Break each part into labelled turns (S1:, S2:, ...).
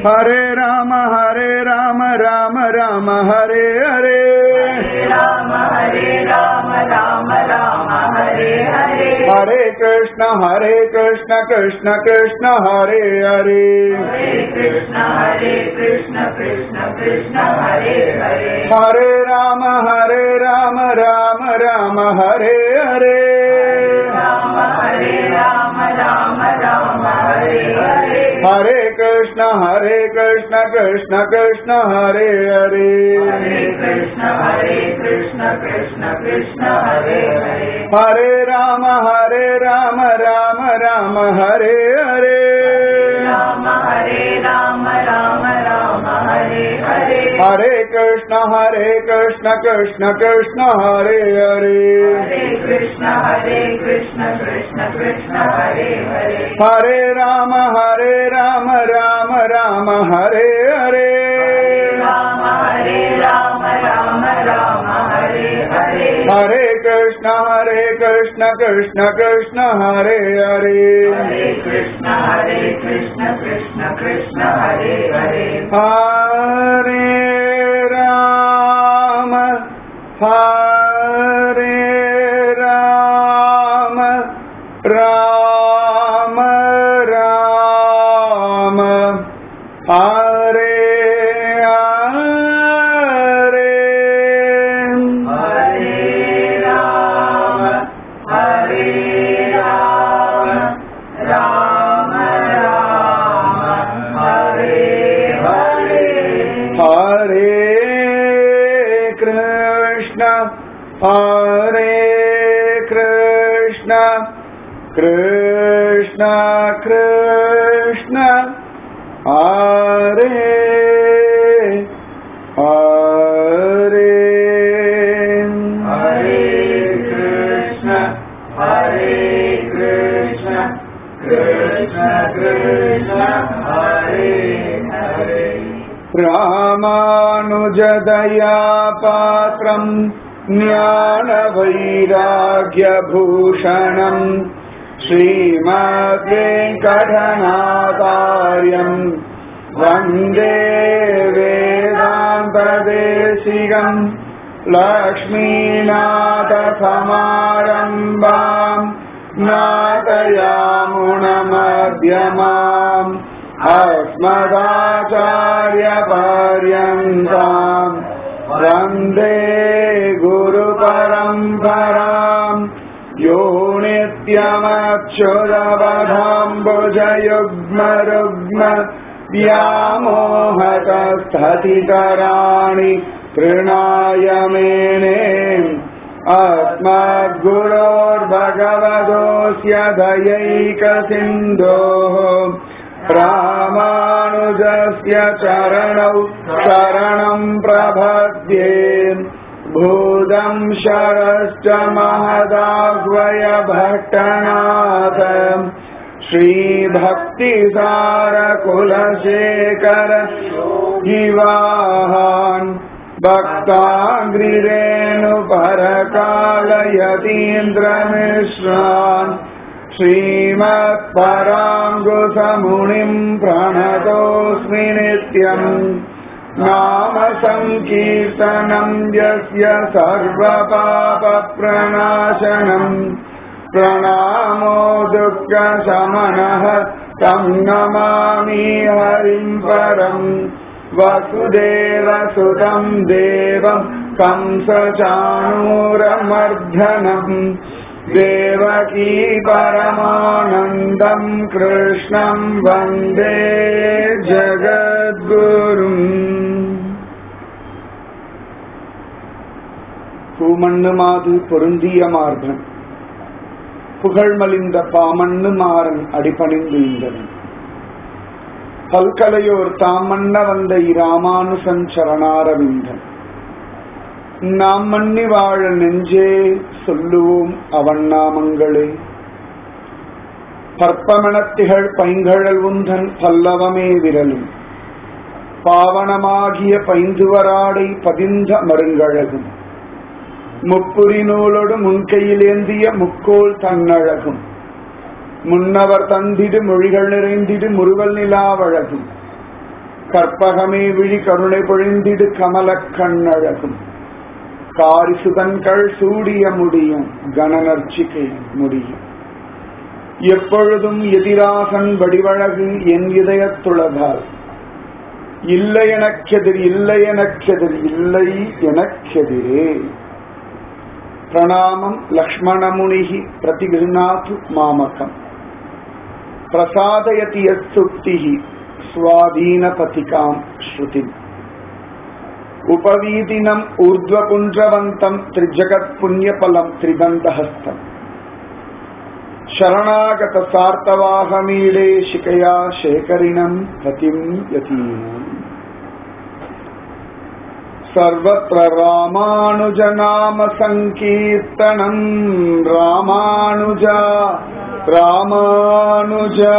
S1: हरे राम हरे राम राम राम हरे हरे
S2: राम हरे राम राम राम हरे हरे
S1: हरे कृष्ण हरे कृष्ण कृष्ण कृष्ण हरे हरे
S2: हरे कृष्ण हरे कृष्ण कृष्ण कृष्ण हरे हरे
S1: हरे राम हरे राम राम राम हरे हरे
S2: राम हरे राम राम राम हरे हरे
S1: हरे कृष्ण हरे कृष्ण कृष्ण कृष्ण हरे हरे
S2: हरे कृष्ण हरे कृष्ण कृष्ण कृष्ण हरे हरे
S1: हरे राम हरे राम राम राम हरे हरे
S2: राम हरे राम राम राम हरे हरे
S1: हरे कृष्ण हरे कृष्ण कृष्ण कृष्ण हरे हरे
S2: हरे कृष्ण हरे कृष्ण कृष्ण कृष्ण हरे हरे
S1: हरे राम हरे राम राम राम हरे हरे
S2: राम हरे राम राम राम हरे हरे
S1: हरे कृष्ण हरे कृष्ण कृष्ण कृष्ण हरे हरे
S2: हरे कृष्ण हरे कृष्ण कृष्ण कृष्ण हरे हरे
S1: हरे राम हरे राम राम राम हरे हरे
S2: हरे राम हरे राम राम राम हरे हरे
S1: हरे कृष्ण हरे कृष्ण कृष्ण कृष्ण हरे हरे
S2: हरे कृष्ण हरे कृष्ण कृष्ण कृष्ण हरे हरे
S1: रामानुजदया पात्रम् ज्ञानवैराग्यभूषणम् श्रीमद्वेङ्कटनाकार्यम् वन्दे वेदान्तदेशिकम् लक्ष्मीनाथसमारम्भाम् नादयामुणमध्यमाम् अस्मदाचार्यपर्यन्ताम् वन्दे गुरुपरम्पराम् यो नित्यमक्षुरवधाम्बुजयुग्मरुग्म व्यामोहतस्थतितराणि तृणाय मेने अस्मद्गुरोर्भगवतोऽस्य दयैकसिन्धोः रामानुजस्य चरणौ शरणम् प्रपद्ये भूतम् शरश्च महदाह्वय भट्टनाथ श्रीभक्तिसारकुलशेखर जीवाहान् भक्ताङ्ग्रिरेणुपरकालयतीन्द्रमिश्रान् श्रीमत्पराङ्गुसमुनिम् प्रणतोऽस्मि नित्यम् नाम सङ्कीर्तनम् यस्य सर्वपापप्रणाशनम् प्रणामो दुःखशमनः तं नमामि हरिम् परम् वसुदेवसुतम् देवम् कंसचाणूरमर्धनम् देवकी परमानन्दम् कृष्णम् वन्दे ஜகத்குரும் பூமண்ணு மாது பொருந்திய மார்பன் புகழ்மலிந்த பாமண்ணு மாறன் அடிபணிந்து இந்தவன் பல்கலையோர் தாமண்ண வந்த இராமானுசன் சரணாரவிந்தன் நாம் மன்னி வாழ நெஞ்சே சொல்லுவோம் அவன் நாமங்களே பற்பமணத்திகள் பைங்கழல் உந்தன் பல்லவமே விரலும் பாவனமாகிய பைந்துவராடை பதிந்த மருங்கழகும் முப்புரி நூலோடு முன்கையில் ஏந்திய முக்கோல் தன்னழகும் முன்னவர் தந்திடு மொழிகள் நிறைந்திடு முறுவல் நிலாவழகும் கற்பகமே விழி கருணை பொழிந்திடு கமலக் கண்ணழகும் காரிசுதன்கள் சூடிய முடியும் கணநர்ச்சிக்கை முடியும் எப்பொழுதும் எதிராசன் வடிவழகு என் இதயத்துளதால் இல்லை எனக்கெதிர் இல்லை எனக்கெதிர் இல்லை எனக்கெதிரே பிரணாமம் லக்ஷ்மணமுனிகி பிரதிகிருநாத்து மாமகம் பிரசாதயதி யத்துக்திஹி ஸ்வாதீனபதிகாம் ஸ்ருதி उपवीतिनम् ऊर्ध्वपुण्ड्रवन्तम् त्रिजगत्पुण्यफलम् त्रिदन्तहस्तम् शरणागतसार्तवाहमीडे शिकया शेखरिणम् रतिम् यतीनाम् सर्वत्र रामानुजनाम सङ्कीर्तनम् रामानुजा रामानुजा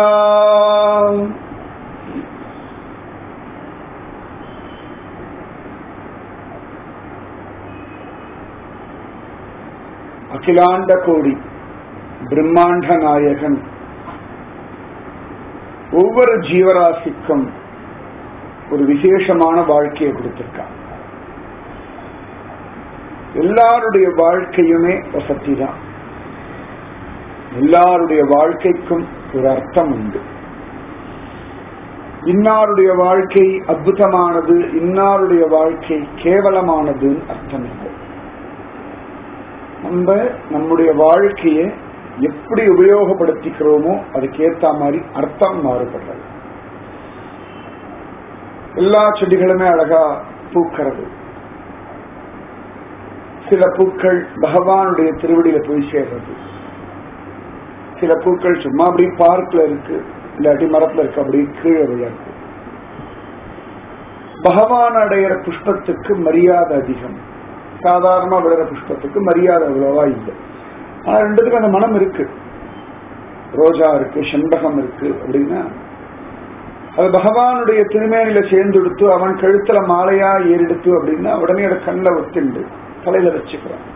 S1: அகிலாண்ட கோடி பிரம்மாண்ட நாயகன் ஒவ்வொரு ஜீவராசிக்கும் ஒரு விசேஷமான வாழ்க்கையை கொடுத்திருக்கான் எல்லாருடைய வாழ்க்கையுமே வசதி தான் எல்லாருடைய வாழ்க்கைக்கும் ஒரு அர்த்தம் உண்டு இன்னாருடைய வாழ்க்கை அற்புதமானது இன்னாருடைய வாழ்க்கை கேவலமானதுன்னு அர்த்தம் இல்லை நம்ம நம்முடைய வாழ்க்கையை எப்படி உபயோகப்படுத்திக்கிறோமோ அதுக்கேத்த மாதிரி அர்த்தம் மாறுபடுறது எல்லா செடிகளுமே அழகா பூக்கிறது சில பூக்கள் பகவானுடைய திருவடியில போய் சேர்றது சில பூக்கள் சும்மா அப்படி பார்க்ல இருக்கு இல்லாட்டி மரத்துல இருக்கு அப்படி கீழே விழறது பகவான் அடையிற புஷ்பத்துக்கு மரியாதை அதிகம் சாதாரணமா விழுற புஷ்பத்துக்கு மரியாதை அவ்வளவா இல்லை ஆனா ரெண்டுத்துக்கும் அந்த மனம் இருக்கு ரோஜா இருக்கு செண்பகம் இருக்கு அப்படின்னா அது பகவானுடைய திருமேனில சேர்ந்தெடுத்து அவன் கழுத்துல மாலையா ஏறெடுத்து அப்படின்னா உடனே அதை கண்ணில் ஒத்துண்டு தலையில வச்சுக்கிறான்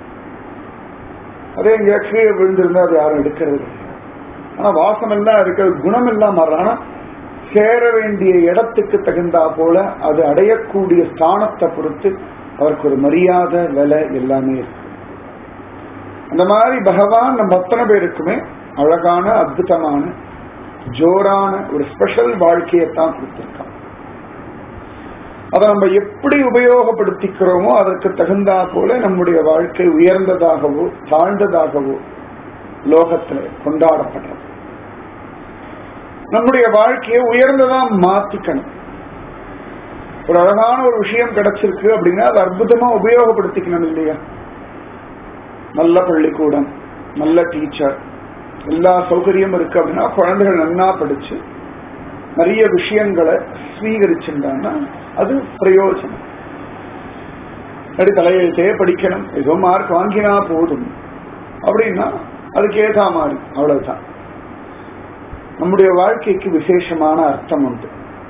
S1: அதே எங்க கீழே விழுந்திருந்தா அது யாரும் எடுக்கிறது இல்லை ஆனா வாசம் எல்லாம் இருக்கிறது குணம் எல்லாம் மாறுற ஆனா சேர வேண்டிய இடத்துக்கு தகுந்தா போல அது அடையக்கூடிய ஸ்தானத்தை பொறுத்து அவருக்கு ஒரு மரியாதை விலை எல்லாமே இருக்கு அந்த மாதிரி பகவான் நம்ம அத்தனை பேருக்குமே அழகான அற்புதமான ஜோரான ஒரு ஸ்பெஷல் வாழ்க்கையைத்தான் கொடுத்திருக்கான் அதை நம்ம எப்படி உபயோகப்படுத்திக்கிறோமோ அதற்கு தகுந்தா போல நம்முடைய வாழ்க்கை உயர்ந்ததாகவோ தாழ்ந்ததாகவோ லோகத்துல கொண்டாடப்படுறது நம்முடைய வாழ்க்கையை உயர்ந்ததா மாத்திக்கணும் ஒரு அழகான ஒரு விஷயம் கிடைச்சிருக்கு அப்படின்னா அது அற்புதமா உபயோகப்படுத்திக்கணும் இல்லையா நல்ல பள்ளிக்கூடம் நல்ல டீச்சர் எல்லா சௌகரியம் இருக்கு அப்படின்னா குழந்தைகள் நன்னா படிச்சு நிறைய விஷயங்களை ஸ்வீகரிச்சுட்டாங்கன்னா அது பிரயோஜனம் அப்படி தலையெழுத்தே படிக்கணும் ஏதோ மார்க் வாங்கினா போதும் அப்படின்னா அதுக்கு ஏதா மாதிரி அவ்வளவுதான் நம்முடைய வாழ்க்கைக்கு விசேஷமான அர்த்தம் உண்டு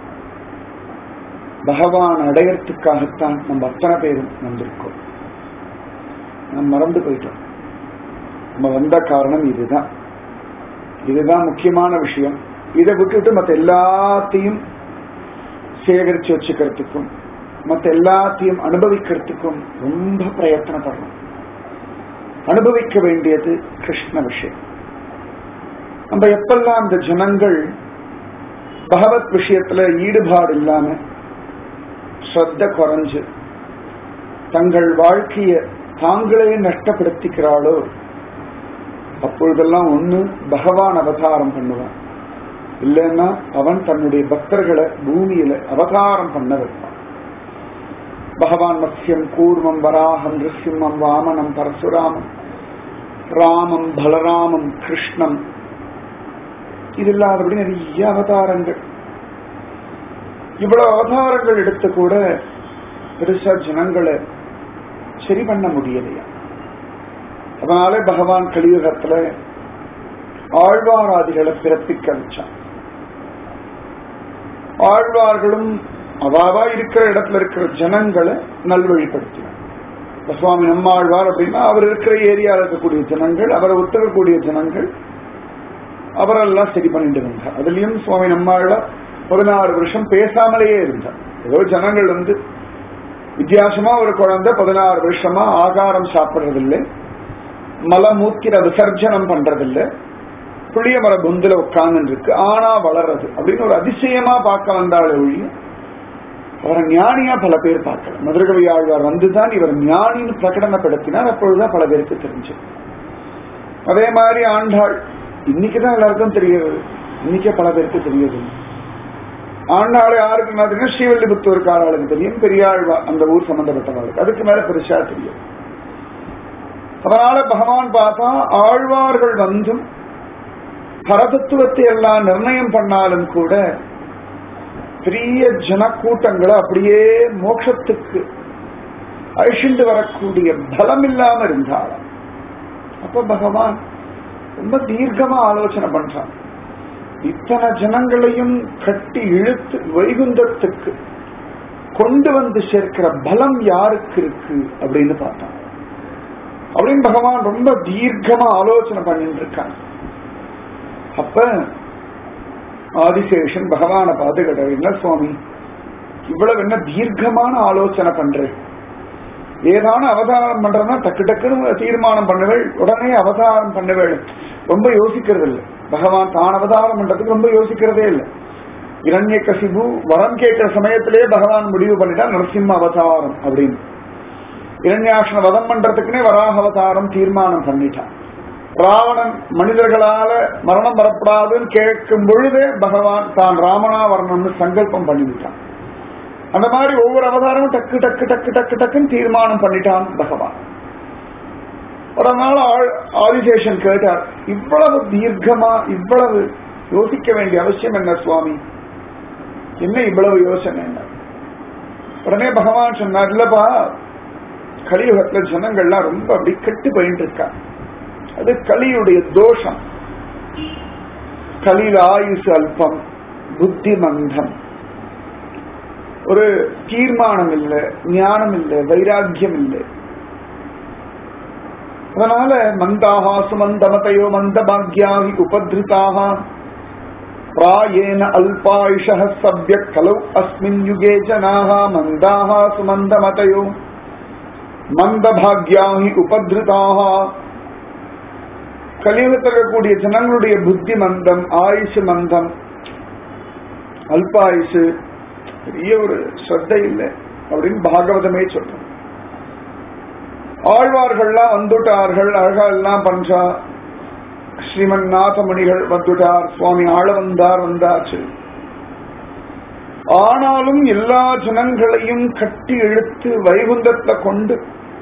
S1: பகவான் அடையறதுக்காகத்தான் நம்ம அத்தனை பேரும் வந்திருக்கோம் நம்ம மறந்து போயிட்டோம் நம்ம வந்த காரணம் இதுதான் இதுதான் முக்கியமான விஷயம் இதை விட்டுட்டு மற்ற எல்லாத்தையும் சேகரிச்சு வச்சுக்கிறதுக்கும் மற்ற எல்லாத்தையும் அனுபவிக்கிறதுக்கும் ரொம்ப பிரயத்தனப்படணும் அனுபவிக்க வேண்டியது கிருஷ்ண விஷயம் நம்ம எப்பெல்லாம் அந்த ஜனங்கள் பகவத் விஷயத்துல ஈடுபாடு இல்லாம ஸ்ரத்த குறைஞ்சு தங்கள் வாழ்க்கைய தாங்களே நஷ்டப்படுத்திக்கிறாளோ அப்பொழுதெல்லாம் ஒண்ணு பகவான் அவதாரம் பண்ணுவான் இல்லைன்னா அவன் தன்னுடைய பக்தர்களை பூமியில அவதாரம் பண்ண வைப்பான் பகவான் மத்யம் கூர்மம் வராகம் நிருசிம்மம் வாமனம் பரசுராமம் ராமம் பலராமம் கிருஷ்ணம் இது இல்லாதபடி நிறைய அவதாரங்கள் இவ்வளவு அவதாரங்கள் எடுத்து கூட பெருசா ஜனங்களை சரி பண்ண முடியலையா அதனாலே பகவான் கலியுகத்துல ஆழ்வாராதிகளை பிறப்பிக்க வச்சான் ஆழ்வார்களும் அவாவா இருக்கிற இடத்துல இருக்கிற ஜனங்களை நல்வழிப்படுத்தினார் சுவாமி நம்மாழ்வார் அப்படின்னா அவர் இருக்கிற ஏரியாவில் இருக்கக்கூடிய ஜனங்கள் அவரை ஒத்துக்கக்கூடிய ஜனங்கள் அவரெல்லாம் சரி பண்ணிட்டு வந்தார் அதுலயும் சுவாமி நம்மாழ்வார் பதினாறு வருஷம் பேசாமலேயே இருந்தார் ஏதோ ஜனங்கள் வந்து வித்தியாசமா ஒரு குழந்தை பதினாறு வருஷமா ஆகாரம் சாப்பிடுறதில்லை மலமூத்திர விசர்ஜனம் பண்றதில்லை புளிய மர பொந்துல உட்கார்ந்து இருக்கு ஆனா வளர்றது அப்படின்னு ஒரு அதிசயமா பார்க்க வந்தாலே ஒழிய அவரை ஞானியா பல பேர் பார்க்கல மதுரகவி ஆழ்வார் வந்துதான் இவர் ஞானின்னு பிரகடனப்படுத்தினார் அப்பொழுதுதான் பல பேருக்கு தெரிஞ்சது அதே மாதிரி ஆண்டாள் இன்னைக்குதான் எல்லாருக்கும் தெரிகிறது இன்னைக்கே பல பேருக்கு தெரியுது ஆண்டாள் யாருக்கு தெரியும் ஸ்ரீவல்லிபுத்தூர் ஆளுக்கு தெரியும் பெரியாழ்வா அந்த ஊர் சம்பந்தப்பட்டவர்களுக்கு அதுக்கு மேல பெருசா தெரியும் அதனால பகவான் பார்த்தா ஆழ்வார்கள் வந்தும் பரதத்துவத்தை எல்லாம் நிர்ணயம் பண்ணாலும் கூட பெரிய ஜனக்கூட்டங்களை அப்படியே மோட்சத்துக்கு அழிச்சுண்டு வரக்கூடிய பலம் இல்லாம இருந்தாலும் அப்ப பகவான் ரொம்ப தீர்க்கமா ஆலோசனை பண்றான் இத்தனை ஜனங்களையும் கட்டி இழுத்து வைகுந்தத்துக்கு கொண்டு வந்து சேர்க்கிற பலம் யாருக்கு இருக்கு அப்படின்னு பார்த்தான் அப்படின்னு பகவான் ரொம்ப தீர்க்கமா ஆலோசனை பண்ணிட்டு இருக்கான் அப்ப ஆதிசேஷன் பகவானை பார்த்து கேட்டார் என்ன சுவாமி இவ்வளவு என்ன தீர்க்கமான ஆலோசனை பண்றேன் ஏதான அவதாரம் பண்றதுன்னா டக்கு டக்குன்னு தீர்மானம் பண்ணுவேள் உடனே அவதாரம் பண்ணுவேள் ரொம்ப யோசிக்கிறது இல்லை பகவான் தான் அவதாரம் பண்றதுக்கு ரொம்ப யோசிக்கிறதே இல்லை இரண்ய கசிபு வரம் கேட்கிற சமயத்திலேயே பகவான் முடிவு பண்ணிட்டா நரசிம்ம அவதாரம் அப்படின்னு இரண்யாசன வதம் பண்றதுக்குனே வராக அவதாரம் தீர்மானம் பண்ணிட்டான் ராவணன் மனிதர்களால மரணம் வரப்படாதுன்னு கேட்கும் பொழுதே பகவான் தான் ராமனா வரணும்னு சங்கல்பம் பண்ணிவிட்டான் அந்த மாதிரி ஒவ்வொரு அவதாரமும் டக்கு டக்கு டக்கு டக்கு டக்குன்னு தீர்மானம் பண்ணிட்டான் பகவான் ஒரு நாள் ஆதிசேஷன் கேட்டார் இவ்வளவு தீர்க்கமா இவ்வளவு யோசிக்க வேண்டிய அவசியம் என்ன சுவாமி என்ன இவ்வளவு யோசனை என்ன உடனே பகவான் சொன்னார் இல்லப்பா கலியுகத்துல ஜனங்கள்லாம் ரொம்ப அப்படி கெட்டு போயிட்டு இருக்கா அது கலியுடைய தோஷம் கலியில ஆயுசு அல்பம் புத்தி மந்தம் ஒரு தீர்மானம் இல்லை ஞானம் இல்லை வைராக்கியம் இல்லை அதனால மந்தாக சுமந்தமதையோ மந்த பாக்யாகி உபதிருத்தாக பிராயேன அல்பாயுஷ சவ்ய கலௌ அஸ்மின் யுகே ஜனாக மந்தாக சுமந்தமதையோ மந்த பாக்யாகி உபதிருத்தாக கலியுகத்தில் இருக்கக்கூடிய ஜனங்களுடைய புத்தி மந்தம் ஆயுஷு மந்தம் அல்பாயுஷு பெரிய ஒரு ஸ்ரத்தை இல்லை அப்படின்னு பாகவதமே சொல்றோம் ஆழ்வார்கள்லாம் வந்துட்டார்கள் அழகா எல்லாம் பண்றா ஸ்ரீமன் நாதமணிகள் வந்துட்டார் சுவாமி ஆள வந்தார் வந்தாச்சு ஆனாலும் எல்லா ஜனங்களையும் கட்டி இழுத்து வைகுந்தத்தை கொண்டு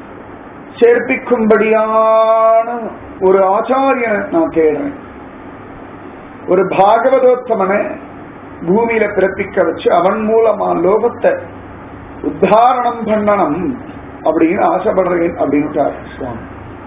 S1: சேர்ப்பிக்கும்படியான ஒரு ஆச்சாரியனை நான் தேடுறேன் ஒரு பாகவதோத்தமனை பூமியில பிறப்பிக்க வச்சு அவன் மூலமா லோகத்தை உத்தாரணம் பண்ணணும் அப்படின்னு ஆசைப்படுறேன் அப்படின்ட்டார் சுவாமி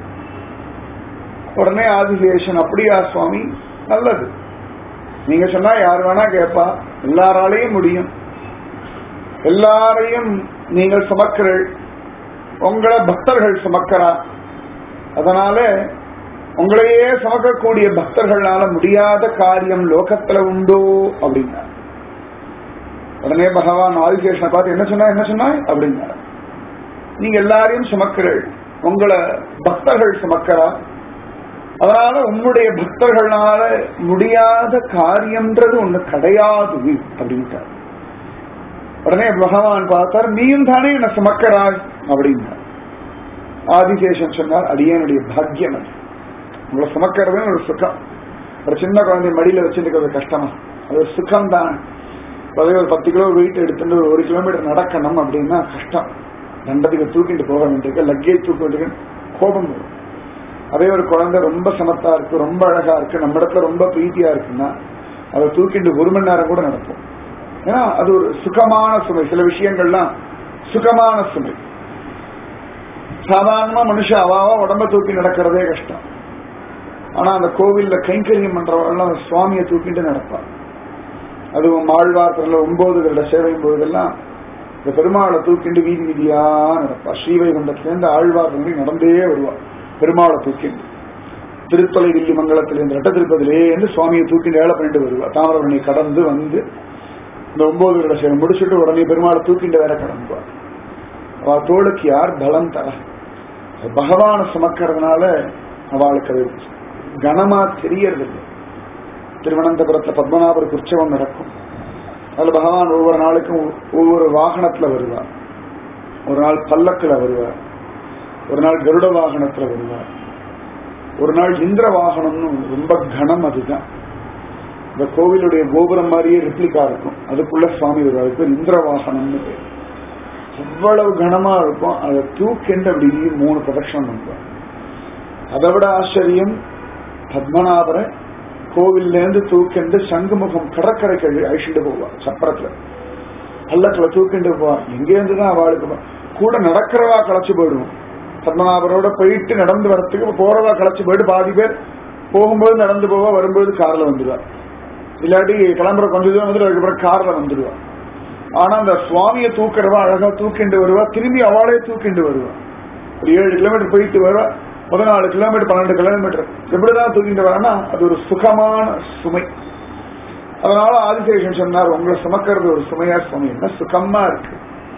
S1: உடனே ஆதிசேஷன் அப்படியா சுவாமி நல்லது நீங்க சொன்னா யார் வேணா கேட்பா எல்லாராலையும் முடியும் எல்லாரையும் நீங்கள் சுமக்கிறீர்கள் உங்களை பக்தர்கள் சுமக்கிறா அதனால உங்களையே சுமக்கக்கூடிய பக்தர்களால முடியாத காரியம் லோகத்துல உண்டோ அப்படின்னா உடனே பகவான் ஆதிசேஷனை பார்த்து என்ன சொன்னா என்ன சொன்னாய் அப்படின்னாரு நீங்க எல்லாரையும் சுமக்கிறீர்கள் உங்களை பக்தர்கள் சுமக்கிறா அதனால உம்முடைய பக்தர்களால முடியாத காரியம்ன்றது ஒண்ணு கிடையாது அப்படின்ட்டார் உடனே பகவான் பார்த்தார் நீயும் தானே என்ன சுமக்கிறாய் அப்படின்னார் ஆதிசேஷன் சொன்னார் அடியனுடைய பாக்கியம் அது உங்களை சுமக்கிறது ஒரு சுகம் ஒரு சின்ன குழந்தை மடியில வச்சுருக்கிறது கஷ்டமா அது ஒரு சுகம் தான் அதே ஒரு பத்து கிலோ வெயிட் எடுத்துட்டு ஒரு கிலோமீட்டர் நடக்கணும் அப்படின்னா கஷ்டம் தண்டத்துக்கு தூக்கிட்டு போக வேண்டியிருக்கு லக்கேஜ் தூக்க வேண்டியிருக்கு கோபம் வரும் அதே ஒரு குழந்தை ரொம்ப சமத்தா இருக்கு ரொம்ப அழகா இருக்கு நம்ம இடத்துல ரொம்ப பிரீத்தியா இருக்குன்னா அதை தூக்கிட்டு ஒரு மணி நேரம் கூட நடப்போம் ஏன்னா அது ஒரு சுகமான சுமை சில விஷயங்கள்லாம் சுகமான சுமை சாதாரணமா மனுஷன் அவாவா உடம்ப தூக்கி நடக்கிறதே கஷ்டம் ஆனா அந்த கோவில்ல கைங்கரியம் பண்றவர்கள் அந்த சுவாமியை தூக்கிட்டு நடப்பார் அதுவும் ஆழ்வாரத்துல ஒன்பது வருட சேவை போதெல்லாம் இந்த பெருமாளை தூக்கிண்டு வீதி வீதியா நடப்பா ஸ்ரீவைகுண்டத்திலேருந்து ஆழ்வார் நடந்தே வருவார் பெருமாளை தூக்கிண்டு திருத்தொலை வில்லி மங்கலத்திலேருந்து ரெட்ட திருப்பதிலேருந்து சுவாமியை தூக்கிண்டு ஏழை பண்ணிட்டு வருவார் தாமிரபரணி கடந்து வந்து இந்த ஒன்பது வருட சேவை முடிச்சுட்டு உடனே பெருமாளை தூக்கிட்டு வேற கிளம்புவார் அவ தோளுக்கு யார் பலம் தர அது பகவானை சுமக்கிறதுனால அவளுக்கு அது கனமா தெரியறதில்லை திருவனந்தபுரத்துல பத்மநாபர் உற்சவம் நடக்கும் அதுல பகவான் ஒவ்வொரு நாளுக்கும் ஒவ்வொரு வாகனத்துல வருவார் ஒரு நாள் பல்லக்குல வருவார் ஒரு நாள் கருட வாகனத்துல வருவார் ஒரு நாள் இந்திர வாகனம்னு ரொம்ப கனம் அதுதான் இந்த கோவிலுடைய கோபுரம் மாதிரியே ரெப்ளிகா இருக்கும் அதுக்குள்ள சுவாமி வருவார் அதுக்கு பேர் இந்திர வாகனம்னு பேர் அவ்வளவு கனமா இருக்கும் அதை தூக்கிண்டு அப்படி மூணு பிரதட்சணம் பண்ணுவார் அதை விட ஆச்சரியம் பத்மநாபரை கோவில்ல இருந்து தூக்கிண்டு சங்குமுகம் கடற்கரைக்கு அழிச்சுட்டு போவா சப்பரத்துல பல்லக்குல தூக்கிண்டு போவா எங்க இருந்து தான் அவளுக்கு ப- கூட நடக்கிறவா களைச்சு போயிடுவோம் பத்மநாபரோட போயிட்டு நடந்து வரத்துக்கு போறவா களைச்சு போயிட்டு பாதி பேர் போகும்போது நடந்து போவா வரும்போது கார்ல வந்துடுவா இல்லாட்டி கிளம்புற கொஞ்ச தூரம் வந்துட்டு அதுக்கப்புறம் கார்ல வந்துடுவா ஆனா அந்த சுவாமியை தூக்குறவா அழகா தூக்கிண்டு வருவா திரும்பி அவளே தூக்கிண்டு வருவா ஒரு ஏழு கிலோமீட்டர் போயிட்டு வருவா பதினாலு கிலோமீட்டர் பன்னெண்டு கிலோமீட்டர் எப்படிதான் தூக்கிட்டு வரான்னா அது ஒரு சுகமான சுமை அதனால ஆதிசேஷன் சொன்னார் உங்களை சுமக்கிறது ஒரு சுமையா சுமை என்ன சுகமா இருக்கு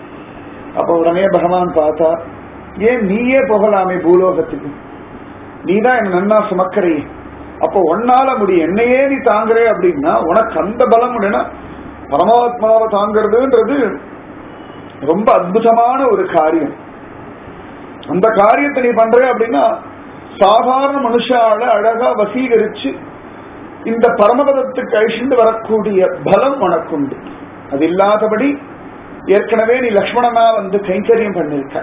S1: அப்ப உடனே பகவான் பார்த்தா ஏன் நீயே போகலாமே பூலோகத்துக்கு நீதான் என்ன நன்னா சுமக்கறே அப்போ ஒன்னால முடியும் என்னையே நீ தாங்குறே அப்படின்னா உனக்கு அந்த பலம் உடனே பரமாத்மாவை தாங்கிறதுன்றது ரொம்ப அற்புதமான ஒரு காரியம் அந்த காரியத்தை நீ பண்ற அப்படின்னா சாதாரண மனுஷால அழகா வசீகரிச்சு இந்த பரமபதத்துக்கு அழிச்சுண்டு வரக்கூடிய பலம் உனக்குண்டு அது இல்லாதபடி ஏற்கனவே நீ லக்ஷ்மணனா வந்து கைங்கரியம் பண்ணிருக்க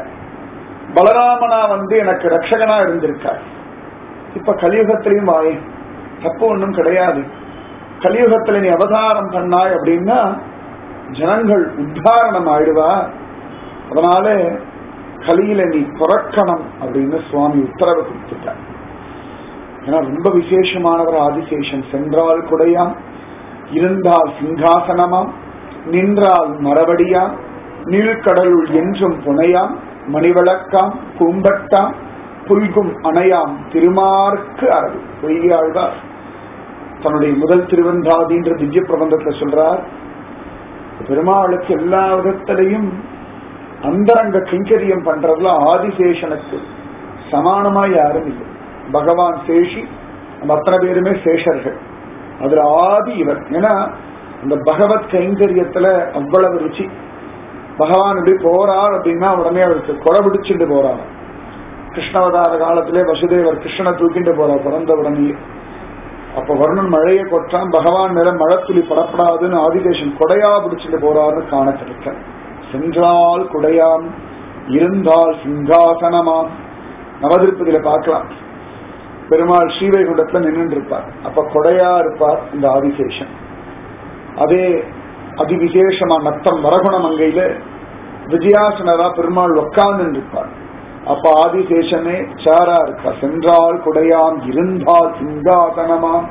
S1: பலராமனா வந்து எனக்கு ரட்சகனா இருந்திருக்க இப்ப கலியுகத்திலையும் வாயே தப்பு ஒண்ணும் கிடையாது கலியுகத்துல நீ அவதாரம் பண்ணாய் அப்படின்னா ஜனங்கள் உத்தாரணம் ஆயிடுவா அதனால கலியில நீ பிறக்கணும் அப்படின்னு சுவாமி உத்தரவு கொடுத்துட்டார் ஏன்னா ரொம்ப விசேஷமானவர் ஆதிசேஷன் சென்றால் குடையாம் இருந்தால் சிங்காசனமாம் நின்றால் மரபடியாம் நீழ்கடலுள் என்றும் புனையாம் மணிவிளக்காம் பூம்பட்டாம் புல்கும் அணையாம் திருமார்க்கு அரவு பொய்யாழ்வார் தன்னுடைய முதல் திருவந்தாதின்ற திவ்ய பிரபந்தத்துல சொல்றார் பெருமாளுக்கு எல்லா விதத்திலையும் அந்தரங்க கைங்கரியம் பண்றதுல ஆதிசேஷனுக்கு சமானமா யாரும் இல்லை பகவான் சேஷி நம்ம அத்தனை பேருமே சேஷர்கள் அதுல ஆதி இவர் ஏன்னா அந்த பகவத் கைங்கரியத்துல அவ்வளவு ருச்சி பகவான் இப்படி போறார் அப்படின்னா உடனே அவருக்கு கொடை பிடிச்சிட்டு போறார் கிருஷ்ணவதார காலத்திலே வசுதேவர் கிருஷ்ணனை தூக்கிட்டு போறார் பிறந்த உடனே அப்ப வருணன் மழையை கொட்டான் பகவான் மேல மழை துளி படப்படாதுன்னு ஆதிதேசன் கொடையா பிடிச்சிட்டு போறாருன்னு காண கிடைக்க சென்றால் குடையாம் இருந்தால் சிங்காசனமாம் நவதிருப்பதியில பார்க்கலாம் பெருமாள் ஸ்ரீவைகுண்டத்துல நின்று இருப்பார் அப்ப கொடையா இருப்பார் இந்த ஆதிசேஷன் அதே அதிவிசேஷமா நத்தம் வரகுண மங்கையில விஜயாசனரா பெருமாள் உட்கார்ந்து இருப்பார் அப்ப ஆதிசேஷனே சாரா இருக்கா சென்றால் குடையாம் இருந்தால் சிங்காசனமாம்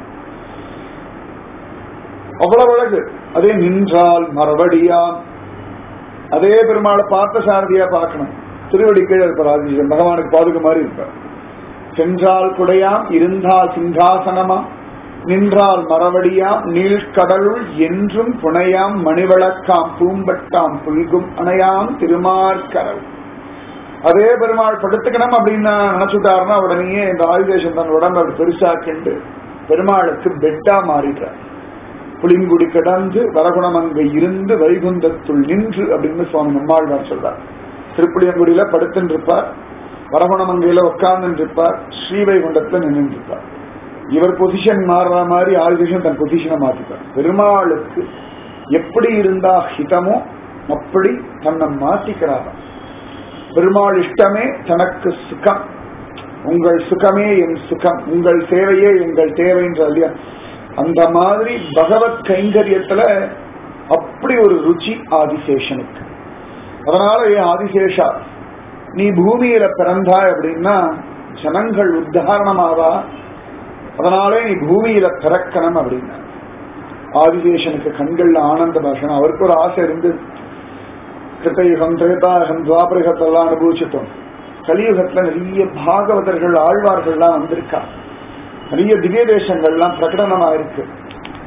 S1: அவ்வளவு அழகு அதே நின்றால் மறுபடியாம் அதே பெருமாளை பார்த்த சாரதியா பார்க்கணும் திருவடி கீழே இருப்பார் ஆதிசேஷன் பகவானுக்கு பாதுக மாதிரி இருப்பார் சென்றால் குடையாம் இருந்தால் சிங்காசனமாம் நின்றால் மரவடியாம் நீழ்கடலுள் என்றும் புனையாம் மணிவிளக்காம் பூம்பட்டாம் புல்கும் அணையாம் திருமார்கரல் அதே பெருமாள் படுத்துக்கணும் அப்படின்னு நினைச்சுட்டாருன்னா உடனேயே இந்த ஆயுதேசம் தன் உடம்பு அப்படி பெருசாக்கிண்டு பெருமாளுக்கு பெட்டா மாறிட்டார் புளிங்குடி கிடந்து வரகுணமங்க இருந்து வைகுந்தத்துள் நின்று அப்படின்னு சுவாமி நம்மாழ்வார் சொல்றார் திருப்புளியங்குடியில படுத்துட்டு இருப்பார் வரகுணமங்கையில உட்கார்ந்து இருப்பார் ஸ்ரீவைகுண்டத்துல நின்று இருப்பார் இவர் பொசிஷன் மாறுற மாதிரி ஆதிசேஷன் தன் பொசிஷனை மாத்திப்பார் பெருமாளுக்கு எப்படி இருந்தா ஹிதமோ அப்படி தன்னை மாத்திக்கிறார் பெருமாள் இஷ்டமே தனக்கு சுகம் உங்கள் சுகமே என் சுகம் உங்கள் சேவையே எங்கள் தேவைன்ற இல்லையா அந்த மாதிரி பகவத் கைங்கரியத்துல அப்படி ஒரு ருச்சி ஆதிசேஷனுக்கு அதனால ஏன் ஆதிசேஷா நீ பூமியில பிறந்தாய் அப்படின்னா ஜனங்கள் உத்தாரணமாவா அதனாலே நீ பூமியில பிறக்கணும் அப்படின்னா ஆதிசேஷனுக்கு கண்கள்ல ஆனந்த பாஷனம் அவருக்கு ஒரு ஆசை இருந்து கிருத்தயுகம் திரேதாயுகம் துவாபரயுகத்தெல்லாம் அனுபவிச்சுட்டோம் கலியுகத்துல நிறைய பாகவதர்கள் ஆழ்வார்கள்லாம் வந்திருக்கா நிறைய திவ்ய தேசங்கள்லாம் பிரகடனமா இருக்கு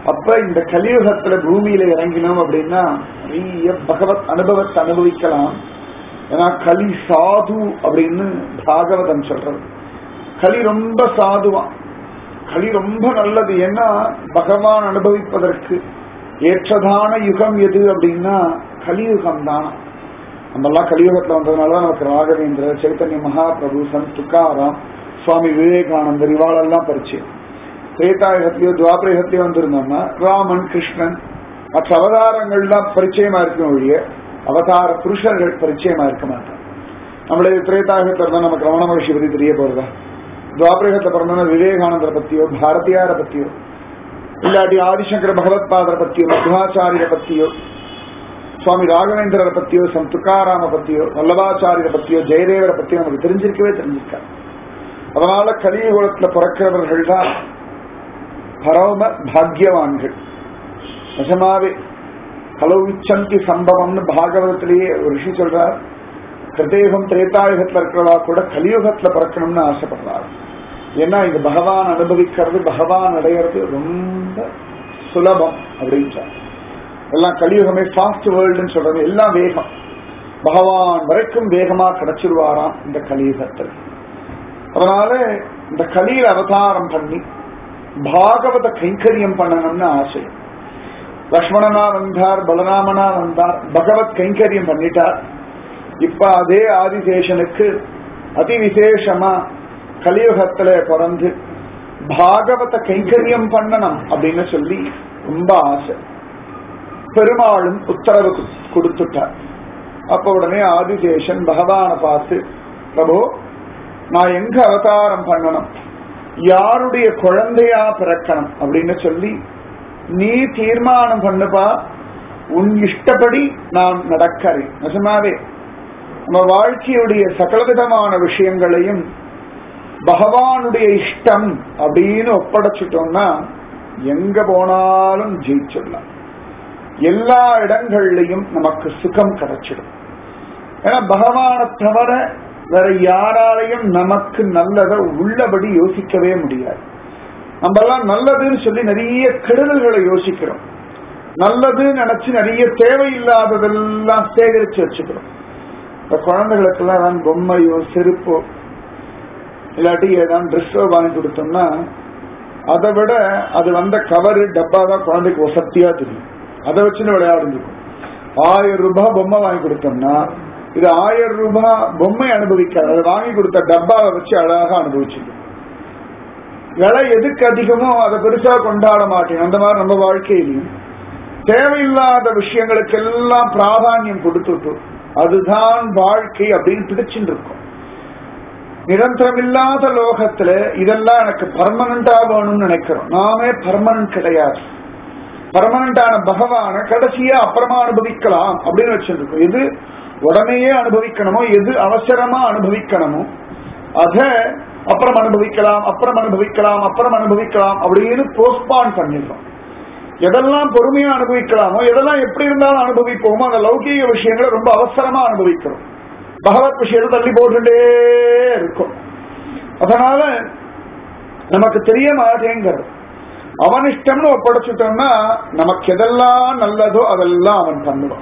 S1: அப்ப இந்த கலியுகத்துல பூமியில இறங்கினோம் அப்படின்னா நிறைய பகவத் அனுபவத்தை அனுபவிக்கலாம் ஏன்னா கலி சாது அப்படின்னு பாகவதம் சொல்றது கலி ரொம்ப சாதுவான் கலி ரொம்ப நல்லது ஏன்னா பகவான் அனுபவிப்பதற்கு ஏற்றதான யுகம் எது அப்படின்னா கலியுகம் தான் நம்ம எல்லாம் கலியுகத்துல வந்ததுனால நமக்கு ராகவேந்திர சைத்தன்ய மகாபிரபு சந்த் துக்காராம் சுவாமி விவேகானந்தர் இவாளெல்லாம் பரிச்சயம் திரேதாயுகத்திலயோ துவாபரயுகத்திலயோ வந்திருந்தோம்னா ராமன் கிருஷ்ணன் மற்ற அவதாரங்கள்லாம் பரிச்சயமா இருக்கும் ஒழிய அவதார புருஷர்கள் பரிச்சயமா இருக்க மாட்டாங்க நம்மளுடைய திரேதாயுகத்தில் இருந்தா நமக்கு ரமண மகர்ஷி பத்தி தெரிய போறதா துவாபரயுகத்தை பிறந்தோம்னா விவேகானந்தரை பத்தியோ பாரதியார பத்தியோ இல்லாட்டி ஆதிசங்கர பகவத் பாதரை பத்தியோ மத்வாச்சாரியரை பத்தியோ சுவாமி ராகவேந்திரரை பத்தியோ சம் துக்காராம பத்தியோ வல்லபாச்சாரியரை பத்தியோ ஜெயதேவரை பத்தியோ நமக்கு தெரிஞ்சிருக்கவே தெரிஞ்சிருக்காரு அதனால கலியுகத்துல பிறக்கிறவர்கள் தான் பரம பாக்யவான்கள் நிஜமாவே கலவிச்சந்தி சம்பவம்னு பாகவதத்திலேயே ஒரு விஷயம் சொல்றார் கிருதயுகம் திரேதாயுகத்துல இருக்கிறவா கூட கலியுகத்துல பிறக்கணும்னு ஆசைப்படுறார் ஏன்னா இது பகவான் அனுபவிக்கிறது பகவான் அடையிறது ரொம்ப சுலபம் அப்படின்றார் எல்லாம் கலியுகமே ஃபாஸ்ட் வேர்ல்டுன்னு சொல்றது எல்லாம் வேகம் பகவான் வரைக்கும் வேகமா கிடைச்சிருவாராம் இந்த கலியுகத்தில் அதனால இந்த கலியில அவதாரம் பண்ணி பாகவத கைங்கரியம் பண்ணணும்னு ஆசை லக்ஷ்மணனா வந்தார் பலராமனா வந்தார் பகவத் கைங்கரியம் பண்ணிட்டார் இப்ப அதே ஆதிசேஷனுக்கு அதி விசேஷமா கலியுகத்துல பிறந்து பாகவத கைங்கரியம் பண்ணணும் அப்படின்னு சொல்லி ரொம்ப ஆசை பெருமாளும் உத்தரவு கொடுத்துட்டார் அப்ப உடனே ஆதிசேஷன் பகவானை பார்த்து பிரபு நான் எங்க அவதாரம் பண்ணணும் யாருடைய குழந்தையா பிறக்கணும் அப்படின்னு சொல்லி நீ தீர்மானம் பண்ணுப்பா உன் இஷ்டப்படி நான் நடக்கிறேன் நிஜமாவே நம்ம வாழ்க்கையுடைய சகலவிதமான விஷயங்களையும் பகவானுடைய இஷ்டம் அப்படின்னு ஒப்படைச்சிட்டோம்னா எங்க போனாலும் ஜெயிச்சிடலாம் எல்லா இடங்கள்லையும் நமக்கு சுகம் கிடைச்சிடும் ஏன்னா பகவானை தவிர வேற யாராலையும் நமக்கு நல்லதை உள்ளபடி யோசிக்கவே முடியாது நம்ம எல்லாம் நல்லதுன்னு சொல்லி நிறைய கெடுதல்களை யோசிக்கிறோம் நல்லதுன்னு நினைச்சு நிறைய தேவையில்லாததெல்லாம் சேகரிச்சு வச்சுக்கிறோம் இப்ப குழந்தைகளுக்கெல்லாம் ஏதாவது பொம்மையோ செருப்போ இல்லாட்டி ஏதாவது ட்ரெஸ்ஸோ வாங்கி கொடுத்தோம்னா அதை விட அது வந்த கவரு டப்பா தான் குழந்தைக்கு வசத்தியா தெரியும் அதை வச்சுன்னு விளையாடுஞ்சுக்கும் ஆயிரம் ரூபாய் பொம்மை வாங்கி கொடுத்தோம்னா இது ஆயிரம் ரூபாய் பொம்மை அனுபவிக்காது அதை வாங்கி கொடுத்த டப்பாவை வச்சு அழகாக அனுபவிச்சுக்கும் விலை எதுக்கு அதிகமோ அதை பெருசா கொண்டாட மாட்டேன் அந்த மாதிரி நம்ம வாழ்க்கையிலையும் தேவையில்லாத விஷயங்களுக்கு எல்லாம் பிராதானியம் கொடுத்துட்டு அதுதான் வாழ்க்கை அப்படின்னு பிடிச்சுட்டு இருக்கும் நிரந்தரமில்லாத லோகத்துல இதெல்லாம் எனக்கு பர்மனண்டா வேணும்னு நினைக்கிறோம் நாமே பர்மனன்ட் கிடையாது பர்மனண்டான பகவான கடைசியா அப்புறமா அனுபவிக்கலாம் அப்படின்னு வச்சிருக்கோம் எது உடனேயே அனுபவிக்கணுமோ எது அவசரமா அனுபவிக்கணுமோ அத அப்புறம் அனுபவிக்கலாம் அப்புறம் அனுபவிக்கலாம் அப்புறம் அனுபவிக்கலாம் அப்படின்னு போஸ்ட்பான் பண்ணிடுறோம் எதெல்லாம் பொறுமையா அனுபவிக்கலாமோ எதெல்லாம் எப்படி இருந்தாலும் அனுபவிப்போமோ அந்த லௌகீக விஷயங்களை ரொம்ப அவசரமா அனுபவிக்கிறோம் பகவத் விஷயத்தை தள்ளி போட்டுட்டே இருக்கும் அதனால நமக்கு தெரிய மாட்டேங்கிறது அவன் இஷ்டம்னு ஒப்படைச்சிட்டோம்னா நமக்கு எதெல்லாம் நல்லதோ அதெல்லாம் அவன் பண்ணுவான்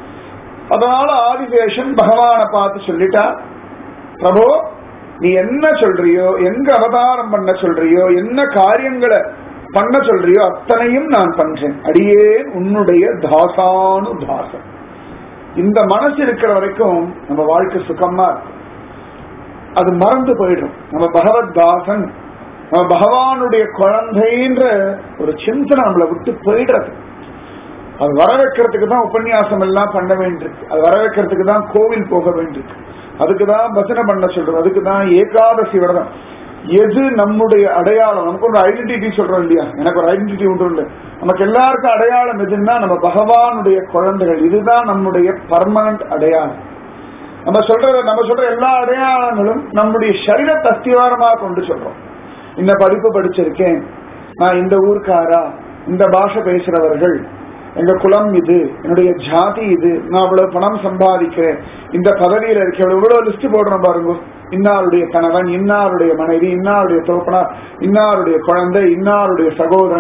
S1: அதனால ஆதிசேஷன் பகவானை பார்த்து சொல்லிட்டா பிரபு நீ என்ன சொல்றியோ எங்க அவதாரம் பண்ண சொல்றியோ என்ன காரியங்களை பண்ண சொல்றியோ அத்தனையும் நான் பண்றேன் அடியேன் உன்னுடைய தாசானு தாசன் இந்த மனசு இருக்கிற வரைக்கும் நம்ம வாழ்க்கை சுகமா இருக்கும் அது மறந்து போயிடும் நம்ம பகவத் தாசன் நம்ம பகவானுடைய குழந்தைன்ற ஒரு சிந்தனை நம்மளை விட்டு போயிடுறது அது வர வைக்கிறதுக்கு தான் உபன்யாசம் எல்லாம் பண்ண வேண்டியிருக்கு அது வர வைக்கிறதுக்கு தான் கோவில் போக வேண்டியிருக்கு அதுக்கு தான் பஜனை பண்ண சொல்றது அதுக்கு தான் ஏகாதசி விரதம் எது நம்முடைய அடையாளம் நமக்கு ஒரு ஐடென்டிட்டி சொல்றோம் இல்லையா எனக்கு ஒரு ஐடென்டிட்டி உண்டு இல்லை நமக்கு எல்லாருக்கும் அடையாளம் எதுன்னா நம்ம பகவானுடைய குழந்தைகள் இதுதான் நம்முடைய பர்மனன்ட் அடையாளம் நம்ம சொல்ற நம்ம சொல்ற எல்லா அடையாளங்களும் நம்முடைய சரீரத்தை அஸ்திவாரமா கொண்டு சொல்றோம் இந்த படிப்பு படிச்சிருக்கேன் நான் இந்த ஊர்க்காரா இந்த பாஷை பேசுறவர்கள் எங்க குலம் இது என்னுடைய ஜாதி இது நான் இவ்வளவு பணம் சம்பாதிக்கிறேன் இந்த பதவியில இருக்கேன் இவ்வளவு லிஸ்ட் போடுறோம் பாருங்க இன்னாருடைய கணவன் இன்னாருடைய மனைவி இன்னாருடைய தோப்பனார் இன்னாருடைய குழந்தை இன்னாருடைய சகோதரன்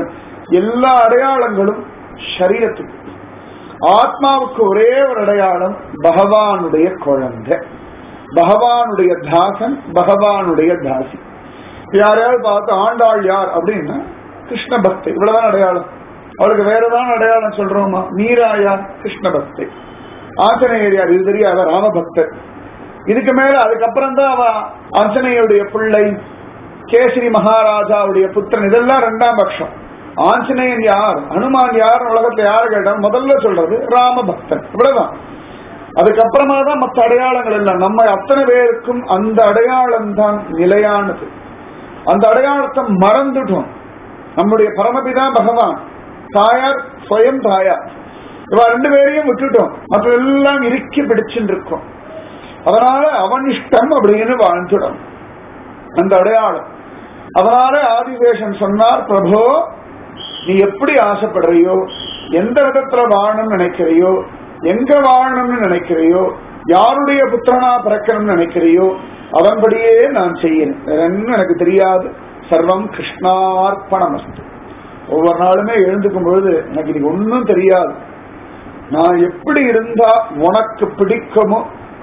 S1: எல்லா அடையாளங்களும் சரீரத்துக்கு ஆத்மாவுக்கு ஒரே ஒரு அடையாளம் பகவானுடைய குழந்தை பகவானுடைய தாசன் பகவானுடைய தாசி யாரையாவது பார்த்து ஆண்டாள் யார் அப்படின்னா கிருஷ்ண பக்தி இவ்வளவுதான் அடையாளம் அவளுக்கு வேற ஏதாவது அடையாளம் சொல்றோமா மீரா யார் கிருஷ்ண பக்தி ஆஞ்சநேயர் யார் இது தெரியாத ராமபக்தர் இதுக்கு மேல அதுக்கப்புறம் தான் அவ ஆஞ்சநேயுடைய பிள்ளை கேசரி மகாராஜாவுடைய புத்திரன் இதெல்லாம் ரெண்டாம் பட்சம் ஆஞ்சநேயன் யார் ஹனுமான் யார் உலகத்துல யாரு கேட்டா முதல்ல சொல்றது ராமபக்தன் இவ்வளவுதான் அதுக்கப்புறமா தான் மற்ற அடையாளங்கள் எல்லாம் நம்ம அத்தனை பேருக்கும் அந்த அடையாளம் தான் நிலையானது அந்த அடையாளத்தை மறந்துட்டோம் நம்முடைய பரமபிதா பகவான் தாயார் ஸ்வயம் தாயார் இவ ரெண்டு பேரையும் விட்டுட்டோம் மற்றதெல்லாம் இறுக்கி பிடிச்சுட்டு இருக்கோம் அதனால அவன் இஷ்டம் அப்படின்னு வாழ்ந்துடும் அந்த அடையாளம் அதனால ஆதிவேஷன் சொன்னார் பிரபோ நீ எப்படி ஆசைப்படுறியோ எந்த விதத்துல வாழணும்னு நினைக்கிறையோ எங்க வாழணும்னு நினைக்கிறையோ யாருடைய புத்திரனா பிறக்கணும்னு நினைக்கிறையோ அதன்படியே நான் செய்யணும் வேற என்ன எனக்கு தெரியாது சர்வம் கிருஷ்ணார்ப்பணமஸ்து ஒவ்வொரு நாளுமே எழுந்துக்கும் பொழுது எனக்கு இன்னைக்கு ஒன்னும் தெரியாது நான் எப்படி இருந்தா உனக்கு பிடிக்குமோ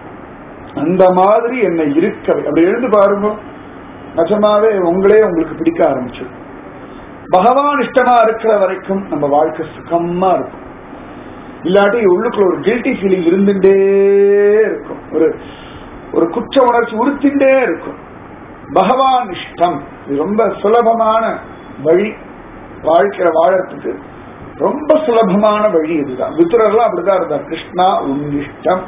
S1: அந்த மாதிரி என்னை இருக்கவை அப்படி எழுந்து பாருங்க நிஜமாவே உங்களே உங்களுக்கு பிடிக்க ஆரம்பிச்சு பகவான் இஷ்டமா இருக்கிற வரைக்கும் நம்ம வாழ்க்கை சுகமா இருக்கும் இல்லாட்டி உள்ளுக்குள்ள ஒரு கில்ட்டி ஃபீலிங் இருந்துட்டே இருக்கும் ஒரு ஒரு குற்ற உணர்ச்சி உறுத்திண்டே இருக்கும் பகவான் இஷ்டம் இது ரொம்ப சுலபமான வழி வாழ்க்கையில வாழறதுக்கு ரொம்ப சுலபமான வழி இதுதான் வித்துரர்லாம் அப்படிதான் இருந்தார் கிருஷ்ணா உன் இஷ்டம்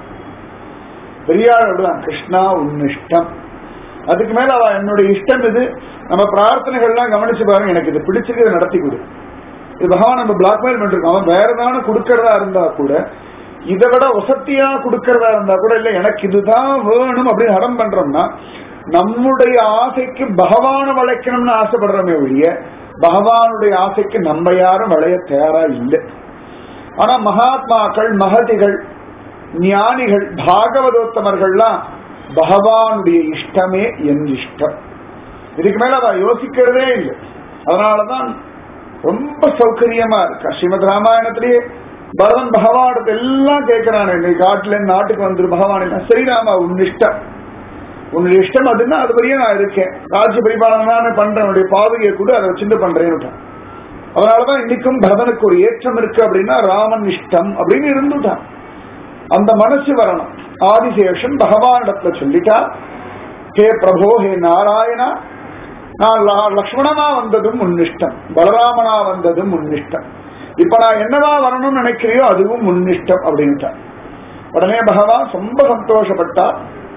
S1: பெரியார் அப்படிதான் கிருஷ்ணா உன் இஷ்டம் அதுக்கு மேல அவ என்னுடைய இஷ்டம் இது நம்ம பிரார்த்தனைகள்லாம் கவனிச்சு பாருங்க எனக்கு இது பிடிச்சிருக்கு நடத்தி கொடு இது பகவான் நம்ம பிளாக்மெயில் பண்ணிருக்கோம் அவன் வேற ஏதாவது கொடுக்கறதா இருந்தா கூட இதை விட வசத்தியா கொடுக்கறதா இருந்தா கூட இல்ல எனக்கு இதுதான் வேணும் அப்படின்னு ஹடம் பண்றோம்னா நம்முடைய ஆசைக்கு பகவான வளைக்கணும்னு ஆசைப்படுறோமே ஒழிய பகவானுடைய ஆசைக்கு நம்ம யாரும் வளைய தயாரா இல்லை ஆனா மகாத்மாக்கள் மகதிகள் ஞானிகள் பாகவதோத்தமர்கள்லாம் பகவானுடைய இஷ்டமே என் இஷ்டம் இதுக்கு மேல அவ யோசிக்கிறதே இல்லை அதனாலதான் ரொம்ப சௌகரியமா இருக்கா ஸ்ரீமத் ராமாயணத்திலேயே பரதன் பகவானத்தை எல்லாம் கேட்கிறான் இன்னைக்கு காட்டுல இருந்து நாட்டுக்கு வந்துரு பகவான் ஸ்ரீராமா உன் இஷ்டம் உன்னுடைய இஷ்டம் அதுன்னா அது வரையும் நான் இருக்கேன் ராஜ்ய பரிபாலனான பண்றேன் உன்னுடைய பாதையை கூட அதை வச்சுட்டு பண்றேன்னு அதனாலதான் இன்னைக்கும் பரதனுக்கு ஒரு ஏற்றம் இருக்கு அப்படின்னா ராமன் இஷ்டம் அப்படின்னு இருந்துட்டான் அந்த மனசு வரணும் ஆதிசேஷன் பகவானிடத்துல சொல்லிட்டா ஹே பிரபோ ஹே நாராயணா நான் ல- லக்ஷ்மணனா வந்ததும் உன்னிஷ்டம் பலராமனா வந்ததும் உன்னிஷ்டம் இப்ப நான் என்னவா வரணும்னு நினைக்கிறியோ அதுவும் உன்னிஷ்டம் அப்படின்ட்டார் உடனே பகவான் ரொம்ப சந்தோஷப்பட்டா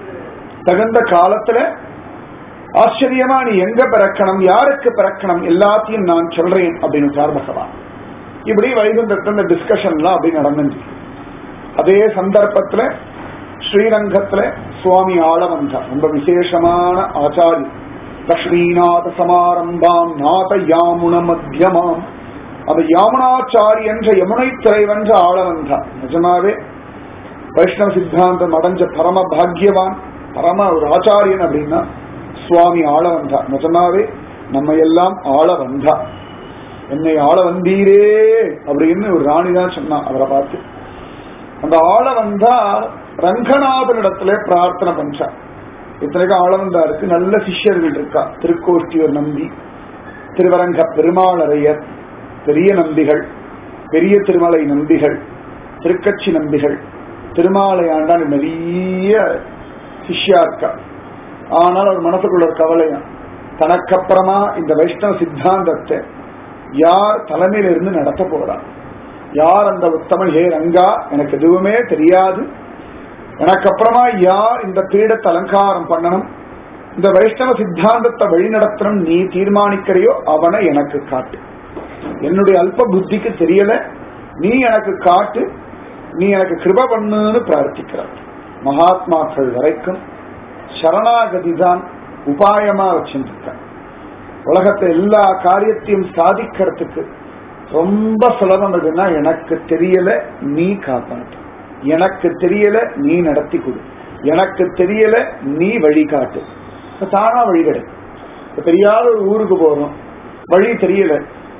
S1: தகுந்த காலத்துல ஆச்சரியமா நீ எங்க பிறக்கணும் யாருக்கு பிறக்கணும் எல்லாத்தையும் நான் சொல்றேன் அப்படின்னு சார் பகவான் இப்படி வைகுந்தத்துல இந்த டிஸ்கஷன்லாம் அப்படி நடந்துச்சு அதே சந்தர்ப்பத்துல ஸ்ரீரங்கத்துல சுவாமி ஆள வந்தார் ரொம்ப விசேஷமான ஆச்சாரி லக்ஷ்மிநாத சமாரம்பாம் நாத யாமுன மத்தியமாம் அந்த யாமுனாச்சாரி என்ற யமுனை துறை வென்ற ஆள வந்தார் நிஜமாவே வைஷ்ணவ சித்தாந்தம் அடைஞ்ச பரம பாக்யவான் பரம ஒரு ஆச்சாரியன் அப்படின்னா சுவாமி ஆள வந்தார் நிஜமாவே நம்ம எல்லாம் ஆள வந்தா என்னை ஆள வந்தீரே அப்படின்னு ஒரு ராணி தான் சொன்னான் அவரை பார்த்து அந்த ஆள வந்தா ரங்கநாதனிடத்துல பிரார்த்தனை பண்றார் இத்தனைக்கும் ஆளவந்தாருக்கு நல்ல சிஷ்யர்கள் இருக்கா திருக்கோஷ்டியூர் நம்பி திருவரங்க பெருமாளரையர் பெரிய நம்பிகள் பெரிய திருமலை நம்பிகள் திருக்கட்சி நம்பிகள் திருமாலை ஆண்டான் நிறைய சிஷ்யா இருக்கா ஆனால் அவர் மனசுக்குள்ள ஒரு கவலையா தனக்கப்புறமா இந்த வைஷ்ணவ சித்தாந்தத்தை யார் தலைமையில இருந்து நடத்த போறார் யார் அந்த உத்தமன் ஹே ரங்கா எனக்கு எதுவுமே தெரியாது எனக்கு அப்புறமா யார் இந்த பீடத்தை அலங்காரம் பண்ணணும் இந்த வைஷ்ணவ சித்தாந்தத்தை வழிநடத்தணும் நீ தீர்மானிக்கிறையோ அவனை எனக்கு காட்டு என்னுடைய அல்ப புத்திக்கு தெரியல நீ எனக்கு காட்டு நீ எனக்கு கிருப பண்ணுன்னு பிரார்த்திக்கிறார் மகாத்மாக்கள் வரைக்கும் சரணாகதி தான் உபாயமா வச்சிருக்க உலகத்தை எல்லா காரியத்தையும் சாதிக்கிறதுக்கு ரொம்ப சுலபம் எதுன்னா எனக்கு தெரியல நீ காப்பாற்று எனக்கு தெரியல நீ நடத்தி கொடு எனக்கு தெரியல நீ வழிகாட்டு இப்ப தானா வழி கிடைக்கும் இப்ப தெரியாத ஒரு ஊருக்கு போறோம் வழி தெரியல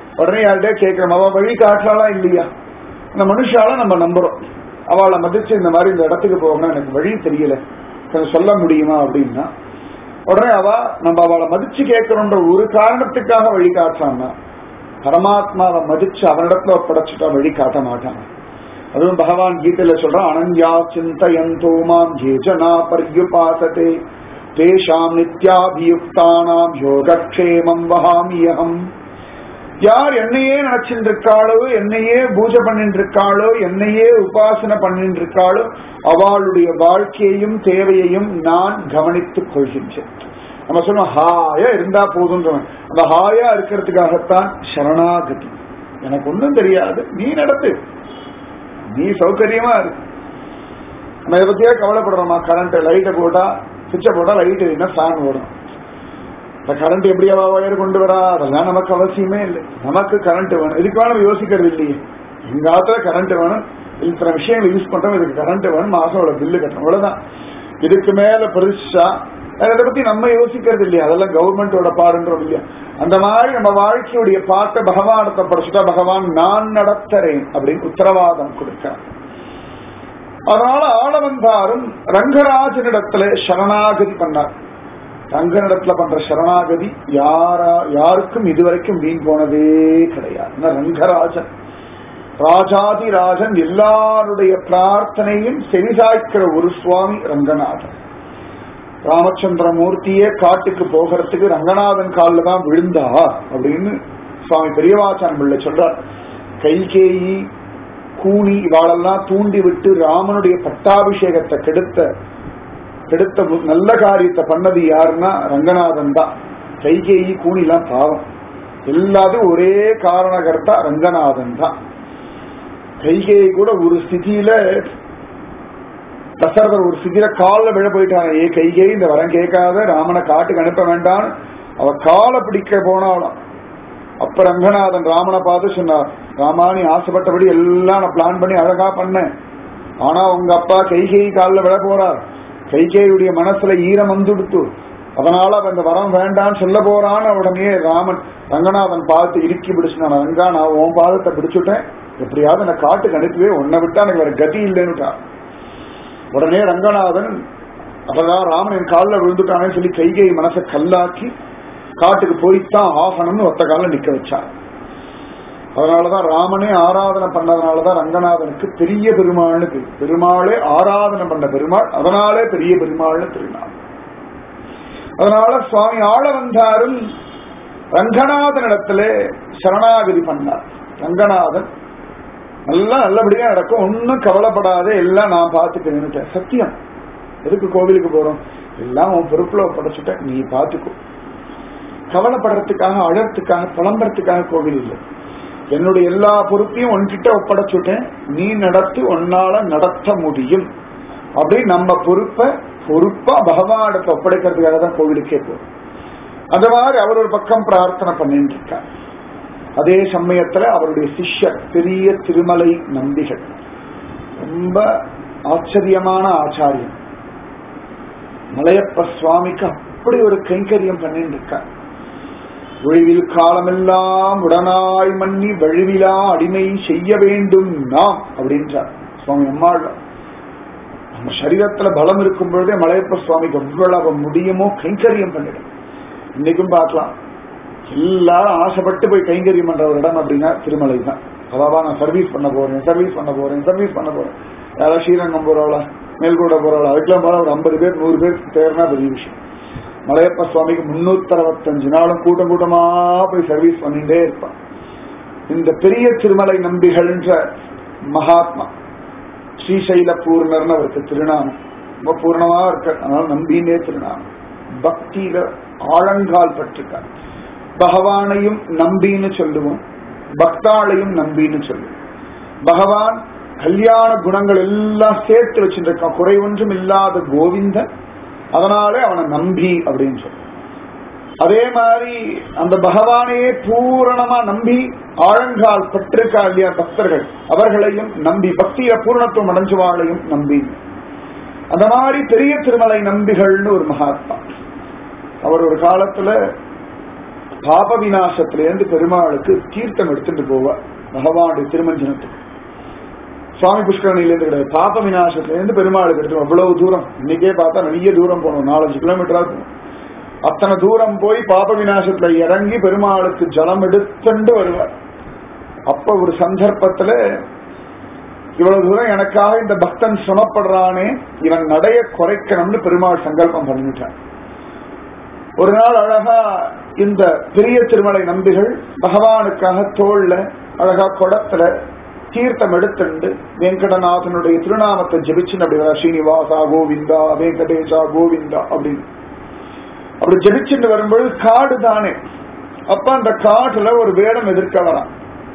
S1: உடனே யார்கிட்டயே கேட்கிறோம் அவ வழி காட்டுறாளா இல்லையா அந்த மனுஷால நம்ம நம்புறோம் அவளை மதிச்சு இந்த மாதிரி இந்த இடத்துக்கு போகணும் எனக்கு வழி தெரியல கொஞ்சம் சொல்ல முடியுமா அப்படின்னா உடனே அவ நம்ம அவளை மதிச்சு கேட்கிறோன்ற ஒரு காரணத்துக்காக வழி காட்டுறான்னா பரமாத்மாவை மதிச்சு அவனிடத்துல ஒப்படைச்சுட்டா வழி காட்ட மாட்டான் அதுவும் பகவான் கீதையில சொல்றான் அனன்யா சிந்தயந்தோ மாம் ஜேஜனா பர்யுபாசதே தேஷாம் நித்யாபியுக்தானாம் யோகக்ஷேமம் வகாமியகம் யார் என்னையே நினைச்சிட்டு இருக்காளோ என்னையே பூஜை பண்ணிட்டு இருக்காளோ என்னையே உபாசனை பண்ணிட்டு இருக்காளோ அவளுடைய வாழ்க்கையையும் தேவையையும் நான் கவனித்துக் கொள்கின்றேன் நம்ம சொல்லுவோம் ஹாயா இருந்தா போதுன்றவன் அந்த ஹாயா இருக்கிறதுக்காகத்தான் சரணாகதி எனக்கு ஒன்றும் தெரியாது நீ நடத்து நீ சௌகரியமா இருக்கு நம்ம இதை பத்தியே கவலைப்படுறோமா கரண்ட் லைட்டை போட்டா சுவிட்சை போட்டா லைட் என்ன ஃபேன் ஓடும் இந்த கரண்ட் எப்படியாவா ஒயர் கொண்டு வரா அதெல்லாம் நமக்கு அவசியமே இல்லை நமக்கு கரண்ட் வேணும் இதுக்கு வேணும் யோசிக்கிறது இல்லையே எங்க ஆத்துல கரண்ட் வேணும் இத்தனை விஷயங்கள் யூஸ் பண்றோம் இதுக்கு கரண்ட் வேணும் மாசம் அவ்வளவு பில்லு கட்டணும் அவ்வளவுதான் இதுக்கு மேல பெருசா அதை பத்தி நம்ம யோசிக்கிறது இல்லையா அதெல்லாம் கவர்மெண்டோட பாடுன்றோம் இல்லையா அந்த மாதிரி நம்ம வாழ்க்கையுடைய பாட்டை பகவானத்தை படிச்சுட்டா பகவான் நான் நடத்துறேன் அப்படின்னு உத்தரவாதம் கொடுக்கிறார் அதனால ஆளவந்தாரும் ரங்கராஜனிடத்துல சரணாகதி பண்ணார் ரங்கனிடத்துல பண்ற சரணாகதி யாரா யாருக்கும் இதுவரைக்கும் வீண் போனதே கிடையாது ஏன்னா ரங்கராஜன் ராஜாதி ராஜன் எல்லாருடைய பிரார்த்தனையும் செவிசாய்க்கிற ஒரு சுவாமி ரங்கநாதன் ராமச்சந்திரமூர்த்தியே காட்டுக்கு போகிறதுக்கு ரங்கநாதன் காலில் தான் விழுந்தா அப்படின்னு சுவாமி பெரியவாச்சான் பிள்ளை சொல்றார் கைகேயி கூனி இவாளெல்லாம் தூண்டி விட்டு ராமனுடைய பட்டாபிஷேகத்தை கெடுத்த கெடுத்த மு- நல்ல காரியத்தை பண்ணது யாருன்னா ரங்கநாதன் தான் கைகேயி கூனிலாம் பாவம் எல்லாத்தையும் ஒரே காரணகர்த்தா ரங்கநாதன் தான் கைகேயி கூட ஒரு ஸ்திதியில தசரதர் ஒரு ஸ்திதியில காலில் விழ போயிட்டாங்க ஏ கைகேயி இந்த வரம் கேட்காத ராமனை காட்டுக்கு அனுப்ப வேண்டாம் அவ காலை பிடிக்க போனாலும் அப்ப ரங்கநாதன் ராமனை பார்த்து சொன்னார் ராமா நீ ஆசைப்பட்டபடி எல்லாம் நான் பிளான் பண்ணி அழகா பண்ணேன் ஆனா உங்க அப்பா கைகேயி காலில் விழ போறார் கைகேயுடைய மனசுல ஈரம் வந்துடுத்து அதனால அவன் இந்த வரம் வேண்டான்னு சொல்ல போறான்னு உடனே ராமன் ரங்கநாதன் பார்த்து இறுக்கி பிடிச்சுனான் ரங்கா நான் உன் பாதத்தை பிடிச்சுட்டேன் எப்படியாவது நான் காட்டுக்கு அனுப்பிவே உன்னை விட்டா எனக்கு வேற கதி இல்லைன்னுட்டான் உடனே ரங்கநாதன் அதான் ராமன் என் காலில் விழுந்துட்டானே சொல்லி கைகை மனசை கல்லாக்கி காட்டுக்கு போய்த்தான் ஆகணும்னு ஒத்த காலில் நிக்க வச்சான் அதனாலதான் ராமனே ஆராதனை பண்ணதுனாலதான் ரங்கநாதனுக்கு பெரிய பெருமாள்னு பேரு. பெருமாளே ஆராதனை பண்ண பெருமாள் அதனாலே பெரிய பெருமாள்னு திருநாள் அதனால சுவாமி ஆள வந்தாரும் ரங்கநாதனிடத்துல சரணாகதி பண்ணார் ரங்கநாதன் எல்லாம் நல்லபடியா நடக்கும் ஒன்னும் கவலைப்படாதே எல்லாம் நான் பார்த்துக்கிறேன் சத்தியம் எதுக்கு கோவிலுக்கு போறோம் எல்லாம் உன் பொறுப்புல படைச்சுட்டேன் நீ பார்த்துக்கோ கவலைப்படுறதுக்காக அழறதுக்காக புலம்புறதுக்காக கோவில் இல்லை என்னுடைய எல்லா பொறுப்பையும் உன்கிட்ட ஒப்படைச்சுட்டேன் நீ நடத்து உன்னால நடத்த முடியும் அப்படி நம்ம பொறுப்பை பொறுப்பா பகவானிடத்தை ஒப்படைக்கிறதுக்காக தான் கோவிலுக்கே போறோம் அந்த மாதிரி அவர் ஒரு பக்கம் பிரார்த்தனை பண்ணிட்டு இருக்கார் அதே சமயத்துல அவருடைய சிஷ்யர் பெரிய திருமலை நம்பிகள் ரொம்ப ஆச்சரியமான ஆச்சாரியம் மலையப்ப சுவாமிக்கு அப்படி ஒரு கைங்கரியம் பண்ணிட்டு இருக்கார் ஒழிவில் காலமெல்லாம் உடனாய் மன்னி வழுவிலா அடிமை செய்ய வேண்டும் நாம் அப்படின்றார் சுவாமி அம்மாள் நம்ம சரீரத்துல பலம் இருக்கும் பொழுதே மலையப்ப சுவாமிக்கு எவ்வளவு முடியுமோ கைங்கரியம் பண்ணிடும் இன்னைக்கும் பார்க்கலாம் எல்லாரும் ஆசைப்பட்டு போய் கைங்கரியம் பண்ற ஒரு இடம் அப்படின்னா திருமலை தான் அதாவா நான் சர்வீஸ் பண்ண போறேன் சர்வீஸ் பண்ண போறேன் சர்வீஸ் பண்ண போறேன் யாராவது ஸ்ரீரங்கம் போறவளா மேல்கூட போறவளா அதுக்கெல்லாம் போற ஒரு ஐம்பது பேர் நூறு பேர் தேர்னா பெரிய விஷயம் மலையப்ப சுவாமிக்கு முன்னூத்தி அறுபத்தஞ்சு நாளும் கூட்டம் கூட்டமா போய் சர்வீஸ் பண்ணிட்டே இருப்பான் இந்த பெரிய திருமலை நம்பிகள்ன்ற மகாத்மா ஸ்ரீசைல பூர்ணர்னு அவருக்கு திருநாமம் ரொம்ப பூர்ணமா இருக்க அதனால நம்பினே திருநாமம் பக்தியில ஆழங்கால் பட்டிருக்கார் பகவானையும் நம்பின்னு சொல்லுவோம் பக்தாளையும் நம்பின்னு சொல்லுவோம் பகவான் கல்யாண குணங்கள் எல்லாம் சேர்த்து வச்சிருக்கான் குறை ஒன்றும் இல்லாத கோவிந்தன் அதனாலே அவனை நம்பி அப்படின்னு சொல்லுவோம் அதே மாதிரி அந்த பகவானையே பூரணமா நம்பி ஆழங்கால் பட்டிருக்கா இல்லையா பக்தர்கள் அவர்களையும் நம்பி பக்தியில பூரணத்துவம் அடைஞ்சவாளையும் நம்பி அந்த மாதிரி பெரிய திருமலை நம்பிகள்னு ஒரு மகாத்மா அவர் ஒரு காலத்துல பாப விநாசத்திலேருந்து பெருமாளுக்கு தீர்த்தம் எடுத்துட்டு போவார் பகவானுடைய திருமஞ்சனத்துக்கு சுவாமி புஷ்கரணியிலேருந்து கிடையாது பாப விநாசத்திலேருந்து பெருமாளுக்கு எடுத்து அவ்வளவு தூரம் இன்னைக்கே பார்த்தா நிறைய தூரம் போகணும் நாலஞ்சு கிலோமீட்டரா போகணும் அத்தனை தூரம் போய் பாப விநாசத்துல இறங்கி பெருமாளுக்கு ஜலம் எடுத்துண்டு வருவார் அப்ப ஒரு சந்தர்ப்பத்துல இவ்வளவு தூரம் எனக்காக இந்த பக்தன் சுமப்படுறானே இவன் நடைய குறைக்கணும்னு பெருமாள் சங்கல்பம் பண்ணிட்டான் ஒரு நாள் அழகா இந்த பெரிய திருமலை நம்பிகள் பகவானுக்காக தோல்ல அழகா குடத்துல தீர்த்தம் எடுத்துண்டு வெங்கடநாதனுடைய திருநாமத்தை ஜெபிச்சுன்னு அப்படி வர ஸ்ரீனிவாசா கோவிந்தா வெங்கடேஷா கோவிந்தா அப்படின்னு அப்படி ஜெபிச்சுட்டு வரும்போது காடு தானே அப்ப அந்த காட்டுல ஒரு வேடம் எதிர்க்க வரான்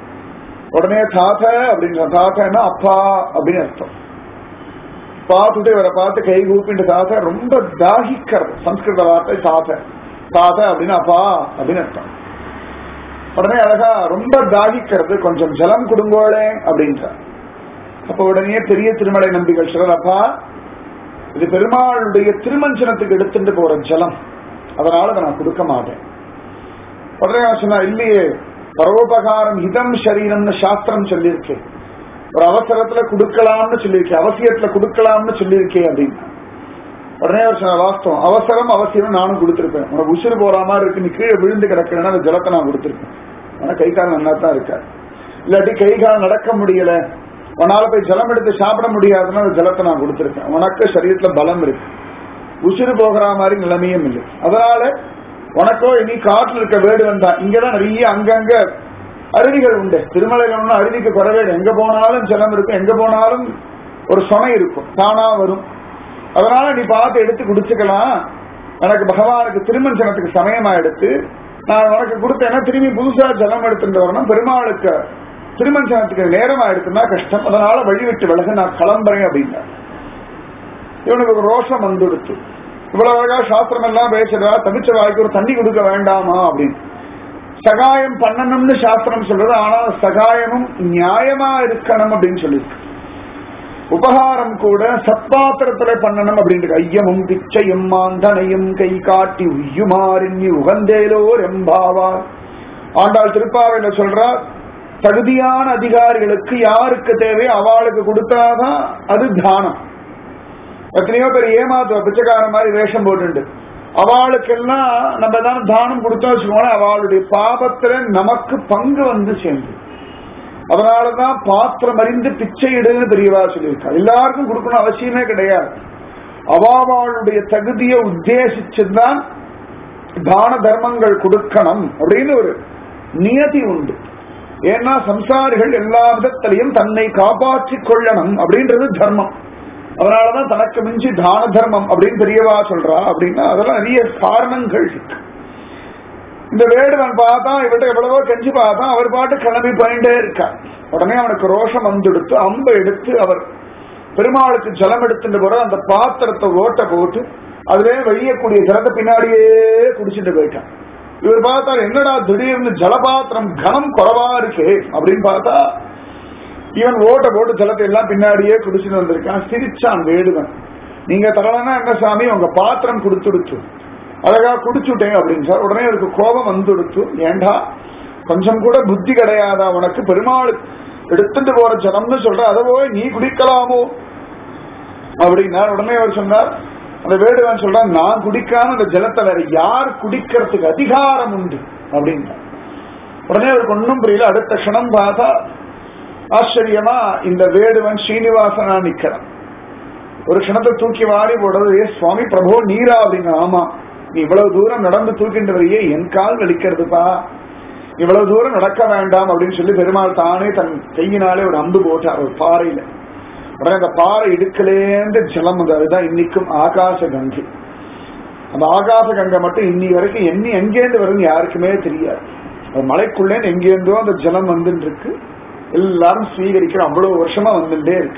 S1: உடனே தாத்த அப்படின்ற தாத்தன்னா அப்பா அப்படின்னு அர்த்தம் பார்த்துட்டு இவரை பார்த்து கை கூப்பிட்டு தாத்த ரொம்ப தாகிக்கிறது சம்ஸ்கிருத வார்த்தை தாத்த தாத்த அப்படின்னு அப்பா அப்படின்னு அர்த்தம் உடனே அழகா ரொம்ப தாகிக்கிறது கொஞ்சம் ஜலம் கொடுங்கோளே அப்படின்றார் அப்ப உடனே பெரிய திருமலை நம்பிகள் சொல்றார் அப்பா இது பெருமாளுடைய திருமஞ்சனத்துக்கு எடுத்துட்டு போற ஜலம் அதனால அதை நான் கொடுக்க மாட்டேன் உடனே அவன் சொன்னா இல்லையே பரோபகாரம் இதம் சரீரம்னு சாஸ்திரம் சொல்லியிருக்கேன் ஒரு அவசரத்துல கொடுக்கலாம்னு சொல்லியிருக்கேன் அவசியத்துல கொடுக்கலாம்னு சொல்லியிருக்கேன் அப்படின்னு உடனே அவர் சொன்ன வாஸ்தவம் அவசரம் அவசியம் நானும் கொடுத்திருப்பேன் உனக்கு உசுறு போற மாதிரி இருக்கு நீ கீழே விழுந்து கிடக்கிறேன்னா அந்த ஜலத்தை நான் கொடுத்திருப்பேன் ஆனா கை கால் நல்லா தான் இருக்காரு இல்லாட்டி கை கால் நடக்க முடியல உன்னால போய் ஜலம் எடுத்து சாப்பிட முடியாதுன்னா அந்த ஜலத்தை நான் கொடுத்திருப்பேன் உனக்கு சரீரத்துல பலம் இருக்கு உசுறு போகிற மாதிரி நிலைமையும் இல்லை அதனால உனக்கோ இனி காட்டில் இருக்க வேடு வந்தா இங்கதான் நிறைய அங்கங்க அருவிகள் உண்டு திருமலையில ஒன்றும் அருவிக்கு குறவே இல்லை. எங்க போனாலும் ஜலம் இருக்கும் எங்க போனாலும் ஒரு சொனை இருக்கும் தானா வரும் அதனால நீ பார்த்து எடுத்து குடிச்சுக்கலாம் எனக்கு பகவானுக்கு திருமஞ்சனத்துக்கு சமயமா எடுத்து நான் உனக்கு கொடுத்தேன்னா திரும்பி புதுசா ஜலம் எடுத்துட்டு வரணும் பெருமாளுக்கு திருமஞ்சனத்துக்கு நேரமா எடுத்துனா கஷ்டம் அதனால வழி விட்டு விலக நான் கிளம்புறேன் அப்படின்னா இவனுக்கு ஒரு ரோஷம் வந்துடுத்து இவ்வளவு அழகா சாஸ்திரம் எல்லாம் பேசுறா தவிச்ச வாய்க்கு ஒரு தண்ணி கொடுக்க வேண்டாமா அப்படின்னு சகாயம் பண்ணணும்னு சாஸ்திரம் சொல்றது ஆனா சகாயமும் நியாயமா இருக்கணும் அப்படின்னு சொல்லியிருக்கு உபகாரம் கூட சத்பாத்திரத்துல பண்ணணும் அப்படின்ட்டு ஐயமும் பிச்சையும் மாந்தனையும் கை காட்டி உய்யுமாறின்னி உகந்தேலோர் எம்பாவார் ஆண்டாள் திருப்பாவையில சொல்றா தகுதியான அதிகாரிகளுக்கு யாருக்கு தேவை அவளுக்கு கொடுத்தாதான் அது தானம் எத்தனையோ பேர் ஏமாத்துவ பிச்சைக்கார மாதிரி வேஷம் போட்டுண்டு அவளுக்கெல்லாம் நம்ம தான் தானம் கொடுத்தோம் வச்சுக்கோங்களேன் அவளுடைய பாபத்துல நமக்கு பங்கு வந்து சேர்ந்து அதனாலதான் பாத்திரம் அறிந்து பிச்சை இடுன்னு பெரியவா சொல்லியிருக்கா எல்லாருக்கும் கொடுக்கணும் அவசியமே கிடையாது அவாவாளுடைய தகுதியை உத்தேசிச்சுதான் தான தர்மங்கள் கொடுக்கணும் அப்படின்னு ஒரு நியதி உண்டு ஏன்னா சம்சாரிகள் எல்லா விதத்திலையும் தன்னை காப்பாற்றிக் கொள்ளணும் அப்படின்றது தர்மம் அதனாலதான் தனக்கு மிஞ்சி தான தர்மம் அப்படின்னு பெரியவா சொல்றா அப்படின்னா அதெல்லாம் நிறைய காரணங்கள் இருக்கு இந்த வேடுவன் பார்த்தா இவர்கிட்ட எவ்வளவோ கெஞ்சி பார்த்தா அவர் பாட்டு கிளம்பி போயிட்டே இருக்கார் உடனே அவனுக்கு ரோஷம் வந்துடுத்து அம்பை எடுத்து அவர் பெருமாளுக்கு ஜலம் எடுத்துட்டு போற அந்த பாத்திரத்தை ஓட்ட போட்டு அதுல வழியக்கூடிய ஜலத்தை பின்னாடியே குடிச்சிட்டு போயிட்டான் இவர் பார்த்தார் என்னடா திடீர்னு ஜலபாத்திரம் கனம் குறவா இருக்கு அப்படின்னு பார்த்தா இவன் ஓட்ட போட்டு ஜலத்தை எல்லாம் பின்னாடியே குடிச்சிட்டு வந்திருக்கான் சிரிச்சான் வேடுவன் நீங்க தரலன்னா என்ன சாமி உங்க பாத்திரம் கொடுத்துடுச்சு அழகா குடிச்சுட்டேன் அப்படின்னு சார் உடனே அவருக்கு கோபம் வந்துடுத்து ஏண்டா கொஞ்சம் கூட புத்தி கிடையாதா உனக்கு பெருமாள் எடுத்துட்டு போற ஜலம்னு சொல்ற அதை போய் நீ குடிக்கலாமோ அப்படின்னா உடனே அவர் சொன்னார் அந்த வேடுவன் சொல்றான் நான் குடிக்காம அந்த ஜலத்தை வேற யார் குடிக்கிறதுக்கு அதிகாரம் உண்டு அப்படின்னா உடனே அவருக்கு ஒன்றும் புரியல அடுத்த க்ஷணம் பார்த்தா ஆச்சரியமா இந்த வேடுவன் ஸ்ரீனிவாசனா நிக்கிறான் ஒரு க்ஷணத்தை தூக்கி வாரி போடுறது ஏ சுவாமி பிரபு நீரா அப்படின்னு ஆமா நீ இவ்வளவு தூரம் நடந்து தூக்கிட்டு வரையே என் கால் வலிக்கிறதுப்பா இவ்வளவு தூரம் நடக்க வேண்டாம் அப்படின்னு சொல்லி பெருமாள் தானே தன் கையினாலே ஒரு அம்பு போட்டார் ஒரு பாறையில உடனே அந்த பாறை இடுக்கலேந்து ஜலம் வந்து அதுதான் இன்னைக்கும் ஆகாச கங்கை அந்த ஆகாச கங்கை மட்டும் இன்னி வரைக்கும் எண்ணி எங்கேருந்து வரும்னு யாருக்குமே தெரியாது அது மலைக்குள்ளேன்னு எங்கேருந்தோ அந்த ஜலம் வந்துட்டு இருக்கு எல்லாரும் ஸ்வீகரிக்கிற அவ்வளவு வருஷமா வந்துட்டே இருக்கு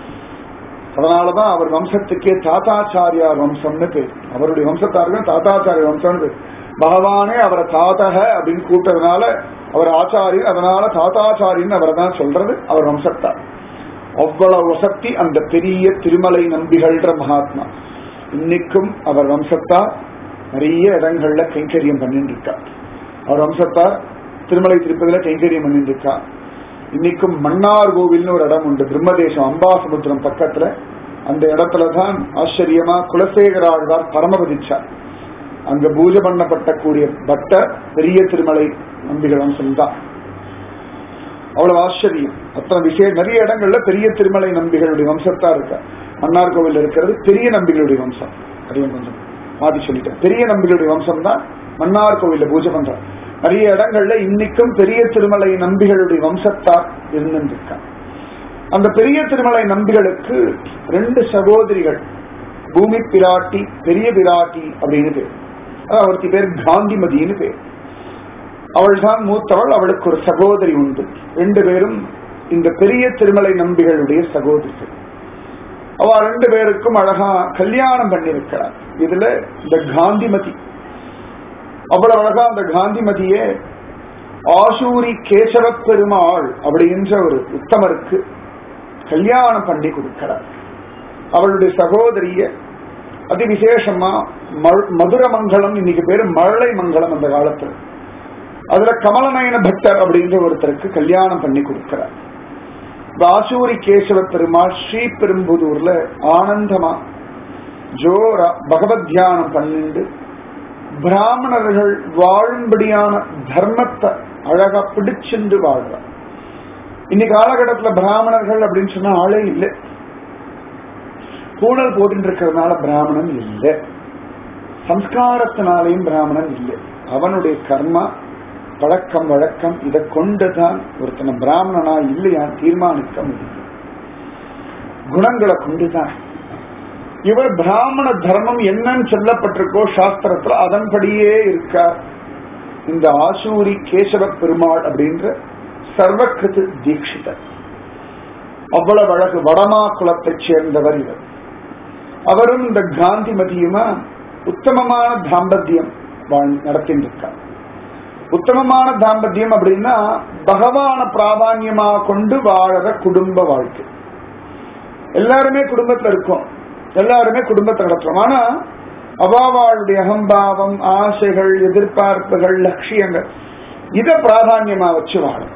S1: அதனாலதான் அவர் வம்சத்துக்கே தாத்தாச்சாரியார் வம்சம்னு பேர் அவருடைய வம்சத்தார்கள் தாத்தாச்சாரிய வம்சம்னு பேர் பகவானே அவரை தாத்தக அப்படின்னு கூப்பிட்டதுனால அவர் ஆச்சாரியர் அதனால தாத்தாச்சாரின்னு அவரை தான் சொல்றது அவர் வம்சத்தார் அவ்வளவு வசக்தி அந்த பெரிய திருமலை நம்பிகள்ன்ற மகாத்மா இன்னைக்கும் அவர் வம்சத்தார் நிறைய இடங்கள்ல கைங்கரியம் பண்ணிட்டு இருக்கார் அவர் வம்சத்தார் திருமலை திருப்பதியில கைங்கரியம் பண்ணிட்டு இருக்கா இன்னைக்கும் மன்னார் கோவில்னு ஒரு இடம் உண்டு பிரம்மதேசம் அம்பாசமுத்திரம் பக்கத்துல அந்த இடத்துல தான் ஆச்சரியமா குலசேகர ஆழ்வார் பரமபதிச்சார் அங்க பூஜை பண்ணப்பட்ட கூடிய பட்டர் பெரிய திருமலை நம்பிகள் வம்சம் தான் அவ்வளவு ஆச்சரியம் அத்தனை விஷய நிறைய இடங்கள்ல பெரிய திருமலை நம்பிகளுடைய வம்சத்தா இருக்க மன்னார் கோவில் இருக்கிறது பெரிய நம்பிகளுடைய வம்சம் அதையும் கொஞ்சம் மாத்தி சொல்லிட்டேன் பெரிய நம்பிகளுடைய வம்சம் தான் மன்னார் கோவில்ல பூஜை பண்ற நிறைய இடங்கள்ல இன்னைக்கும் பெரிய திருமலை நம்பிகளுடைய வம்சத்தார் இருந்துருக்காங்க அந்த பெரிய திருமலை நம்பிகளுக்கு ரெண்டு சகோதரிகள் பூமி பிராட்டி பெரிய பிராட்டி அப்படின்னு பேர் அதாவது அவருக்கு பேர் காந்திமதினு பேர் அவள் தான் மூத்தவள் அவளுக்கு ஒரு சகோதரி உண்டு ரெண்டு பேரும் இந்த பெரிய திருமலை நம்பிகளுடைய சகோதரிகள் அவ ரெண்டு பேருக்கும் அழகா கல்யாணம் பண்ணிருக்கிறார் இதுல இந்த காந்திமதி அவ்வளவு அழகா அந்த காந்திமதியே ஆசூரி கேசவ பெருமாள் அப்படின்ற ஒரு உத்தமருக்கு கல்யாணம் பண்ணி கொடுக்கிறார் அவளுடைய சகோதரிய அதி விசேஷமா மதுரமங்கலம் இன்னைக்கு பேரு மழலை மங்கலம் அந்த காலத்துல அதுல கமலநயன பக்தர் அப்படின்ற ஒருத்தருக்கு கல்யாணம் பண்ணி கொடுக்கிறார் ஆசூரி கேசவ பெருமாள் ஸ்ரீ பெரும்புதூர்ல ஆனந்தமா ஜோரா பகவத் தியானம் பண்ணிண்டு பிராமணர்கள் வாழும்படியான தர்மத்தை அழகா பிடிச்சிருந்து வாழ்றார் இன்னைக்கு காலகட்டத்துல பிராமணர்கள் அப்படின்னு சொன்னா ஆளே இல்லை பூணல் போட்டு இருக்கிறதுனால பிராமணன் இல்லை சம்ஸ்காரத்தினாலையும் பிராமணன் இல்லை அவனுடைய கர்மா பழக்கம் வழக்கம் இதை கொண்டுதான் ஒருத்தனை பிராமணனா இல்லையா தீர்மானிக்க முடியும் குணங்களை கொண்டுதான் இவர் பிராமண தர்மம் என்னன்னு சொல்லப்பட்டிருக்கோ சாஸ்திரத்துல அதன்படியே இருக்கார் இந்த ஆசூரி கேசவ பெருமாள் அப்படின்ற சர்வகிருத்து தீட்சிதர் அவ்வளவு அழகு வடமா குலத்தைச் சேர்ந்தவர் இவர் அவரும் இந்த காந்திமதியுமா உத்தமமான தாம்பத்தியம் நடத்திட்டு இருக்கார் உத்தமமான தாம்பத்தியம் அப்படின்னா பகவான பிராதான்யமா கொண்டு வாழற குடும்ப வாழ்க்கை எல்லாருமே குடும்பத்துல இருக்கோம் எல்லாருமே குடும்பத்தை நடத்துறோம் ஆனா அவாவாளுடைய அகம்பாவம் ஆசைகள் எதிர்பார்ப்புகள் லட்சியங்கள் இத பிராதான்யமா வச்சு வாழும்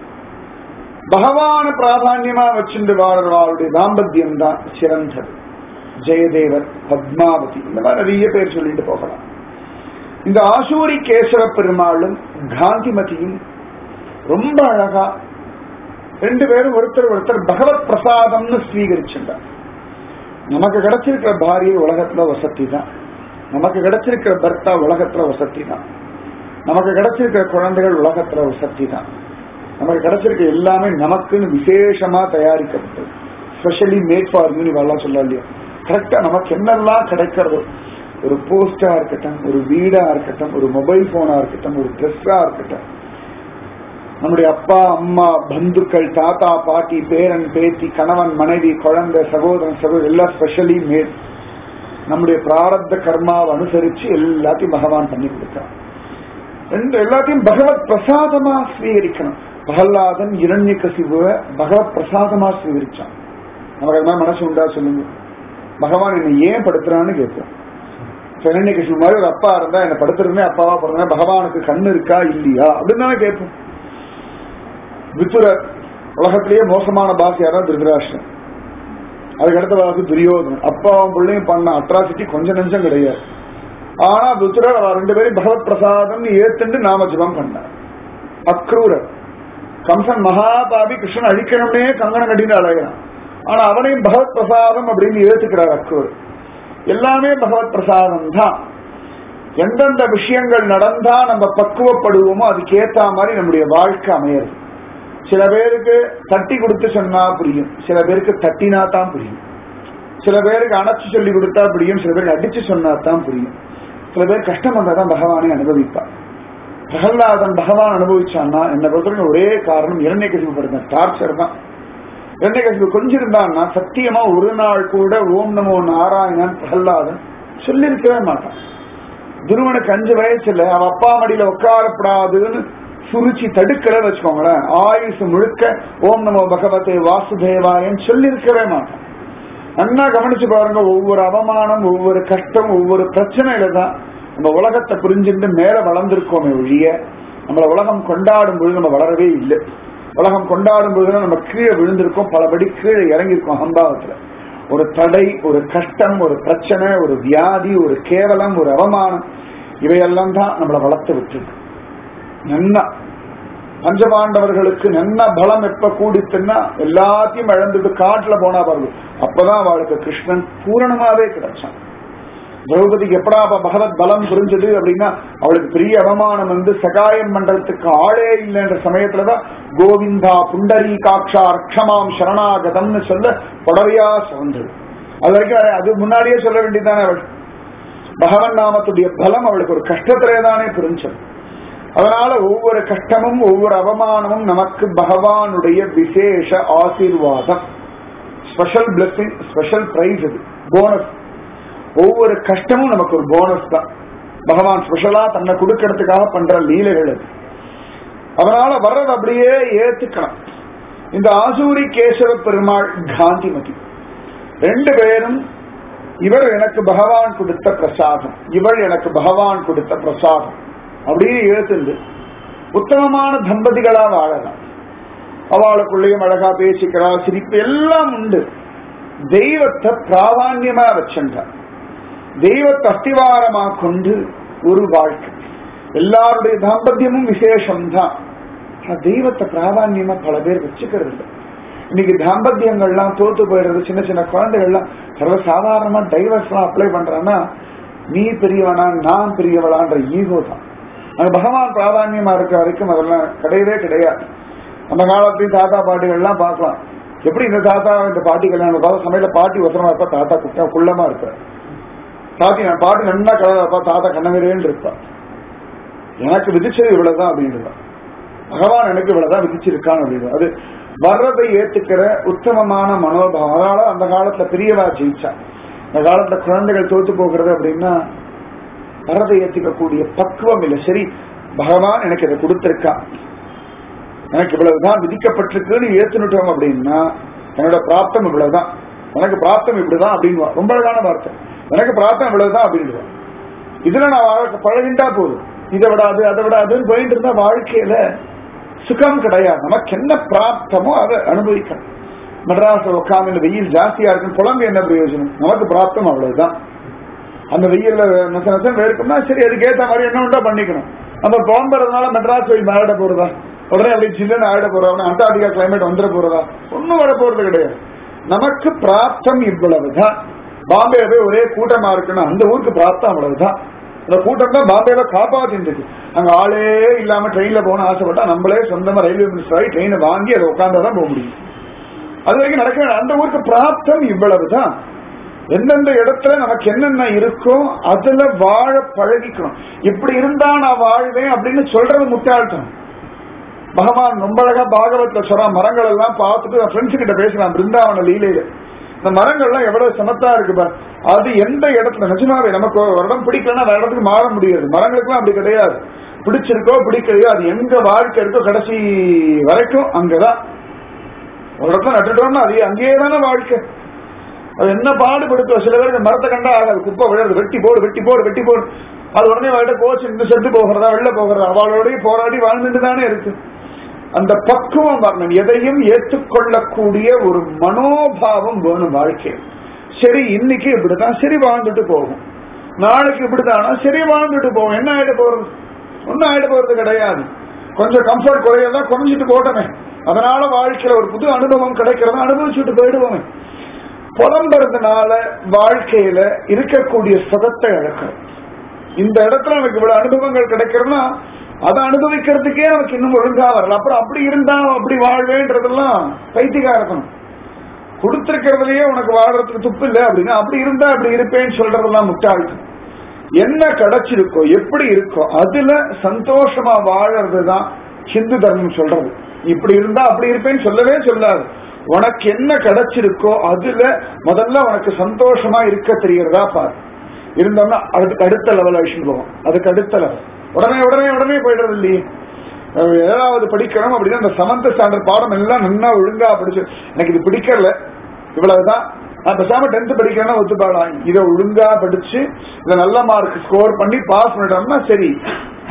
S1: பகவான பிராதான்யமா வச்சுட்டு வாழ்றவாளுடைய தாம்பத்தியம் தான் சிறந்தது ஜெயதேவர் பத்மாவதி இந்த மாதிரி நிறைய பேர் சொல்லிட்டு போகலாம் இந்த ஆசூரி கேசவ பெருமாளும் காந்திமதியும் ரொம்ப அழகா ரெண்டு பேரும் ஒருத்தர் ஒருத்தர் பகவத் பிரசாதம்னு ஸ்வீகரிச்சுட்டார் நமக்கு கிடைச்சிருக்கிற பாரிய உலகத்துல வசதி தான் நமக்கு கிடைச்சிருக்கிற பர்த்தா உலகத்துல வசதி தான் நமக்கு கிடைச்சிருக்கிற குழந்தைகள் உலகத்துல வசதி தான் நமக்கு கிடைச்சிருக்க எல்லாமே நமக்குன்னு விசேஷமா தயாரிக்கப்பட்டது ஸ்பெஷலி மேட் ஃபார் யூ எல்லாம் சொல்ல இல்லையா கரெக்டா நமக்கு என்னெல்லாம் கிடைக்கிறதோ ஒரு போஸ்டா இருக்கட்டும் ஒரு வீடா இருக்கட்டும் ஒரு மொபைல் போனா இருக்கட்டும் ஒரு ட்ரெஸ்ஸா இருக்கட்டும் நம்முடைய அப்பா அம்மா பந்துக்கள் தாத்தா பாட்டி பேரன் பேத்தி கணவன் மனைவி குழந்தை சகோதரன் சகோதரன் எல்லாம் ஸ்பெஷலி மேட் நம்முடைய பிராரப்த கர்மாவை அனுசரிச்சு எல்லாத்தையும் பகவான் பண்ணி கொடுக்கிறான் ரெண்டு எல்லாத்தையும் பகவத் பிரசாதமா ஸ்வீகரிக்கணும் பிரகல்லாதன் இரண்ய கசிவுவ பகவத் பிரசாதமா ஸ்வீகரிச்சான் நமக்கு அது மாதிரி மனசு உண்டா சொல்லுங்க பகவான் என்னை ஏன் படுத்துறான்னு கேட்போம் இரண்ய கசிவு மாதிரி ஒரு அப்பா இருந்தா என்ன படுத்துறதுமே அப்பாவா பிறந்தா பகவானுக்கு கண்ணு இருக்கா இல்லையா அப்படின்னு தானே கேட்போம் வித்துரர் உலகத்திலேயே மோசமான பாஸ் யாரா திருதராஷ்டிரம் அதுக்கு அடுத்த பாசு துரியோதனன் அப்பாவும் பிள்ளையும் பண்ண அட்ராசிட்டி கொஞ்சம் நெஞ்சம் கிடையாது ஆனா வித்துரர் அவ ரெண்டு பேரும் பகவத் பிரசாதம் ஏத்துண்டு நாம ஜபம் பண்ணார் அக்ரூரர் கம்சன் மகாபாபி கிருஷ்ணன் அழிக்கணும்னே கங்கணம் கட்டின்னு அழகிறான் ஆனா அவனையும் பகவத் பிரசாதம் அப்படின்னு ஏத்துக்கிறார் அக்ரூர் எல்லாமே பகவத் பிரசாதம் தான் எந்தெந்த விஷயங்கள் நடந்தா நம்ம பக்குவப்படுவோமோ அதுக்கு ஏத்த மாதிரி நம்முடைய வாழ்க்கை அமையறது சில பேருக்கு தட்டி கொடுத்து சொன்னா புரியும் சில பேருக்கு தட்டினா தான் புரியும் சில பேருக்கு அணைச்சு சொல்லி கொடுத்தா புரியும் சில பேருக்கு அடிச்சு சொன்னா தான் புரியும் சில பேர் கஷ்டம் வந்தாதான் பகவானை அனுபவிப்பார் பிரகல்லாதன் பகவான் அனுபவிச்சான்னா என்னை பொறுத்தவரைக்கும் ஒரே காரணம் இரண்டை கசிவு படுத்த டார்ச்சர் தான் இரண்டை கசிவு கொஞ்சம் இருந்தான்னா சத்தியமா ஒரு நாள் கூட ஓம் நமோ நாராயணன் பிரகல்லாதன் சொல்லியிருக்கவே மாட்டான் துருவனுக்கு அஞ்சு வயசுல அவ அப்பா மடியில உட்காரப்படாதுன்னு சுருச்சி தடுக்கல வச்சுக்கோங்களேன் ஆயுசு முழுக்க ஓம் நமோ பகவதே வாசுதேவாயன் சொல்லியிருக்கவே மாட்டான் நல்லா கவனிச்சு பாருங்க ஒவ்வொரு அவமானம் ஒவ்வொரு கஷ்டம் ஒவ்வொரு பிரச்சனையில தான் நம்ம உலகத்தை புரிஞ்சுட்டு மேல வளர்ந்திருக்கோமே ஒழிய நம்மள உலகம் கொண்டாடும் பொழுது நம்ம வளரவே இல்லை உலகம் கொண்டாடும் பொழுது நம்ம கீழே விழுந்திருக்கோம் பலபடி கீழே இறங்கியிருக்கோம் அம்பாவத்துல ஒரு தடை ஒரு கஷ்டம் ஒரு பிரச்சனை ஒரு வியாதி ஒரு கேவலம் ஒரு அவமானம் இவையெல்லாம் தான் நம்மளை வளர்த்து விட்டுருக்கு நன்னா பஞ்சபாண்டவர்களுக்கு நன்ன பலம் எப்ப கூடித்துன்னா எல்லாத்தையும் இழந்துட்டு காட்டுல போனா பாருங்க அப்பதான் அவளுக்கு கிருஷ்ணன் பூரணமாவே கிடைச்சான் திரௌபதிக்கு எப்படா அப்ப பகவத் பலம் புரிஞ்சது அப்படின்னா அவளுக்கு பெரிய அவமானம் வந்து சகாயம் மண்டலத்துக்கு ஆளே இல்லைன்ற சமயத்துலதான் கோவிந்தா புண்டரி காட்சா ரக்ஷமாம் சரணாகதம்னு சொல்ல புடவையா சுரந்தது அது வரைக்கும் அது முன்னாடியே சொல்ல வேண்டியதானே அவள் பகவன் நாமத்துடைய பலம் அவளுக்கு ஒரு கஷ்டத்திலே தானே புரிஞ்சது அதனால ஒவ்வொரு கஷ்டமும் ஒவ்வொரு அவமானமும் நமக்கு பகவானுடைய விசேஷ ஆசீர்வாதம் ஸ்பெஷல் பிளஸிங் ஸ்பெஷல் பிரைஸ் இது போனஸ் ஒவ்வொரு கஷ்டமும் நமக்கு ஒரு போனஸ் தான் பகவான் ஸ்பெஷலா தன்னை கொடுக்கறதுக்காக பண்ற லீலைகள் அது அதனால வர்றது அப்படியே ஏத்துக்கணும் இந்த ஆசூரி கேசவ பெருமாள் காந்திமதி ரெண்டு பேரும் இவர் எனக்கு பகவான் கொடுத்த பிரசாதம் இவள் எனக்கு பகவான் கொடுத்த பிரசாதம் அப்படியே ஏத்துண்டு உத்தமமான தம்பதிகளா வாழலாம் அவளுக்குள்ளேயும் அழகா பேசிக்கிறா சிரிப்பு எல்லாம் உண்டு தெய்வத்தை பிராதான்யமா வச்சிருந்தார் தெய்வத்தை அஸ்திவாரமா கொண்டு ஒரு வாழ்க்கை எல்லாருடைய தாம்பத்தியமும் விசேஷம்தான் தெய்வத்தை பிராதான்யமா பல பேர் வச்சுக்கிறது இல்லை இன்னைக்கு தாம்பத்தியங்கள்லாம் தோத்து போயிடுறது சின்ன சின்ன குழந்தைகள்லாம் சர்வசாதாரணமா டைவர்ஸ் எல்லாம் அப்ளை பண்றான்னா நீ பெரியவனா நான் பெரியவளான்ற ஈகோ தான் அங்க பகவான் பிராதான்யமா இருக்க வரைக்கும் அதெல்லாம் கிடையவே கிடையாது அந்த காலத்தையும் தாத்தா பாட்டிகள்லாம் பார்க்கலாம் எப்படி இந்த தாத்தா இந்த பாட்டி கல்யாணம் பார்த்தா சமையல பாட்டி வசனமா இருப்பா தாத்தா குட்டா குள்ளமா இருப்பார் தாத்தி நான் பாட்டி நன்னா கலர் இருப்பா தாத்தா கண்ணவிரேன்னு இருப்பா எனக்கு விதிச்சது இவ்வளவுதான் அப்படின்றது பகவான் எனக்கு இவ்வளவுதான் விதிச்சிருக்கான் அப்படின்னு அது வர்றதை ஏத்துக்கிற உத்தமமான மனோபாவம் அதனால அந்த காலத்துல பெரியவா ஜெயிச்சா இந்த காலத்துல குழந்தைகள் தோத்து போகிறது அப்படின்னா வரதை ஏத்துக்கக்கூடிய பக்குவம் இல்லை சரி பகவான் எனக்கு இதை கொடுத்திருக்கான் எனக்கு இவ்வளவுதான் விதிக்கப்பட்டிருக்குன்னு ஏத்துனுட்டோம் அப்படின்னா என்னோட பிராப்தம் இவ்வளவுதான் எனக்கு பிராப்தம் இப்படிதான் அப்படின்னு ரொம்ப அழகான வார்த்தை எனக்கு பிராப்தம் இவ்வளவுதான் அப்படின்னு இதுல நான் வாழ்க்கை பழகின்றா போதும் இதை விடாது அதை விடாதுன்னு போயிட்டு இருந்தா வாழ்க்கையில சுகம் கிடையாது நமக்கு என்ன பிராப்தமோ அதை அனுபவிக்கணும் மெட்ராஸ்ல உட்காந்து வெயில் ஜாஸ்தியா இருக்குன்னு புலம்பு என்ன பிரயோஜனம் நமக்கு பிராப்தம் அவ்வளவுதான் அந்த வெயில்ல நச நசம் வேர்க்கும்னா சரி அதுக்கு ஏத்த மாதிரி என்ன உண்டா பண்ணிக்கணும் நம்ம புலம்புறதுனால மெட்ராஸ் வெயில் மேலிட போறதா உடனே அப்படி சில்லுன்னு ஆயிட போறா அண்டார்டிகா கிளைமேட் வந்துட போறதா ஒன்னும் வர போறது கிடையாது நமக்கு பிராப்தம் இவ்வளவுதான் பாம்பே போய் ஒரே கூட்டமா இருக்குன்னா அந்த ஊருக்கு பிராப்தம் அவ்வளவுதான் அந்த கூட்டம் தான் பாம்பேல காப்பாத்திருக்கு அங்க ஆளே இல்லாம ட்ரெயின்ல போகணும் ஆசைப்பட்டா நம்மளே சொந்தமா ரயில்வே மினிஸ்டர் ஆகி ட்ரெயினை வாங்கி அதை உட்காந்தாதான் போக முடியும் அது வரைக்கும் நடக்க வேண்டாம். அந்த ஊருக்கு பிராப்தம் இவ்வளவுதான் எந்தெந்த இடத்துல நமக்கு என்னென்ன இருக்கோ அதுல வாழ பழகிக்கணும் இப்படி இருந்தா நான் வாழ்வேன் அப்படின்னு சொல்றது முட்டாள்தான் பகவான் ரொம்ப அழகா பாகவத்துல சொல்றான் மரங்கள் எல்லாம் பார்த்துட்டு ஃப்ரெண்ட்ஸ் கிட்ட பேசுறான் பிருந்தாவன லீலையில இந்த மரங்கள்லாம் எவ்வளவு சமத்தா இருக்கு பார் அது எந்த இடத்துல நிஜமாவே நமக்கு ஒரு இடம் பிடிக்கலன்னா வேற இடத்துக்கு மாற முடியாது மரங்களுக்குலாம் அப்படி கிடையாது பிடிச்சிருக்கோ பிடிக்கலையோ அது எங்க வாழ்க்கை இருக்கோ கடைசி வரைக்கும் அங்கதான் ஒரு இடத்துல நட்டுட்டோம்னா அது அங்கேயே தானே வாழ்க்கை அது என்ன பாடுபடுத்தும் சில பேருக்கு மரத்தை கண்டா ஆகாது குப்பை விழுறது வெட்டி போடு வெட்டி போடு வெட்டி போடு அது உடனே அவள்கிட்ட கோச்சு இந்த செத்து போகிறதா வெளில போகிறதா அவளோடய போராடி வாழ்ந்துட்டு தானே இருக்கு அந்த பக்குவம் வரணும் எதையும் ஏற்றுக்கொள்ளக்கூடிய ஒரு மனோபாவம் வேணும் வாழ்க்கை சரி இன்னைக்கு இப்படிதான் சரி வாழ்ந்துட்டு போகும் நாளைக்கு இப்படிதானா சரி வாழ்ந்துட்டு போகும் என்ன ஆயிட போறது ஒன்னும் ஆயிட போறது கிடையாது கொஞ்சம் கம்ஃபர்ட் குறையதான் குறைஞ்சிட்டு போட்டமே அதனால வாழ்க்கையில ஒரு புது அனுபவம் கிடைக்கிறத அனுபவிச்சுட்டு போயிடுவோமே புலம்புறதுனால வாழ்க்கையில இருக்கக்கூடிய சுகத்தை இழக்கிறோம் இந்த இடத்துல எனக்கு இவ்வளவு அனுபவங்கள் கிடைக்கிறதுனா அதை அனுபவிக்கிறதுக்கே நமக்கு இன்னும் ஒழுங்கா வரல அப்புறம் அப்படி இருந்தா அப்படி வாழ்வேன்றதெல்லாம் பைத்தியகா இருக்கணும் கொடுத்திருக்கிறதுலயே உனக்கு வாழ்றதுக்கு துப்பு இல்லை அப்படின்னா அப்படி இருந்தா அப்படி இருப்பேன்னு சொல்றதெல்லாம் முட்டாள்தான் என்ன கிடைச்சிருக்கோ எப்படி இருக்கோ அதுல சந்தோஷமா வாழறதுதான் ஹிந்து தர்மம் சொல்றது இப்படி இருந்தா அப்படி இருப்பேன்னு சொல்லவே சொல்லாது உனக்கு என்ன கிடைச்சிருக்கோ அதுல முதல்ல உனக்கு சந்தோஷமா இருக்க தெரியறதா பாரு இருந்தோம்னா அதுக்கு அடுத்த லெவல் அழிச்சுட்டு போவோம் அதுக்கு அடுத்த லெவல் உடனே உடனே உடனே போயிடுறது இல்லையே அஹ் ஏழாவது படிக்கணும் அப்படின்னா அந்த சமந்த ஸ்டாண்டர்ட் பாடம் எல்லாம் நல்லா ஒழுங்கா படிச்சு எனக்கு இது பிடிக்கல இவ்வளவுதான் நான் பேசாம டென்த் படிக்கிறேன்னா ஒத்துப்பாடலாம் இதை ஒழுங்கா படிச்சு இதை நல்ல மார்க் ஸ்கோர் பண்ணி பாஸ் பண்ணிட்டோம்னா சரி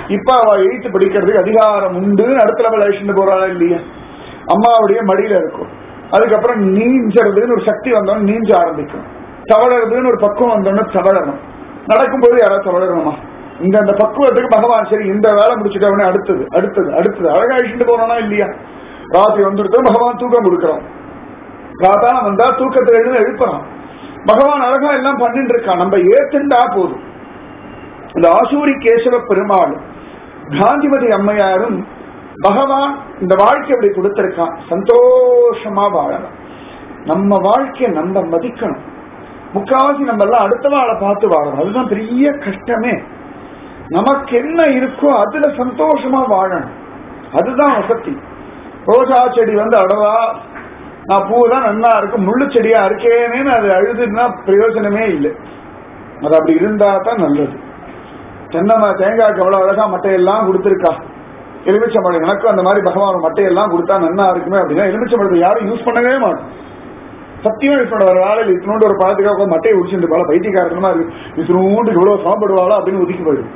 S1: இப்ப அவ எயித்து படிக்கிறதுக்கு அதிகாரம் உண்டு அடுத்த லெவல் அழிச்சுட்டு போறாளா இல்லையா அம்மாவுடைய மடியில இருக்கும் அதுக்கப்புறம் நீஞ்சறதுன்னு ஒரு சக்தி வந்தோன்னு நீஞ்ச ஆரம்பிக்கும் தவழறதுன்னு ஒரு பக்குவம் வந்தோன்னு தவழணும் நடக்கும்போது யாராவது தவழணுமா இந்த அந்த பக்குவத்துக்கு பகவான் சரி இந்த வேலை முடிச்சுட்டவனே அடுத்தது அடுத்தது அடுத்தது அழகா அழிச்சுட்டு போறானா இல்லையா ராத்திரி வந்துடுத்து பகவான் தூக்கம் கொடுக்குறான் காத்தால வந்தா தூக்கத்துல எழுந்து எழுப்புறான் பகவான் அழகா எல்லாம் பண்ணிட்டு இருக்கான் நம்ம ஏத்துண்டா போதும் இந்த ஆசூரி கேசவ பெருமாள் காந்திமதி அம்மையாரும் பகவான் இந்த வாழ்க்கை அப்படி கொடுத்திருக்கான் சந்தோஷமா வாழலாம் நம்ம வாழ்க்கையை நம்ம மதிக்கணும் முக்காவாசி நம்ம எல்லாம் அடுத்தவாளை பார்த்து வாழணும் அதுதான் பெரிய கஷ்டமே நமக்கு என்ன இருக்கோ அதுல சந்தோஷமா வாழணும் அதுதான் வசதி ரோஜா செடி வந்து அடவா நான் பூ தான் நன்னா இருக்கு முள்ளு செடியா இருக்கேனேன்னு அது அழுதுன்னா பிரயோஜனமே இல்லை அது அப்படி இருந்தா தான் நல்லது தென்னை தேங்காய்க்கு அவ்வளவு அழகா மட்டையெல்லாம் கொடுத்துருக்கா எலுமிச்சம்பழம் எனக்கும் அந்த மாதிரி பகவான் மட்டையெல்லாம் கொடுத்தா நன்னா இருக்குமே அப்படின்னா எலுமிச்சம்பழத்தை யாரும் யூஸ் பண்ணவே மாட்டோம் சத்தியம் யூஸ் பண்ண வர வேலையில் இத்தினோண்டு ஒரு பழத்துக்காக மட்டையை உடிச்சுட்டு போல பைத்தியக்காரத்தனமா இருக்கு இத்தினோண்டு இவ்வளவு சமப்படுவாளோ அப்படின்னு ஒதுக்கி போயிடும்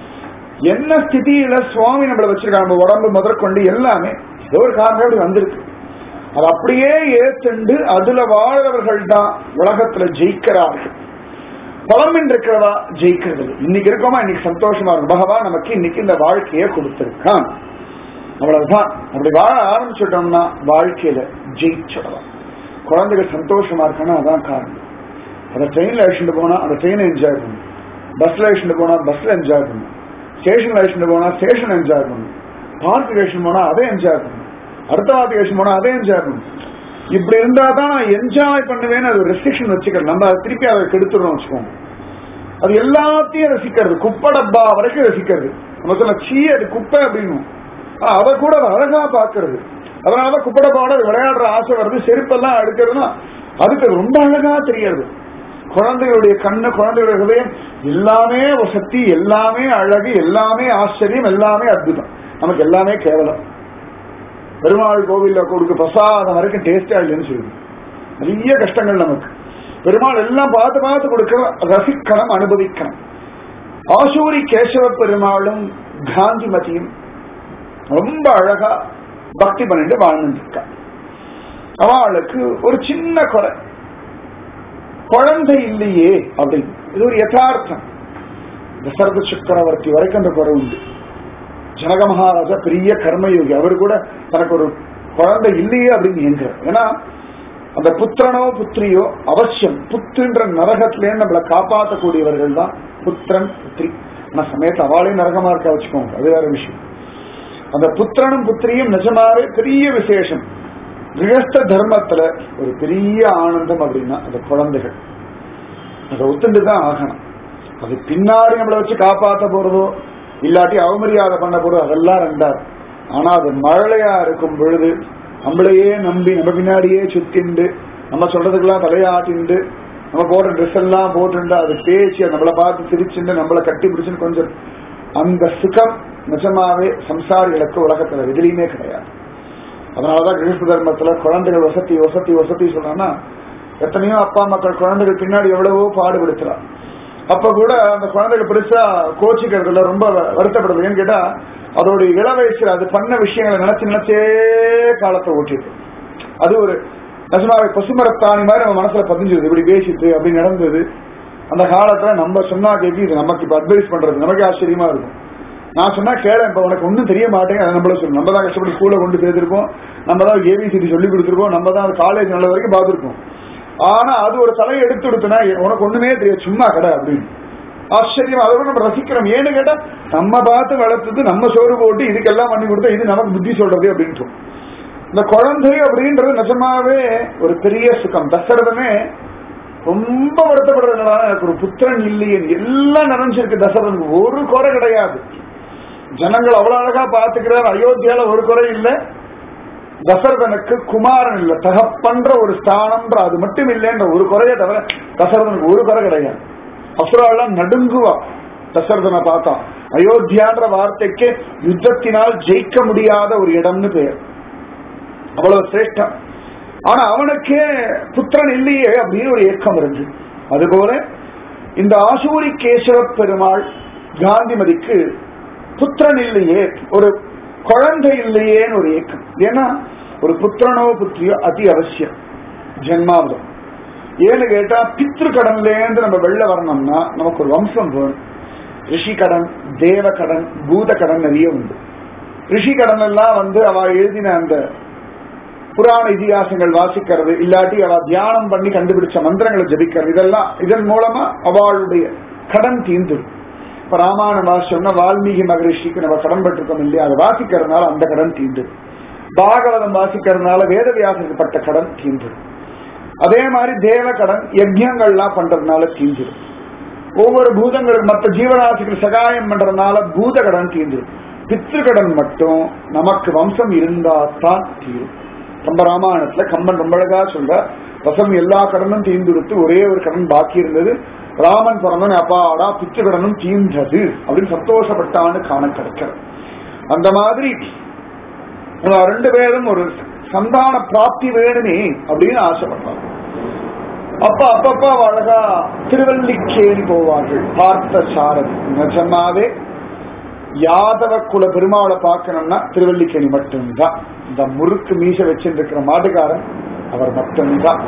S1: என்ன ஸ்திதியில சுவாமி நம்மள வச்சிருக்காங்க நம்ம உடம்பு முதற்கொண்டு எல்லாமே ஏதோ ஒரு காரணம் அப்படி வந்திருக்கு அது அப்படியே ஏத்துண்டு அதுல வாழ்றவர்கள் தான் உலகத்துல ஜெயிக்கிறார்கள் பலமின் இருக்கிறவா ஜெயிக்கிறது இல்லை. இன்னைக்கு இருக்கோமா இன்னைக்கு சந்தோஷமா இருக்கும் பகவான் நமக்கு இன்னைக்கு இந்த வாழ்க்கையை கொடுத்திருக்கான் அவ்வளவுதான் அப்படி வாழ ஆரம்பிச்சுட்டோம்னா வாழ்க்கையில ஜெயிச்சிடலாம் குழந்தைகள் சந்தோஷமா இருக்கணும் அதான் காரணம் அந்த ட்ரெயின்ல அழிச்சுட்டு போனா அந்த ட்ரெயினை என்ஜாய் பண்ணும் பஸ்ல அழிச்சுட்டு போனா பஸ்ல என்ஜாய் பண்ணும் ஸ்டேஷன்ல அழிச்சுட்டு போனா ஸ்டேஷன் என்ஜாய் பண்ணும் பார்க்கு அழிச்சுட்டு போனா அதை என்ஜாய் பண்ணும் அடுத்த வாரத்துக்கு அழிச்சுட்டு போனா அதை என்ஜாய் பண்ணும் இப்படி இருந்தா தான் நான் என்ஜாய் பண்ணுவேன்னு அது ஒரு ரெஸ்ட்ரிக்ஷன் வச்சுக்கிறேன் நம்ம அதை திருப்பி அதை கெடுத்துறோம் வச்சுக்கோங்க அது எல்லாத்தையும் ரசிக்கிறது குப்பை டப்பா வரைக்கும் ரசிக்கிறது நம்ம சொல்ல சீ அது குப்பை அப்படின்னு அத கூட அது அழகா பாக்குறது அதனால குப்பை டப்பாவோட அது விளையாடுற ஆசை வருது செருப்பெல்லாம் எடுக்கிறதுனா அதுக்கு அது ரொம்ப அழகா தெரியாது குழந்தைகளுடைய கண்ணு குழந்தைகளுடைய ஹிருதயம் எல்லாமே வசதி எல்லாமே அழகு எல்லாமே ஆச்சரியம் எல்லாமே அற்புதம் நமக்கு எல்லாமே கேவலம் பெருமாள் கோவில்ல கொடுக்க பிரசாதம் வரைக்கும் டேஸ்டா இல்லைன்னு சொல்லுது நிறைய கஷ்டங்கள் நமக்கு பெருமாள் எல்லாம் பார்த்து பார்த்து கொடுக்க ரசிக்கணும் அனுபவிக்கணும் ஆசூரி கேசவ பெருமாளும் காந்திமதியும் ரொம்ப அழகா பக்தி பண்ணிட்டு வாழ்ந்துட்டு இருக்கா அவளுக்கு ஒரு சின்ன குறை குழந்தை இல்லையே அப்படின்னு இது ஒரு யதார்த்தம் தசரத சக்கரவர்த்தி வரைக்கும் அந்த குறை உண்டு ஜனக மகாராஜா பெரிய கர்மயோகி அவர் கூட தனக்கு ஒரு குழந்தை இல்லையே அப்படின்னு என்கிறார் ஏன்னா அந்த புத்திரனோ புத்திரியோ அவசியம் புத்துன்ற நரகத்திலேருந்து நம்மளை காப்பாற்றக்கூடியவர்கள் தான் புத்திரன் புத்திரி ஆனா சமயத்துல அவளே நரகமா இருக்க வச்சுக்கோங்க அது வேற விஷயம் அந்த புத்திரனும் புத்திரியும் நிஜமாவே பெரிய விசேஷம் கிரகஸ்த தர்மத்துல ஒரு பெரிய ஆனந்தம் அப்படின்னா அந்த குழந்தைகள் அதை ஒத்துண்டு தான் ஆகணும் அது பின்னாடி நம்மளை வச்சு காப்பாற்ற போறதோ இல்லாட்டி அவமரியாதை பண்ண போறதோ அதெல்லாம் ரெண்டாது ஆனா அது மழலையா இருக்கும் பொழுது நம்மளையே நம்பி நம்ம பின்னாடியே சுத்திண்டு நம்ம சொல்றதுக்கெல்லாம் தலையாட்டிண்டு நம்ம போடுற ட்ரெஸ் எல்லாம் போட்டுண்டு அது பேச்சு அது நம்மளை பார்த்து சிரிச்சுண்டு நம்மளை கட்டி பிடிச்சுன்னு கொஞ்சம் அந்த சுகம் நிஜமாவே சம்சாரிகளுக்கு உலகத்துல எதிலையுமே கிடையாது அதனாலதான் கிரகஸ்த தர்மத்துல குழந்தைகள் வசதி வசதி வசதி சொன்னா எத்தனையோ அப்பா மக்கள் குழந்தைகள் பின்னாடி எவ்வளவோ பாடுபடுத்துறான் அப்ப கூட அந்த குழந்தைகள் பெருசா கோச்சிக்கிறதுல ரொம்ப வருத்தப்படுது ஏன்னு கேட்டா அதோட இள வயசுல அது பண்ண விஷயங்களை நினைச்சு நினைச்சே காலத்தை ஓட்டிட்டு அது ஒரு நிஜமாவே பசுமரத்தாணி மாதிரி நம்ம மனசுல பதிஞ்சிருது இப்படி பேசிட்டு அப்படி நடந்தது அந்த காலத்துல நம்ம சொன்னா கேட்கி இது நமக்கு இப்ப அட்வைஸ் பண்றது நமக்கே ஆச்சரியமா இருக்கும் நான் சொன்னா கேள இப்ப உனக்கு ஒன்றும் தெரிய மாட்டேங்க அதை நம்மள சொல்லணும் நம்ம தான் கஷ்டப்பட்டு ஸ்கூல்ல கொண்டு சேர்த்திருப்போம் நம்ம தான் ஏபிசிடி சொல்லி கொடுத்துருப்போம் நம்ம தான் காலேஜ் நல்ல வரைக்கும் பார்த்துருப்போம் ஆனா அது ஒரு தலையை எடுத்து கொடுத்தனா உனக்கு ஒண்ணுமே தெரியாது சும்மா கடை அப்படின்னு ஆச்சரியம் அதோட நம்ம ரசிக்கிறோம் ஏன்னு கேட்டா நம்ம பார்த்து வளர்த்தது நம்ம சோறு போட்டு இதுக்கெல்லாம் பண்ணி கொடுத்தா இது நமக்கு புத்தி சொல்றது அப்படின்ட்டு இந்த குழந்தை அப்படின்றது நிஜமாவே ஒரு பெரிய சுகம் தசரதமே ரொம்ப வருத்தப்படுறது என்னடா எனக்கு ஒரு புத்திரன் இல்லையே எல்லாம் நிறைஞ்சிருக்கு தசரதனுக்கு ஒரு குறை கிடையாது ஜனங்கள் அவ்வளவு அழகா பாத்துக்கிறார் அயோத்தியால ஒரு குறை இல்லை தசரதனுக்கு குமாரன் இல்ல தகப்பன்ற ஒரு ஸ்தானம்ன்ற அது மட்டும் இல்லைன்ற ஒரு குறைய தவிர தசரதனுக்கு ஒரு குறை கிடையாது அசுராலாம் நடுங்குவா தசரதனை பார்த்தா அயோத்தியான்ற வார்த்தைக்கு யுத்தத்தினால் ஜெயிக்க முடியாத ஒரு இடம்னு பெயர் அவ்வளவு சிரேஷ்டம் ஆனா அவனுக்கே புத்திரன் இல்லையே அப்படின்னு ஒரு ஏக்கம் இருந்து அதுபோல இந்த ஆசூரி கேசவ பெருமாள் காந்திமதிக்கு புத்திரன் இல்லையே ஒரு குழந்தை இல்லையேன்னு ஒரு ஏக்கம் ஏன்னா ஒரு புத்திரனோ புத்திரியோ அதி அவசியம் ஜென்மாவிலும் ஏன்னு கேட்டா பித்ரு கடன்லேருந்து நம்ம வெளில வரணும்னா நமக்கு ஒரு வம்சம் வேணும் ரிஷி கடன் தேவ கடன் பூத கடன் நிறைய உண்டு ரிஷி கடன் எல்லாம் வந்து அவ எழுதின அந்த புராண இதிகாசங்கள் வாசிக்கிறது இல்லாட்டி அவ தியானம் பண்ணி கண்டுபிடிச்ச மந்திரங்களை ஜபிக்கிறது இதெல்லாம் இதன் மூலமா அவளுடைய கடன் தீர்ந்துடும் இப்ப ராமாயண வாசிச்சோம்னா வால்மீகி மகரிஷிக்கு நம்ம கடன் பட்டிருக்கோம் இல்லையா அதை வாசிக்கிறதுனால அந்த கடன் தீர்ந்துடும் பாகவதம் வாசிக்கிறதுனால வேதவியாசருக்கு பட்ட கடன் தீர்ந்துடும் அதே மாதிரி தேவ கடன் யஜ்யங்கள்லாம் பண்றதுனால தீர்ந்துடும் ஒவ்வொரு பூதங்களுக்கு மற்ற ஜீவராசிகள் சகாயம் பண்றதுனால பூத கடன் தீர்ந்துடும் பித்ரு கடன் மட்டும் நமக்கு வம்சம் இருந்தா தான் தீரும் கம்ப ராமாயணத்துல கம்பன் ரொம்ப அழகா சொல்ற வசம் எல்லா கடனும் தீர்ந்துடுத்து ஒரே ஒரு கடன் பாக்கி இருந்தது ராமன் பிறந்தன் அப்பாடா பித்ரு கடனும் தீர்ந்தது அப்படின்னு சந்தோஷப்பட்டான்னு காண கிடைக்கிறது அந்த மாதிரி இவங்க ரெண்டு பேரும் ஒரு சந்தான பிராப்தி வேணுமே அப்படின்னு ஆசைப்படுறாங்க அப்ப அப்பப்ப அவ அழகா திருவல்லிக்கேணி போவார்கள் பார்த்த சாரதி நிஜமாவே யாதவ குல பெருமாளை பார்க்கணும்னா திருவல்லிக்கேணி மட்டும்தான் இந்த முறுக்கு மீச வச்சிருக்கிற மாட்டுக்காரன் அவர் மட்டும்தான்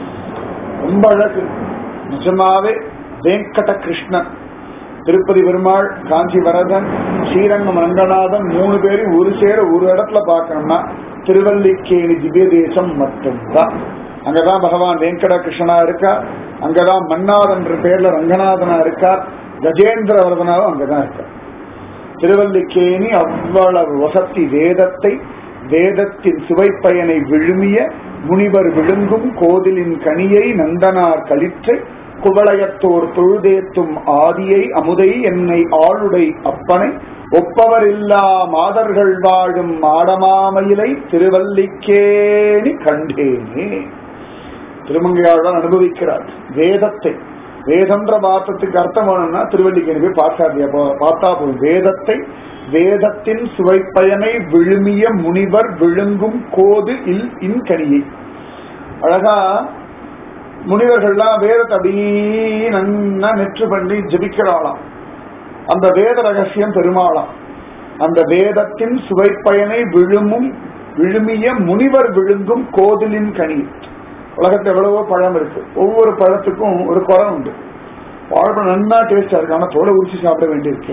S1: ரொம்ப அழகு நிஜமாவே வெங்கட கிருஷ்ணன் திருப்பதி பெருமாள் காஞ்சி வரதன் ஸ்ரீரங்கம் ரங்கநாதன் மூணு பேரும் ஒரு சேர ஒரு இடத்துல பார்க்கணும்னா திருவல்லிக்கேணி திவ்ய தேசம் மட்டும்தான் அங்கதான் பகவான் வெங்கட கிருஷ்ணனா இருக்கா அங்கதான் மன்னாதன்ற பேர்ல ரங்கநாதனா இருக்கார் கஜேந்திர வரதனாவும் அங்கதான் இருக்கார் திருவல்லிக்கேணி அவ்வளவு வசத்தி வேதத்தை வேதத்தின் சுவைப்பயனை விழுமிய முனிவர் விழுங்கும் கோதிலின் கனியை நந்தனார் கலிற்றை குவளையத்தோர் தொழுதேத்தும் ஆதியை அமுதை என்னை ஆளுடை அப்பனை ஒப்பவரில்லா மாதர்கள் வாழும் மாடமாமயிலை திருவல்லிக்கேணி கண்டேனே திருமங்கையாழ்வார் அனுபவிக்கிறார் வேதத்தை வேதன்ற வார்த்தத்துக்கு அர்த்தம் வேணும்னா திருவள்ளிக்கேணி போய் பார்த்தாரு பார்த்தா போதும் வேதத்தை வேதத்தின் சுவைப்பயனை விழுமிய முனிவர் விழுங்கும் கோது இல் இன்கனியை அழகா முனிவர்கள்லாம் வேதத்தை அப்படியே நன்னா நெற்று பண்ணி ஜபிக்கிறாளாம் அந்த வேத ரகசியம் பெருமாளாம் அந்த வேதத்தின் சுவைப்பயனை விழுமும் விழுமிய முனிவர் விழுங்கும் கோதிலின் கனி உலகத்துல எவ்வளவோ பழம் இருக்கு ஒவ்வொரு பழத்துக்கும் ஒரு குறை உண்டு வாழைப்பழம் நன்னா டேஸ்டா இருக்கு ஆனா தோலை உரிச்சு சாப்பிட வேண்டியிருக்கு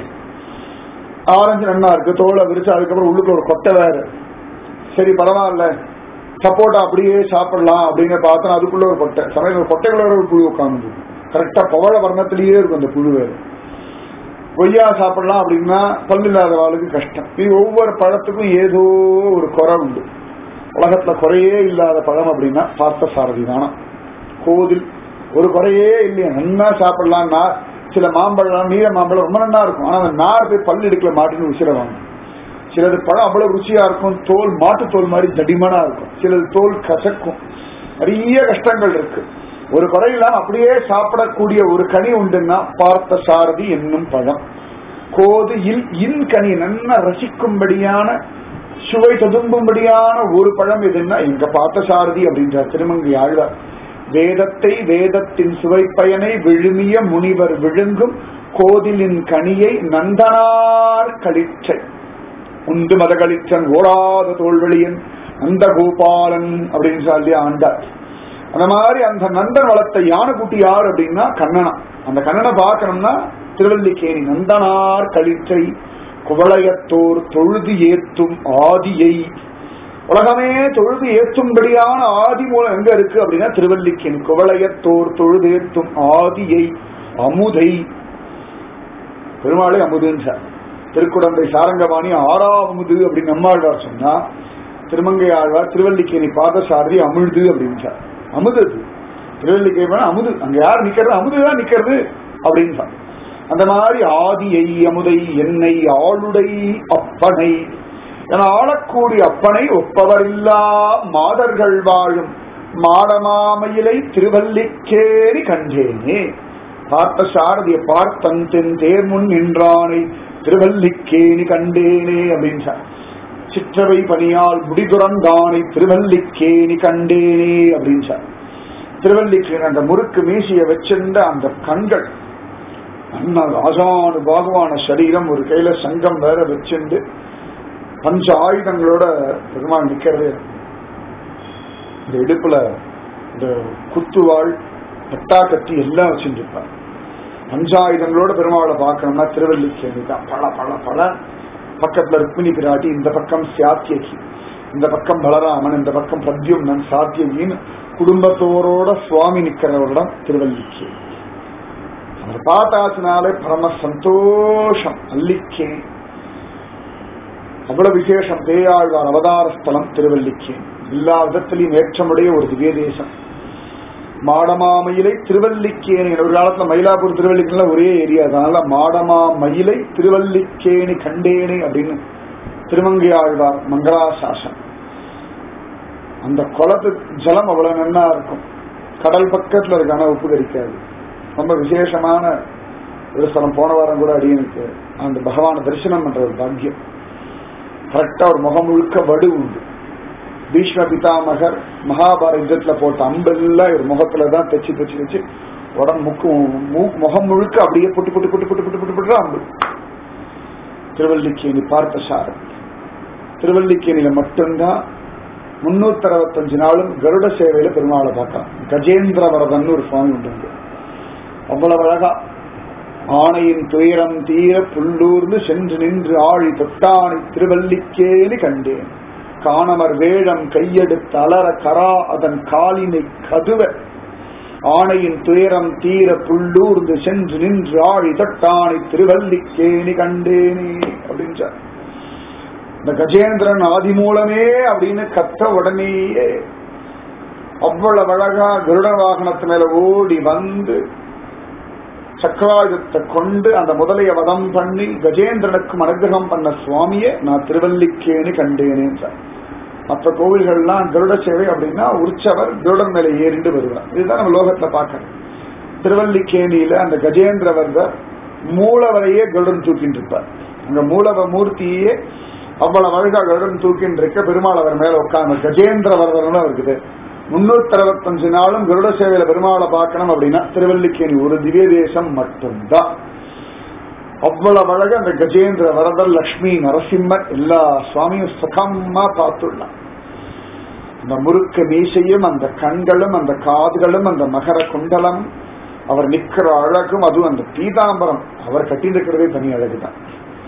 S1: ஆரஞ்சு நன்னா இருக்கு தோலை விரிச்சு அதுக்கப்புறம் உள்ளுக்கு ஒரு கொட்டை வேற சரி பரவாயில்ல சப்போட்டா அப்படியே சாப்பிடலாம் அப்படின்னு பார்த்தா அதுக்குள்ள ஒரு கொட்டை சமயம் ஒரு கொட்டைக்குள்ள ஒரு புழு உட்காந்து கரெக்டா பவழ வர்ணத்திலேயே இருக்கும் அந்த புழு வேறு கொய்யா சாப்பிடலாம் அப்படின்னா பல்லு இல்லாதவாளுக்கு கஷ்டம் இது ஒவ்வொரு பழத்துக்கும் ஏதோ ஒரு குறை உண்டு உலகத்துல குறையே இல்லாத பழம் அப்படின்னா பார்த்த சாரதி தானா கோதில் ஒரு குறையே இல்லையா நன்னா சாப்பிடலாம் நார் சில மாம்பழம் நீல மாம்பழம் ரொம்ப நன்னா இருக்கும் ஆனா அந்த நார் போய் பல்லு எடுக்கல மாட்டுன்னு உசிரவாங்க சிலது பழம் அவ்வளவு ருச்சியா இருக்கும் தோல் மாட்டு தோல் மாதிரி தடிமனா இருக்கும் சிலது தோல் கசக்கும் நிறைய கஷ்டங்கள் இருக்கு ஒரு குறை இல்லாம அப்படியே சாப்பிடக்கூடிய ஒரு கனி உண்டுன்னா பார்த்த சாரதி என்னும் பழம் கோது இல் இன் கனி நன்னா ரசிக்கும்படியான சுவை ததும்பும்படியான ஒரு பழம் எதுன்னா எங்க பார்த்த சாரதி அப்படின்ற திருமங்கை ஆழ்வார் வேதத்தை வேதத்தின் சுவைப்பயனை விழுமிய முனிவர் விழுங்கும் கோதிலின் கனியை நந்தனார் கழிச்சை உண்டு மதகளிச்சன் ஓடாத தோல்வெளியன் நந்த கோபாலன் அப்படின்னு சொல்லி ஆண்டார் அந்த மாதிரி அந்த நந்தன் வளர்த்த யானைக்குட்டி யார் அப்படின்னா கண்ணனா அந்த கண்ணனை பார்க்கணும்னா திருவல்லிக்கேணி நந்தனார் கழிச்சை குவளையத்தோர் தொழுது ஏத்தும் ஆதியை உலகமே தொழுது ஏத்தும்படியான ஆதி மூலம் எங்க இருக்கு அப்படின்னா திருவல்லிக்கேணி குவளையத்தோர் தொழுது ஏத்தும் ஆதியை அமுதை பெருமாளை அமுதுன்றார் திருக்குடந்தை சாரங்கபாணி ஆறாவமுது அப்படின்னு நம்மாழ்வார் சொன்னா திருமங்கை ஆழ்வார் திருவல்லிக்கேணி பாதசாரதி அமிழ்து அப்படின்றார் அமுது அது திருவல்லிக்கேணி அமுது அங்க யார் நிக்கிறது அமுதுதான் நிக்கிறது அப்படின்றார் அந்த மாதிரி ஆதியை அமுதை என்னை ஆளுடை அப்பனை என ஆளக்கூடிய அப்பனை ஒப்பவரில்லா மாதர்கள் வாழும் மாடமாமையிலை திருவல்லிக்கேரி கண்டேனே பார்த்த சாரதிய பார்த்தன் தென் தேர்முன் நின்றானை திருவல்லிக்கேணி கண்டேனே அப்படின்னு சிற்றவை பணியால் முடிதுறந்தானை திருவல்லிக்கேணி கண்டேனே அப்படின்னு திருவல்லிக்கேணி அந்த முறுக்கு மீசிய வச்சிருந்த அந்த கண்கள் அண்ணா ராஜானு பாகுவான சரீரம் ஒரு கையில சங்கம் வேற வச்சுண்டு பஞ்ச ஆயுதங்களோட பெருமாள் நிக்கிறதே இந்த இடுப்புல இந்த குத்துவாள் பட்டா கத்தி எல்லாம் வச்சுட்டு இருப்பார் பஞ்சாயுதங்களோட பெருமாளை பார்க்கணும்னா திருவல்லிக்கேணி தான் பல பல பல பக்கத்துல ருக்மிணி பிராட்டி இந்த பக்கம் சாத்தியகி இந்த பக்கம் பலராமன் இந்த பக்கம் பிரத்யும்னன் சாத்தியகின்னு குடும்பத்தோரோட சுவாமி நிக்கிறவரிடம் திருவல்லிக்கே அவர் பார்த்தாச்சுனாலே பரம சந்தோஷம் அல்லிக்கே அவ்வளவு விசேஷம் பேயாழ்வார் அவதார ஸ்தலம் திருவல்லிக்கேன் எல்லா விதத்திலையும் ஏற்றமுடைய ஒரு திவ்ய தேசம் மாடமாமயிலை திருவல்லிக்கேணி ஒரு காலத்துல மயிலாப்பூர் திருவல்லிக்கேணில ஒரே ஏரியா அதனால மாடமா மயிலை திருவல்லிக்கேணி கண்டேனே அப்படின்னு திருமங்கை ஆழ்வார் மங்களாசாசன் அந்த குளத்து ஜலம் அவ்வளவு நன்னா இருக்கும் கடல் பக்கத்துல இருக்கு ஆனா உப்பு கரிக்காது ரொம்ப விசேஷமான ஒரு ஸ்தலம் போன வாரம் கூட அடியனுக்கு அந்த பகவான தரிசனம் பண்ற ஒரு பாக்கியம் கரெக்டா ஒரு முகம் முழுக்க வடு உண்டு பீஷ்ம பிதாமகர் மகாபாரத யுத்தத்துல போட்ட அம்பெல்லாம் ஒரு முகத்துல தான் தைச்சு தைச்சு வச்சு உடம்பு முக்கு மூ- முகம் முழுக்க அப்படியே புட்டு புட்டு புட்டு புட்டு புட்டு புட்டு புட்டு அம்பு திருவல்லிக்கேணி பார்த்த சாரம் திருவல்லிக்கேணியில மட்டும்தான் முன்னூத்தி அறுபத்தஞ்சு நாளும் கருட சேவையில பெருமாளை பார்க்கலாம் கஜேந்திர வரதன் ஒரு சுவாமி உண்டு அங்க. அவ்வளவு அழகா ஆணையின் துயரம் தீர புல்லூர்ந்து சென்று நின்று ஆழி தொட்டானை திருவல்லிக்கேணி கண்டேன் காணமர் வேழம் கையெடுத்து அலற கரா அதன் காலினை கதுவ ஆணையின் துயரம் தீர புல்லூர்ந்து சென்று நின்று ஆழி தொட்டானை திருவல்லிக்கேணி கண்டேனே அப்படின்னு சொன்னார். இந்த கஜேந்திரன் ஆதி மூலமே அப்படின்னு கத்த உடனேயே அவ்வளவு அழகா கருட வாகனத்து மேல ஓடி வந்து சக்கராயுதத்தை கொண்டு அந்த முதலைய வதம் பண்ணி கஜேந்திரனுக்கும் அனுகிரகம் பண்ண சுவாமியே நான் திருவல்லிக்கேணி கண்டேனேன் சார் மற்ற கோவில்கள்லாம் கருட சேவை அப்படின்னா உற்சவர் கருடன் மேல ஏறிண்டு வருவார் இதுதான் நம்ம லோகத்துல பார்க்கணும் திருவல்லிக்கேணியில அந்த கஜேந்திரவர்தர் மூலவரையே கருடன் தூக்கிட்டு இருப்பார் அங்க மூலவ மூர்த்தியே அவ்வளவு அழகா கருடன் தூக்கின்னு இருக்க பெருமாள் அவர் மேல உட்கார்ந்து கஜேந்திரவர்தர்னு இருக்குது முன்னூத்தி அறுபத்தஞ்சு நாளும் கருட சேவையில பெருமாளை பார்க்கணும் அப்படின்னா திருவல்லிக்கேணி ஒரு திவ்ய தேசம் மட்டும்தான் அவ்வளவு அழகு அந்த கஜேந்திர வரதர் லக்ஷ்மி நரசிம்மர் எல்லா சுவாமியும் சுகமா பார்த்துள்ளான் அந்த முறுக்கு மீசையும் அந்த கண்களும் அந்த காதுகளும் அந்த மகர குண்டலம் அவர் நிக்கிற அழகும் அதுவும் அந்த பீதாம்பரம் அவர் கட்டியிருக்கிறதே தனி அழகுதான்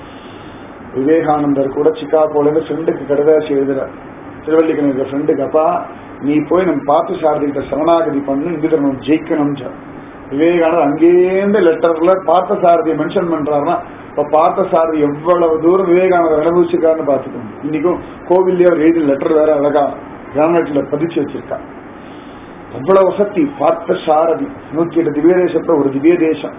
S1: விவேகானந்தர் கூட சிக்காகோல இருந்து ஃப்ரெண்டுக்கு கடுதாசி எழுதுறார் திருவல்லிக்கணி ஃப்ரெண்டுக்கு அப்பா நீ போய் நம்ம பார்த்து சாரதிகிட்ட சரணாகதி பண்ணு இங்க நம்ம ஜெயிக்கணும் விவேகானந்தர் அங்கேருந்து லெட்டர்ல பார்த்த சாரதியை மென்ஷன் பண்றாருன்னா இப்ப பார்த்த சாரதி எவ்வளவு தூரம் விவேகானந்தர் அனுபவிச்சிருக்காருன்னு பார்த்துக்கோங்க இன்னைக்கும் கோவில்லே அவர் எழுதிய லெட்டர் வேற அழகா கிரானைட்ல பதிச்சு வச்சிருக்கா அவ்வளவு வசதி பார்த்த சாரதி நூத்தி எட்டு திவ்ய தேசத்துல ஒரு திவ்ய தேசம்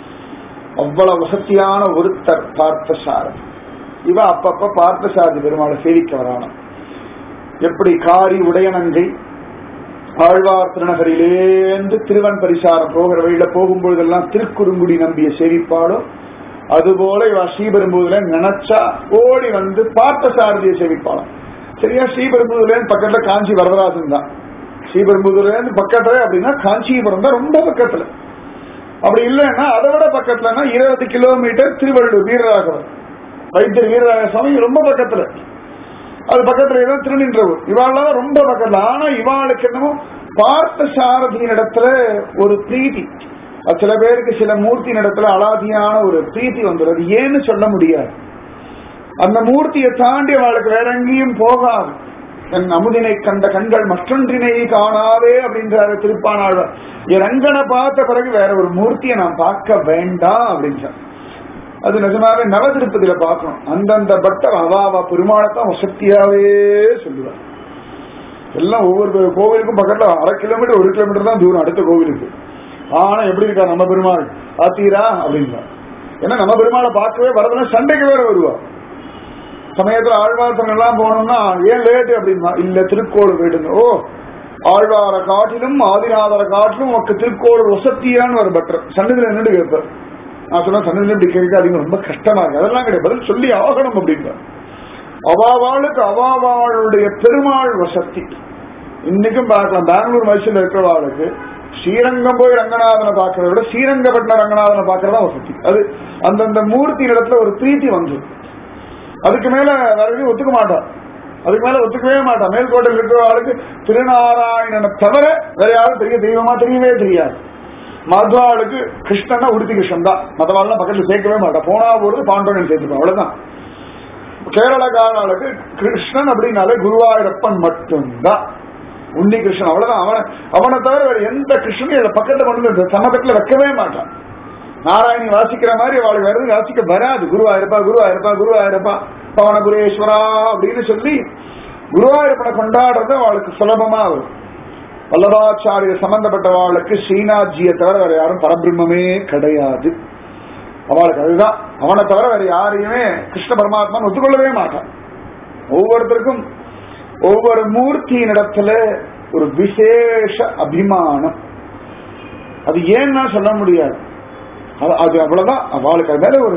S1: அவ்வளவு வசதியான ஒருத்தர் பார்த்த சாரதி இவ அப்பப்ப பார்த்த சாரதி பெருமாளை சேவிக்க வரான எப்படி காரி உடையனங்கை ஆழ்வார் திருநகரிலேந்து திருவன் பரிசாரம் போகிற வழியில போகும்பொழுதெல்லாம் திருக்குறுங்குடி நம்பிய சேவிப்பாளோ அதுபோல இவ ஸ்ரீபெரும்புதுல நினைச்சா ஓடி வந்து பார்த்த சாரதியை சேவிப்பாளாம் சரியா ஸ்ரீபெரும்புதுல பக்கத்துல காஞ்சி வரதராஜன் தான் ஸ்ரீபெரும்புதுல இருந்து பக்கத்துல அப்படின்னா காஞ்சிபுரம் தான் ரொம்ப பக்கத்துல அப்படி இல்லைன்னா அதை விட பக்கத்துலன்னா இருபது கிலோமீட்டர் திருவள்ளூர் வீரராகவன் வைத்தியர் வீரராக சுவாமி ரொம்ப பக்கத்துல அது பக்கத்துல ஏதோ திருநின்றவர் இவாள்லாம் ரொம்ப பக்கத்துல ஆனா இவாளுக்கு என்னமோ பார்த்த சாரதியின் இடத்துல ஒரு பிரீத்தி அது சில பேருக்கு சில மூர்த்தியின் இடத்துல அலாதியான ஒரு பிரீத்தி வந்துடும் ஏன்னு சொல்ல முடியாது அந்த மூர்த்தியை தாண்டி அவளுக்கு வேற எங்கேயும் போகாது என் அமுதினை கண்ட கண்கள் மற்றொன்றினை காணாதே அப்படின்றாரு திருப்பானாழ்வார் என் ரங்கனை பார்த்த பிறகு வேற ஒரு மூர்த்தியை நான் பார்க்க வேண்டாம் அப்படின்றார் அது நிஜமாவே நவ திருப்பதியில பார்க்கணும் அந்தந்த பக்தர் அவாவா பெருமாளைத்தான் வசத்தியாவே சொல்லுவார் எல்லாம் ஒவ்வொரு கோவிலுக்கும் பக்கத்துல அரை கிலோமீட்டர் ஒரு கிலோமீட்டர் தான் தூரம் அடுத்த கோவிலுக்கு ஆனா எப்படி இருக்கா நம்ம பெருமாள் ஆத்தீரா அப்படின்னா ஏன்னா நம்ம பெருமாளை பார்க்கவே வரதுனா சண்டைக்கு வேற வருவா சமயத்துல ஆழ்வார்த்தன் எல்லாம் போனோம்னா ஏன் லேட்டு அப்படின்னா இல்ல திருக்கோள் வீடுங்க ஓ ஆழ்வார காட்டிலும் ஆதிநாதர காட்டிலும் உனக்கு திருக்கோள் வசத்தியான்னு ஒரு பட்டர் சன்னதியில நின்று கேட்பார் நான் சொன்ன சன்னதியில இப்படி கேட்காதீங்க ரொம்ப கஷ்டமா இருக்கு அதெல்லாம் கிடையாது பதில் சொல்லி ஆகணும் அப்படின்னா அவாவாளுக்கு அவாவாளுடைய பெருமாள் வசதி இன்னைக்கும் பார்க்கலாம் பெங்களூர் மைசூர்ல இருக்கிறவாளுக்கு ஸ்ரீரங்கம் போய் ரங்கநாதனை பார்க்கறத விட ஸ்ரீரங்கப்பட்டின ரங்கநாதனை பார்க்கறதா வசதி அது அந்தந்த மூர்த்தி இடத்துல ஒரு பிரீத்தி வந்து அதுக்கு மேல வேற எதையும் ஒத்துக்க மாட்டான் அதுக்கு மேல ஒத்துக்கவே மாட்டான் மேல்கோட்டையில் இருக்கிற ஆளுக்கு திருநாராயணனை தவிர வேற யாரும் பெரிய தெய்வமா தெரியவே தெரியாது மாத்வாளுக்கு கிருஷ்ணன்னா உடுத்தி கிருஷ்ணன் தான் மற்றவாள்லாம் பக்கத்துல சேர்க்கவே மாட்டான் போனா போறது பாண்டவன் சேர்த்துப்பான் அவ்வளவுதான் கேரளக்காரர்களுக்கு கிருஷ்ணன் அப்படின்னாலே குருவாயூரப்பன் மட்டும்தான் உன்னி கிருஷ்ணன் அவ்வளவுதான் அவனை அவனை தவிர வேற எந்த கிருஷ்ணனையும் இதுல பக்கத்துல கொண்டு வந்து சமபத்துல வைக்கவே மாட்டான் நாராயணி வாசிக்கிற மாதிரி அவளுக்கு வேற எதுவும் வாசிக்க வராது குருவாயிருப்பா குருவாயிருப்பா குருவாயிருப்பா பவன குரேஸ்வரா அப்படின்னு சொல்லி குருவாயூரப்பனை கொண்டாடுறது அவளுக்கு சுலபமா வரும் வல்லபாச்சாரிய சம்பந்தப்பட்டவாளுக்கு ஸ்ரீநாத்ஜியை தவிர வேற யாரும் பரபிரம்மே கிடையாது அவளுக்கு அதுதான் அவனை தவிர வேற யாரையுமே கிருஷ்ண பரமாத்மான்னு ஒத்துக்கொள்ளவே மாட்டான் ஒவ்வொருத்தருக்கும் ஒவ்வொரு மூர்த்தியின் இடத்துல ஒரு விசேஷ அபிமானம் அது ஏன்னா சொல்ல முடியாது அது- அது அவ்வளவுதான் அவளுக்கு அது மேல ஒரு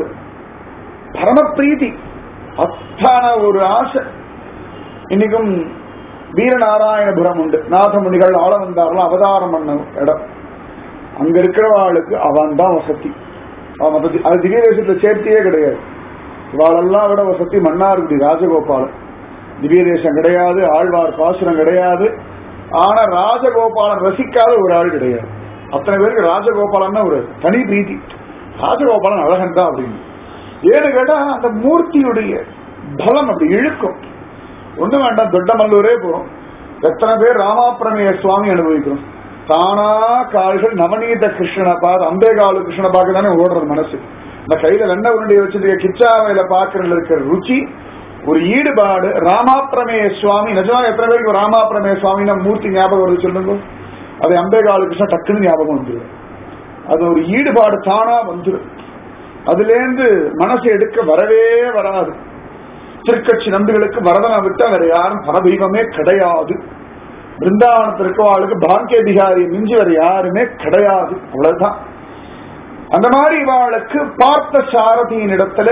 S1: பரம பிரீத்தி அத்தான ஒரு ஆசை இன்னைக்கும் வீரநாராயணபுரம் உண்டு நாதமுனிகள் ஆள வந்தார்கள் அவதாரம் பண்ண இடம் அங்க இருக்கிறவாளுக்கு அவன் தான் வசதி அவன் மத்த- அது திவ்ய தேசத்துல சேர்த்தியே கிடையாது இவாளெல்லாம் விட வசதி மன்னார்குடி ராஜகோபாலன் திவ்ய தேசம் கிடையாது ஆழ்வார் பாசுரம் கிடையாது ஆனா ராஜகோபாலன் ரசிக்காத ஒரு ஆள் கிடையாது அத்தனை பேருக்கு ராஜகோபாலன் ஒரு தனி பிரீத்தி ராஜகோபாலன் அழகன் தான் அப்படின்னு ஏன்னு கேட்டா அந்த மூர்த்தியுடைய பலம் அப்படி இழுக்கும் ஒண்ணு வேண்டாம் தொட்டமல்லூரே போறோம் எத்தனை பேர் ராமாப்பிரமேய சுவாமி அனுபவிக்கிறோம் தானா கால்கள் நவநீத கிருஷ்ணனை பார்த்து அம்பேகாலு கிருஷ்ணனை பார்க்க தானே ஓடுறது மனசு இந்த கையில வெண்ண உருண்டையை வச்சிருக்க கிச்சாவையில பாக்குறதுல இருக்கிற ருச்சி ஒரு ஈடுபாடு ராமாப்பிரமேய சுவாமி நிஜமா எத்தனை பேருக்கு ஒரு ராமாப்பிரமேய சுவாமினா மூர்த்தி ஞாபகம் வருது சொல்லுங்க அது அம்பேகாலு கிருஷ்ணன் டக்குன்னு ஞாபகம் வந்துடும் அது ஒரு ஈடுபாடு தானா வந்துடும் அதுல இருந்து மனசை எடுக்க வரவே வராது திருக்கட்சி நம்பிகளுக்கு வரதனை விட்டு வேற யாரும் பரதெய்வமே கிடையாது பிருந்தாவனத்திற்கு ஆளுக்கு பாக்கிய பிகாரி மிஞ்சி வேற யாருமே கிடையாது அவ்வளவுதான் அந்த மாதிரி இவாளுக்கு பார்த்த சாரதியின் இடத்துல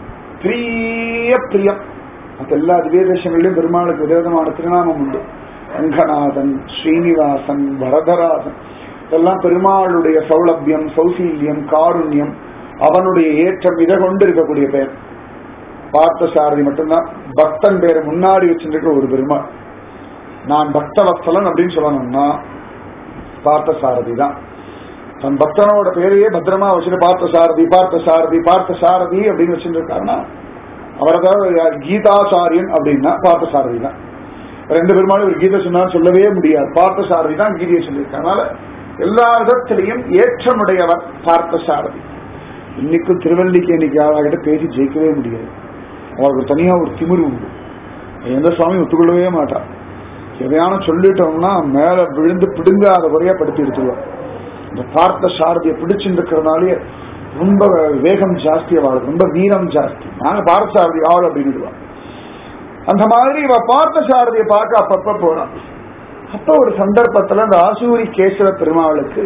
S1: பெரிய பிரியம் மற்ற எல்லா திவ்ய தேசங்களிலும் பெருமாளுக்கு விதவிதமான திருநாமம் உண்டு ரங்கநாதன் ஸ்ரீனிவாசன் வரதராசன் இதெல்லாம் பெருமாளுடைய சௌலபியம் சௌசீல்யம் காருண்யம் அவனுடைய ஏற்றம் இதை கொண்டு இருக்கக்கூடிய பெயர் பார்த்த சாரதி மட்டும்தான் பக்தன் பேரை முன்னாடி வச்சிருக்க ஒரு பெருமாள் நான் பக்தவத்சலன் அப்படின்னு சொல்லணும்னா பார்த்த சாரதி தான் தன் பக்தனோட பேரையே பத்திரமா வச்சுட்டு பார்த்த சாரதி பார்த்த சாரதி பார்த்த சாரதி அப்படின்னு வச்சிருக்காருன்னா அவரை தவிர யார் கீதாச்சாரியன் அப்படின்னா பார்த்த சாரதி தான் ரெண்டு பெருமாளும் ஒரு கீதை சொன்னாலும் சொல்லவே முடியாது பார்த்த சாரதி தான் கீதையை சொல்லியிருக்காங்க அதனால எல்லா விதத்திலையும் ஏற்றமுடையவர் பார்த்த சாரதி இன்னைக்கும் திருவல்லிக்கேணிக்கு ஆளாகிட்ட பேசி ஜெயிக்கவே முடியாது அவருக்கு தனியா ஒரு திமிரு உண்டு எந்த சுவாமி ஒத்துக்கொள்ளவே மாட்டான் எதையான சொல்லிட்டோம்னா மேல விழுந்து பிடுங்காத குறையா படுத்தி எடுத்துருவார் இந்த பார்த்த சாரதியை பிடிச்சிருக்கிறதுனாலே ரொம்ப வேகம் ஜாஸ்தி அவளுக்கு ரொம்ப வீரம் ஜாஸ்தி நாங்க பார்த்த சாரதி ஆள் அப்படின்னு அந்த மாதிரி இவ பார்த்த சாரதியை பார்க்க அப்பப்ப போறான் அப்ப ஒரு சந்தர்ப்பத்துல இந்த ஆசூரி கேசவ பெருமாளுக்கு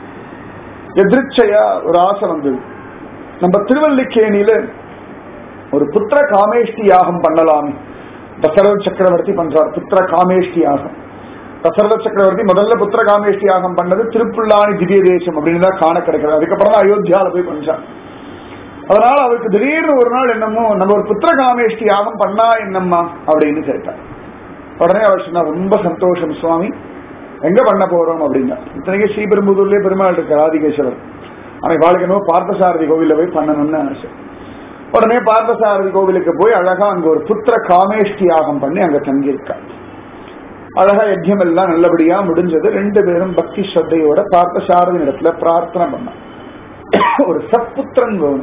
S1: எதிர்ச்சையா ஒரு ஆசை வந்தது நம்ம திருவல்லிக்கேணியில ஒரு புத்திர காமேஷ்டி யாகம் பண்ணலாமே தசரத சக்கரவர்த்தி பண்றார் புத்திர காமேஷ்டி யாகம் தசரத சக்கரவர்த்தி முதல்ல புத்திர காமேஷ்டி யாகம் பண்ணது திருப்புல்லாணி திவ்ய தேசம் அப்படின்னு தான் காண கிடைக்கிறது அதுக்கப்புறம் தான் அயோத்தியால போய் பண்றார் அதனால அவருக்கு திடீர்னு ஒரு நாள் என்னமோ நம்ம ஒரு புத்திர காமேஷ்டி யாகம் பண்ணா என்னம்மா அப்படின்னு கேட்டார் உடனே அவர் சொன்னா ரொம்ப சந்தோஷம் சுவாமி எங்க பண்ண போறோம் அப்படின்னா இத்தனைக்கு ஸ்ரீபெரும்புதூர்லயே பெருமாள் இருக்கு ராதிகேஸ்வரர் ஆனா இவாளுக்கு என்னவோ பார்த்தசாரதி கோவில்ல போய் பண்ணணும்னு ஆசை உடனே பார்த்தசாரதி கோவிலுக்கு போய் அழகா அங்க ஒரு புத்திர காமேஷ்டி யாகம் பண்ணி அங்க தங்கியிருக்கா அழகா யஜ்யம் எல்லாம் நல்லபடியா முடிஞ்சது ரெண்டு பேரும் பக்தி ஸ்ரத்தையோட பார்த்தசாரதி இடத்துல பிரார்த்தனை பண்ண ஒரு சத்புத்திரன் வேணும்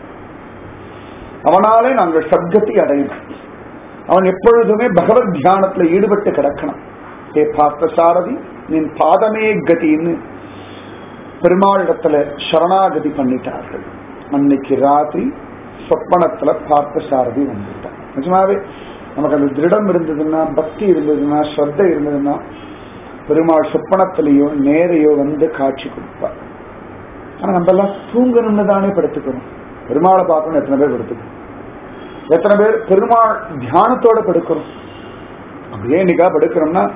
S1: அவனாலே நாங்கள் சத்கதி அடையணும் அவன் எப்பொழுதுமே பகவத் தியானத்துல ஈடுபட்டு கிடக்கணும் ஏ பார்த்த சாரதி நின் பாதமே கதின்னு பெருமாளிடத்துல சரணாகதி பண்ணிட்டார்கள் அன்னைக்கு ராத்திரி சொப்பனத்துல பார்த்த சாரதி வந்துட்டான் நிஜமாவே நமக்கு அந்த திருடம் இருந்ததுன்னா பக்தி இருந்ததுன்னா ஸ்ரத்த இருந்ததுன்னா பெருமாள் சொப்பனத்திலேயோ நேரையோ வந்து காட்சி கொடுப்பார் ஆனா நம்ம எல்லாம் தூங்கணும்னு தானே படுத்துக்கணும் பெருமாளை பார்க்கணும் எத்தனை பேர் படுத்துக்கணும் எத்தனை பேர் பெருமாள் தியானத்தோட படுக்கிறோம் அப்படியே இன்னைக்கா படுக்கிறோம்னா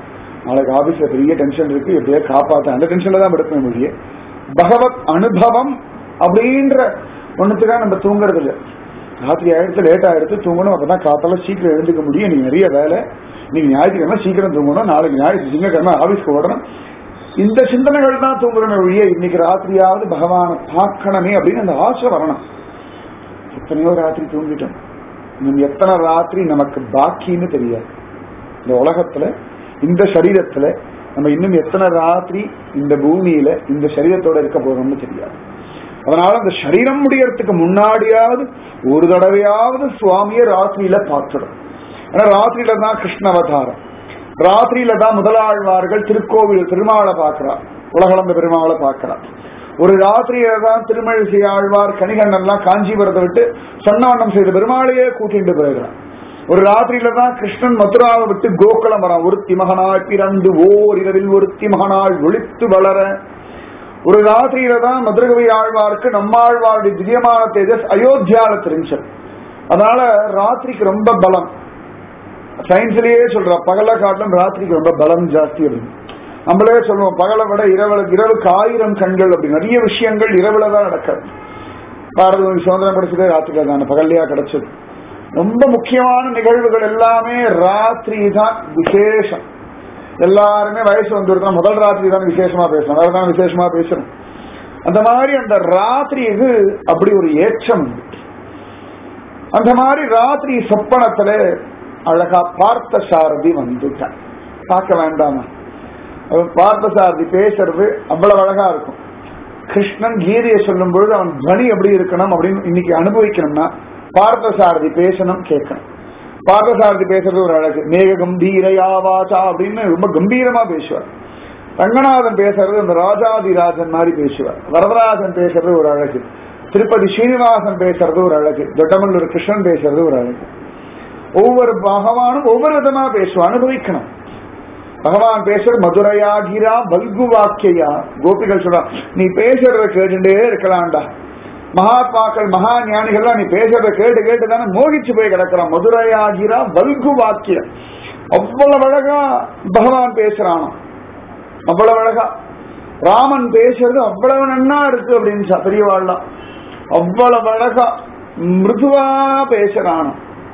S1: நாளைக்கு ஆபீஸ்ல பெரிய டென்ஷன் இருக்கு எப்படியா காப்பாத்த அந்த டென்ஷன்ல தான் எடுப்பேன் மொழியே பகவத் அனுபவம் அப்படின்ற ஒண்ணுத்துக்காக நம்ம தூங்குறது இல்லை ராத்திரி ஆயிரத்து லேட் ஆயிடுத்து தூங்கணும் அப்பதான் காத்தால சீக்கிரம் எழுந்துக்க முடியும் நீங்க நிறைய வேலை நீங்க ஞாயிற்றுக்கிழமை சீக்கிரம் தூங்கணும் நாளைக்கு ஞாயிற்று திங்கக்கிழமை ஆபீஸ்க்கு ஓடணும் இந்த சிந்தனைகள் தான் தூங்குறமே ஒழிய இன்னைக்கு ராத்திரியாவது பகவானை பார்க்கணுமே அப்படின்னு அந்த ஆசை வரணும் எத்தனையோ ராத்திரி தூங்கிட்டோம் இன்னும் எத்தனை ராத்திரி நமக்கு பாக்கின்னு தெரியாது இந்த உலகத்துல இந்த சரீரத்துல நம்ம இன்னும் எத்தனை ராத்திரி இந்த பூமியில இந்த சரீரத்தோட இருக்க போறோம்னு தெரியாது அதனால அந்த சரீரம் முடியறதுக்கு முன்னாடியாவது ஒரு தடவையாவது சுவாமிய ராத்திரியில பார்த்துடும் ஏன்னா ராத்திரியில தான் கிருஷ்ண அவதாரம் ராத்திரியில தான் முதலாழ்வார்கள் திருக்கோவில் திருமாலை பார்க்கிறார் உலகளந்த பெருமாளை பார்க்கிறார் ஒரு ராத்திரியில தான் திருமழிசை ஆழ்வார் கணிகண்டன்லாம் காஞ்சிபுரத்தை விட்டு சொன்னவண்ணம் செய்த பெருமாளையே கூட்டிட்டு போயிருக்கிறார் ஒரு ராத்திரியில தான் கிருஷ்ணன் மதுராவை விட்டு கோகுலம் வரான் ஒருத்தி மகனாய் பிறந்து ஓர் இரவில் ஒருத்தி மகனாய் ஒளித்து வளர ஒரு ராத்திரியில தான் மதுரகவி ஆழ்வாருக்கு நம்மாழ்வாருடைய திவ்யமான தேஜஸ் அயோத்தியால தெரிஞ்சது அதனால ராத்திரிக்கு ரொம்ப பலம் சயின்ஸ்லயே சொல்றா பகல காட்டிலும் ராத்திரிக்கு ரொம்ப பலம் ஜாஸ்தி அப்படின்னு நம்மளே சொல்லுவோம் பகலை விட இரவு இரவுக்கு ஆயிரம் கண்கள் அப்படி நிறைய விஷயங்கள் இரவுல தான் நடக்காது பாரத சுதந்திரம் கிடைச்சதே ராத்திரில தான் பகல்லையா கிடைச்சது ரொம்ப முக்கியமான நிகழ்வுகள் எல்லாமே ராத்திரி தான் விசேஷம் எல்லாருமே வயசு வந்துருக்கா முதல் ராத்திரி தான் விசேஷமா பேசணும் வேற தான் விசேஷமா பேசணும் அந்த மாதிரி அந்த ராத்திரிக்கு அப்படி ஒரு ஏற்றம் உண்டு அந்த மாதிரி ராத்திரி சொப்பனத்துல அழகா பார்த்த சாரதி வந்துட்டான் பார்க்க வேண்டாமா அவன் பார்த்த சாரதி பேசுறது அவ்வளவு அழகா இருக்கும் கிருஷ்ணன் கீதையை சொல்லும் பொழுது அவன் துவனி எப்படி இருக்கணும் அப்படின்னு இன்னைக்கு அனுபவிக்கணும்னா பார்த்த சாரதி பேசணும் கேட்கணும் பார்த்த சாரதி பேசுறது ஒரு அழகு மேக கம்பீரையாவாச்சா அப்படின்னு ரொம்ப கம்பீரமா பேசுவார் ரங்கநாதன் பேசுறது அந்த ராஜாதிராஜன் மாதிரி பேசுவார் வரதராஜன் பேசுறது ஒரு அழகு திருப்பதி ஸ்ரீனிவாசன் பேசுறது ஒரு அழகு தொட்டமல்லூர் கிருஷ்ணன் பேசுறது ஒரு அழகு ஒவ்வொரு பகவானும் ஒவ்வொரு விதமா பேசுவான் அனுபவிக்கணும் பகவான் பேசுற மதுரையாகிரா பல்கு வாக்கியா கோபிகள் சொல்றா நீ பேசுறத கேட்டுட்டே இருக்கலாம்டா மகாத்மாக்கள் மகா ஞானிகள்லாம் நீ பேசுறத கேட்டு கேட்டு தானே மோகிச்சு போய் கிடக்கிறான் மதுரையாகிரா பல்கு வாக்கியம் அவ்வளவு அழகா பகவான் பேசுறானோ அவ்வளவு அழகா ராமன் பேசுறது அவ்வளவு நன்னா இருக்கு அப்படின்னு பெரியவாள்லாம் அவ்வளவு அழகா மிருதுவா பேசுறானோ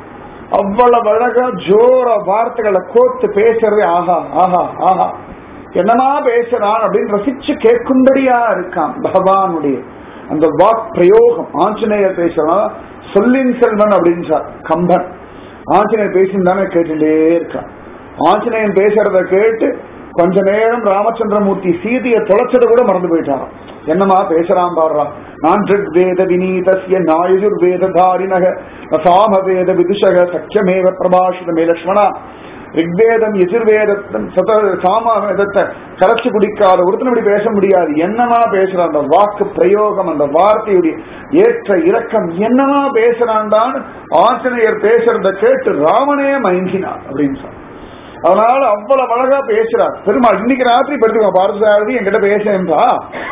S1: அவ்வளவு அழகா ஜோர வார்த்தைகளை கோர்த்து பேசுறது ஆஹா ஆஹா ஆஹா என்னமா பேசுறான் அப்படின்னு ரசிச்சு கேட்கும்படியா இருக்கான் பகவானுடைய அந்த வாக் பிரயோகம் ஆஞ்சநேயர் பேசுறான் சொல்லின் செல்வன் அப்படின்னு சார் கம்பன் ஆஞ்சநேயர் பேசியிருந்தானே கேட்டுட்டே இருக்கான் ஆஞ்சநேயன் பேசுறத கேட்டு கொஞ்ச நேரம் ராமச்சந்திரமூர்த்தி சீதையை தொலைச்சதை கூட மறந்து போயிட்டாராம் என்னமா பேசுறான் பாடுறான் நான் ரிக் வேத வினீதஸ்ய நாயுர் வேத தாரிணக சாம வேத விதுஷக சக்கியமேவ பிரபாஷிதமே லக்ஷ்மணா ரிக்வேதம் எதிர்வேதம் சத சாம வேதத்தை கரைச்சு குடிக்காத ஒருத்தன் இப்படி பேச முடியாது என்னமா பேசுற அந்த வாக்கு பிரயோகம் அந்த வார்த்தையுடைய ஏற்ற இறக்கம் என்னமா பேசுறான்டான்னு ஆஞ்சநேயர் பேசுறத கேட்டு ராமனே மயங்கினார் அப்படின்னு சொன்னார் அதனால அவ்வளவு அழகா பேசுறார் பெருமாள் இன்னைக்கு ராத்திரி படுத்துக்கோ பாரதாரதி என்கிட்ட பேசேன்பா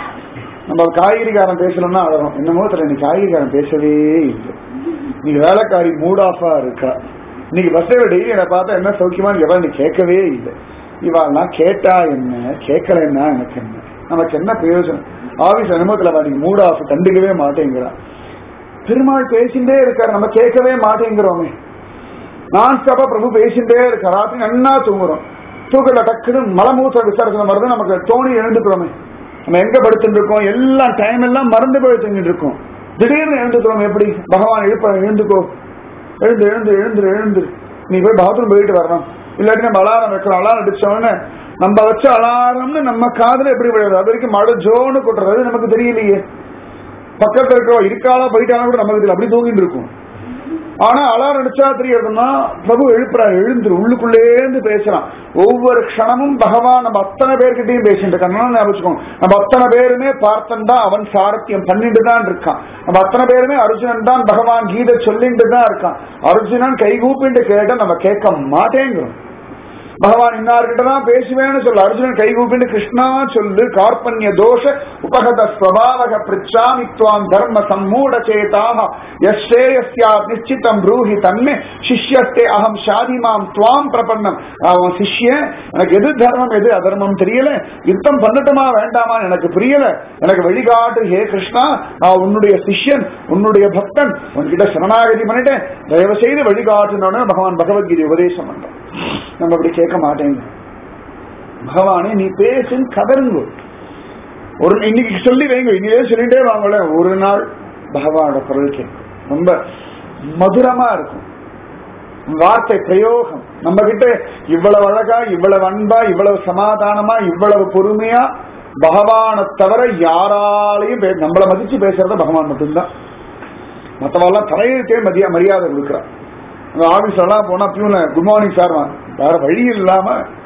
S1: நம்ம காய்கறிக்காரன் பேசணும்னா அழகும் என்னமோ தெரியல நீ காய்கறிக்காரன் பேசவே இல்லை நீ வேலைக்காரி மூட் ஆஃபா இருக்கா இன்னைக்கு பஸ்ல டெய்லி என்னை பார்த்தா என்ன சௌக்கியமான்னு எவ்வளவு நீ கேட்கவே இல்லை இவாள்லாம் கேட்டா என்ன கேட்கலன்னா எனக்கு என்ன நமக்கு என்ன பிரயோஜனம் ஆபீஸ் அனுபவத்துல நீ மூட் ஆஃப் கண்டுக்கவே மாட்டேங்கிறான் பெருமாள் பேசிட்டே இருக்காரு நம்ம கேட்கவே மாட்டேங்கிறோமே நான் ஸ்டாப்பா பிரபு பேசிட்டே இருக்க ராத்திரி நன்னா தூங்குறோம் தூக்கல டக்குன்னு மலமூத்திர விசாரசனம் வருது நமக்கு தோணி எழுந்துக்கிறோமே நம்ம எங்க படுத்துட்டு இருக்கோம் எல்லாம் டைம் எல்லாம் மறந்து போய் தூங்கிட்டு இருக்கோம் திடீர்னு எழுந்துக்கிறோம் எப்படி பகவான் எழுப்ப எழுந்துக்கோ எழுந்து எழுந்து எழுந்து எழுந்து நீ போய் பாத்ரூம் போயிட்டு வரணும் இல்லாட்டி நம்ம அலாரம் வைக்கிறோம் அலாரம் அடிச்சோன்னு நம்ம வச்ச அலாரம்னு நம்ம காதுல எப்படி விழுது அது வரைக்கும் மழை ஜோன்னு கொட்டுறது நமக்கு தெரியலையே பக்கத்துல இருக்கிற இருக்காளா போயிட்டாலும் கூட நமக்கு தெரியல அப்படி தூங்கிட்டு இருக்கும் ஆனா அலாரம் அடிச்சா தெரியறதுன்னா பிரபு எழுப்புறாரு எழுந்துரு உள்ளுக்குள்ளே இருந்து பேசுறான் ஒவ்வொரு க்ஷணமும் பகவான் நம்ம அத்தனை பேர்கிட்டையும் பேசிட்டு இருக்கான் ஞாபகம் நம்ம அத்தனை பேருமே பார்த்தன் தான் அவன் சாரத்தியம் பண்ணிட்டு தான் இருக்கான் நம்ம அத்தனை பேருமே அர்ஜுனன் தான் பகவான் கீதை சொல்லிட்டு தான் இருக்கான் அர்ஜுனன் கைகூப்பிட்டு கேட்ட நம்ம கேட்க மாட்டேங்கிறோம் பகவான் இன்னார்கிட்ட தான் பேசுவேன்னு சொல்ல அர்ஜுனன் கைகூப்பின்னு கிருஷ்ணா சொல்லு கார்பண்ய தோஷ உபகத ஸ்வபாவக பிரிச்சாமி துவாம் தர்ம சம்மூட சேதாக யஸ்ரேயஸ்யா நிச்சிதம் ப்ரூஹி தன்மே சிஷ்யஸ்தே அகம் ஷாதிமாம் துவாம் பிரபன்னம் அவன் சிஷ்யன் எனக்கு எது தர்மம் எது அதர்மம் தெரியல யுத்தம் பண்ணட்டுமா வேண்டாமா எனக்கு புரியல எனக்கு வழிகாட்டு ஹே கிருஷ்ணா நான் உன்னுடைய சிஷ்யன் உன்னுடைய பக்தன் உன்கிட்ட சரணாகதி பண்ணிட்டேன் தயவு செய்து வழிகாட்டுனோட பகவான் பகவத்கீதை உபதேசம் பண்றான் நம்ம அப்படி கேட்க மாட்டேங்க பகவானே நீ பேசுன்னு கதருங்க ஒரு இன்னைக்கு சொல்லி வைங்க இன்னையே சொல்லிட்டே வாங்கல ஒரு நாள் பகவானோட குரல் கேட்கும் ரொம்ப மதுரமா இருக்கும் வார்த்தை பிரயோகம் நம்ம கிட்ட இவ்வளவு அழகா இவ்வளவு அன்பா இவ்வளவு சமாதானமா இவ்வளவு பொறுமையா பகவானை தவிர யாராலையும் பே- நம்மள மதிச்சு பேசுறது பகவான் மட்டும்தான் மற்றவெல்லாம் தலையெழுத்தே மதியா மரியாதை கொடுக்குறான் அந்த ஆபீஸ் எல்லாம் போனா பியூன குட் மார்னிங் சார் வேற வழி இல்லாம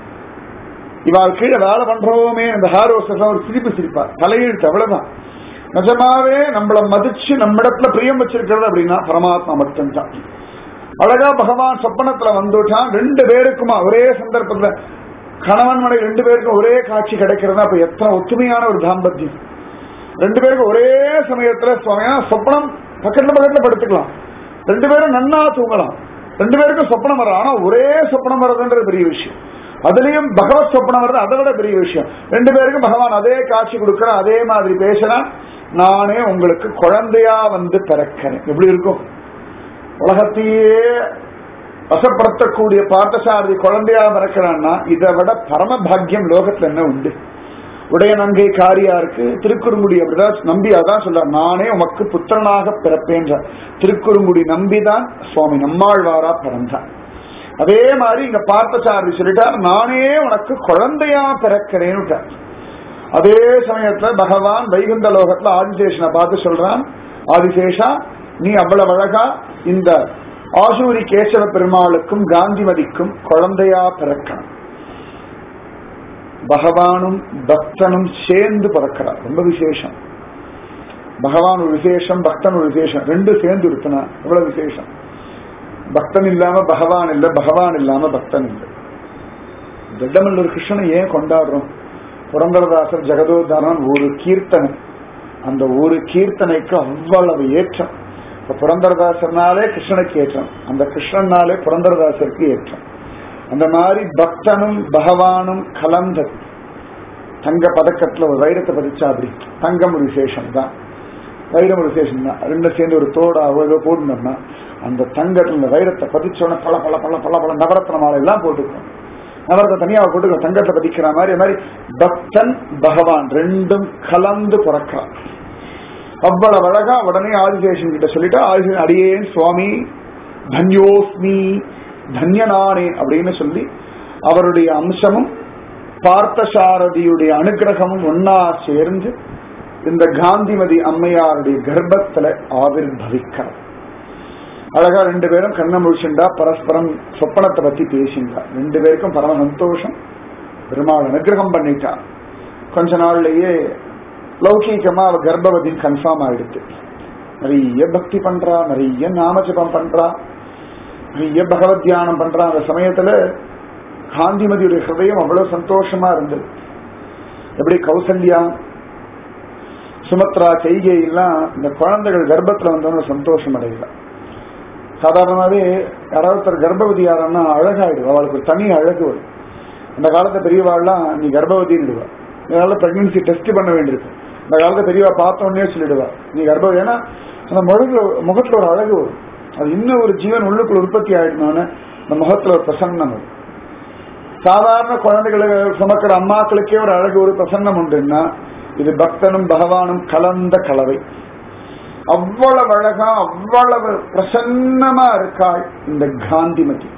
S1: இவாள் கீழே வேலை பண்றோமே அந்த ஹேர் ஹோஸ்டர்ஸ் ஒரு சிரிப்பு சிரிப்பா தலையெழுத்து அவ்வளவுதான் நிஜமாவே நம்மள மதிச்சு நம்மிடத்துல பிரியம் வச்சிருக்கிறது அப்படின்னா பரமாத்மா மட்டும்தான் அழகா பகவான் சொப்பனத்துல வந்துட்டான் ரெண்டு பேருக்குமா ஒரே சந்தர்ப்பத்துல கணவன் மனை ரெண்டு பேருக்கும் ஒரே காட்சி கிடைக்கிறதா அப்ப எத்தனை ஒத்துமையான ஒரு தாம்பத்தியம் ரெண்டு பேருக்கும் ஒரே சமயத்துல சுவாமியா சொப்பனம் பக்கத்துல பக்கத்துல படுத்துக்கலாம் ரெண்டு பேரும் நன்னா தூங்கலாம் ரெண்டு பேருக்கும் சொப்பனம் வரும் ஆனா ஒரே சொப்பனம் வர்றதுன்றது பெரிய விஷயம் அதுலயும் பகவத் சொப்பனம் வர்றது அதை விட பெரிய விஷயம் ரெண்டு பேருக்கும் பகவான் அதே காட்சி கொடுக்கறான் அதே மாதிரி பேசுறான் நானே உங்களுக்கு குழந்தையா வந்து பிறக்கிறேன் எப்படி இருக்கும் உலகத்தையே வசப்படுத்தக்கூடிய பார்த்தசாரதி குழந்தையா பிறக்கிறான்னா இதை விட பரம பாக்கியம் லோகத்துல என்ன உண்டு உடைய நங்கை காரியாருக்கு திருக்குறுங்குடி அப்படிதான் நம்பி அதான் சொல்றார் நானே உமக்கு புத்திரனாக பிறப்பேன்ற திருக்குறுங்குடி நம்பிதான் சுவாமி நம்மாழ்வாரா பிறந்தார் அதே மாதிரி இங்க பார்த்தசாரதி சொல்லிட்டார் நானே உனக்கு குழந்தையா பிறக்கிறேன்னு அதே சமயத்துல பகவான் வைகுந்த லோகத்துல ஆதிசேஷனை பார்த்து சொல்றான் ஆதிசேஷா நீ அவ்வளவு அழகா இந்த ஆசூரி கேசவ பெருமாளுக்கும் காந்திமதிக்கும் குழந்தையா பிறக்கணும் பகவானும் பக்தனும் சேர்ந்து பிறக்கிறார் ரொம்ப விசேஷம் பகவான் ஒரு விசேஷம் பக்தன் ஒரு விசேஷம் ரெண்டு சேர்ந்து இருக்குனா எவ்வளவு விசேஷம் பக்தன் இல்லாம பகவான் இல்ல பகவான் இல்லாம பக்தன் இல்லை திட்டமல்லூர் கிருஷ்ணனை ஏன் கொண்டாடுறோம் புரந்தரதாசர் ஜெகதோதாரன் ஒரு கீர்த்தனை அந்த ஒரு கீர்த்தனைக்கு அவ்வளவு ஏற்றம் இப்ப புரந்தரதாசர்னாலே கிருஷ்ணனுக்கு ஏற்றம் அந்த கிருஷ்ணனாலே புரந்தரதாசருக்கு ஏற்றம் அந்த மாதிரி பக்தனும் பகவானும் கலந்தது தங்க பதக்கத்துல ஒரு வைரத்தை பதிச்சா அப்படி தங்கம் ஒரு விசேஷம் தான் வைரம் ஒரு விசேஷம் தான் ரெண்டு சேர்ந்து ஒரு தோடா ஏதோ போடணும்னா அந்த தங்கத்துல இந்த வைரத்தை பதிச்சோடனே பல பல பல பல பல நவரத்ன மாலை எல்லாம் போட்டுக்கும் நவரத்தை தனியா போட்டுக்கோ தங்கத்தை பதிக்கிற மாதிரி அது மாதிரி பக்தன் பகவான் ரெண்டும் கலந்து பிறக்கிறான் அவ்வளவு அழகா உடனே ஆதிசேஷன் கிட்ட சொல்லிட்டா ஆதிசேஷன் அடியேன் சுவாமி தன்யோஸ்மி தன்யனானே அப்படின்னு சொல்லி அவருடைய அம்சமும் பார்த்தசாரதியுடைய அனுகிரகமும் ஒன்னா சேர்ந்து இந்த காந்திமதி அம்மையாருடைய கர்ப்பத்துல ஆவிர்வவிக்கிறார் அழகா ரெண்டு பேரும் கண்ண முழிச்சுண்டா பரஸ்பரம் சொப்பனத்தை பத்தி பேசிண்டா ரெண்டு பேருக்கும் பரம சந்தோஷம் பெருமாள் அனுகிரகம் பண்ணிட்டா கொஞ்ச நாள்லயே லௌகீகமா அவ கர்ப்பவதின்னு கன்ஃபார்ம் ஆயிடுத்து நிறைய பக்தி பண்றா நிறைய நாமஜபம் பண்றா நிறைய பகவத் தியானம் பண்றா அந்த சமயத்துல காந்திமதியுடைய ஹிருதயம் அவ்வளவு சந்தோஷமா இருந்தது எப்படி கௌசல்யா சுமத்ரா கைகை எல்லாம் இந்த குழந்தைகள் கர்ப்பத்துல வந்தவங்க சந்தோஷம் அடையல சாதாரணமாவே யாராவது ஒருத்தர் கர்ப்பவதி யாரன்னா அழகாயிடுவா அவளுக்கு ஒரு தனி அழகு வரும் அந்த காலத்து பெரியவாள்லாம் நீ கர்ப்பவதிடுவா இதனால பிரெக்னன்சி டெஸ்ட் பண்ண வேண்டியிருக்கு இந்த காலத்து பெரியவா பார்த்த உடனே சொல்லிடுவா நீ கர்ப்பவதி ஏன்னா அந்த முகத்துல முகத்துல ஒரு அழகு வரும் அது இன்னும் ஒரு ஜீவன் உள்ளுக்குள்ள உற்பத்தி ஆயிடணும்னு அந்த முகத்துல ஒரு பிரசன்னம் வரும் சாதாரண குழந்தைகளை சுமக்கிற அம்மாக்களுக்கே ஒரு அழகு ஒரு பிரசன்னம் உண்டுன்னா இது பக்தனும் பகவானும் கலந்த கலவை அவ்வளவு அழகா அவ்வளவு பிரசன்னமா இருக்காள் இந்த காந்திமதி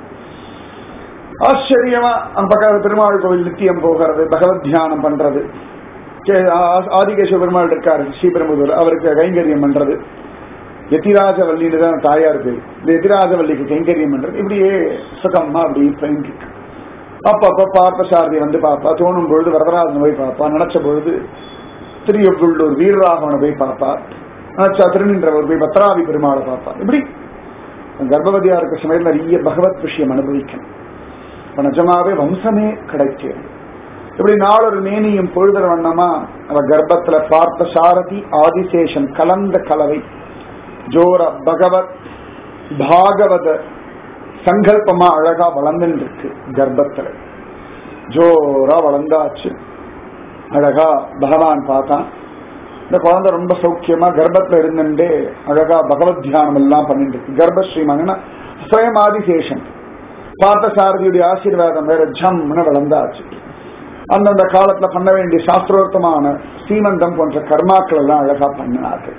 S1: ஆச்சரியமா அந்த பக்கத்து பெருமாள் கோவில் நித்தியம் போகிறது பகவத் தியானம் பண்றது கே- ஆ- ஆதிகேஸ்வர பெருமாள் இருக்காரு ஸ்ரீபெரும்புதூர் அவருக்கு கைங்கரியம் பண்றது எதிராஜவல்லின்னு தான் தாயார் பேர் இந்த எதிராஜவல்லிக்கு கைங்கரியம் பண்றது இப்படியே சுகமா அப்படி போயிட்டு இருக்கு அப்பப்ப பார்த்த சாரதி வந்து பாப்பா தோணும் பொழுது வரதராஜன் போய் பாப்பா நினைச்ச பொழுது திருயப்புள்ளூர் வீரராகவனை போய் பாப்பா நினைச்சா திருநின்றவர் போய் பத்ராவி பெருமாளை பாப்பா இப்படி கர்ப்பவதியா இருக்க சமயத்தில் நிறைய பகவத் விஷயம் அனுபவிக்கணும் இப்ப நிஜமாவே வம்சமே கிடைச்சது இப்படி நாளொரு மேனியும் பொழுதுற வண்ணமா அவ கர்ப்பத்துல பார்த்த சாரதி ஆதிசேஷன் கலந்த கலவை ஜோர பகவத் பாகவத சங்கல்பமா அழகா வளர்ந்துட்டு இருக்கு கர்ப்பத்துல ஜோரா வளர்ந்தாச்சு அழகா பகவான் பார்த்தான் இந்த குழந்தை ரொம்ப சௌக்கியமா கர்ப்பத்துல இருந்துட்டே அழகா பகவத் தியானம் எல்லாம் பண்ணிட்டு இருக்கு கர்ப்பஸ்ரீமான ஸ்வயம் ஆதிசேஷன் பார்த்த சாரதியுடைய ஆசீர்வாதம் வேற ஜம்னு வளர்ந்தாச்சு அந்தந்த காலத்துல பண்ண வேண்டிய சாஸ்திரோர்த்தமான சீமந்தம் போன்ற கர்மாக்கள் எல்லாம் அழகா பண்ணினார்கள்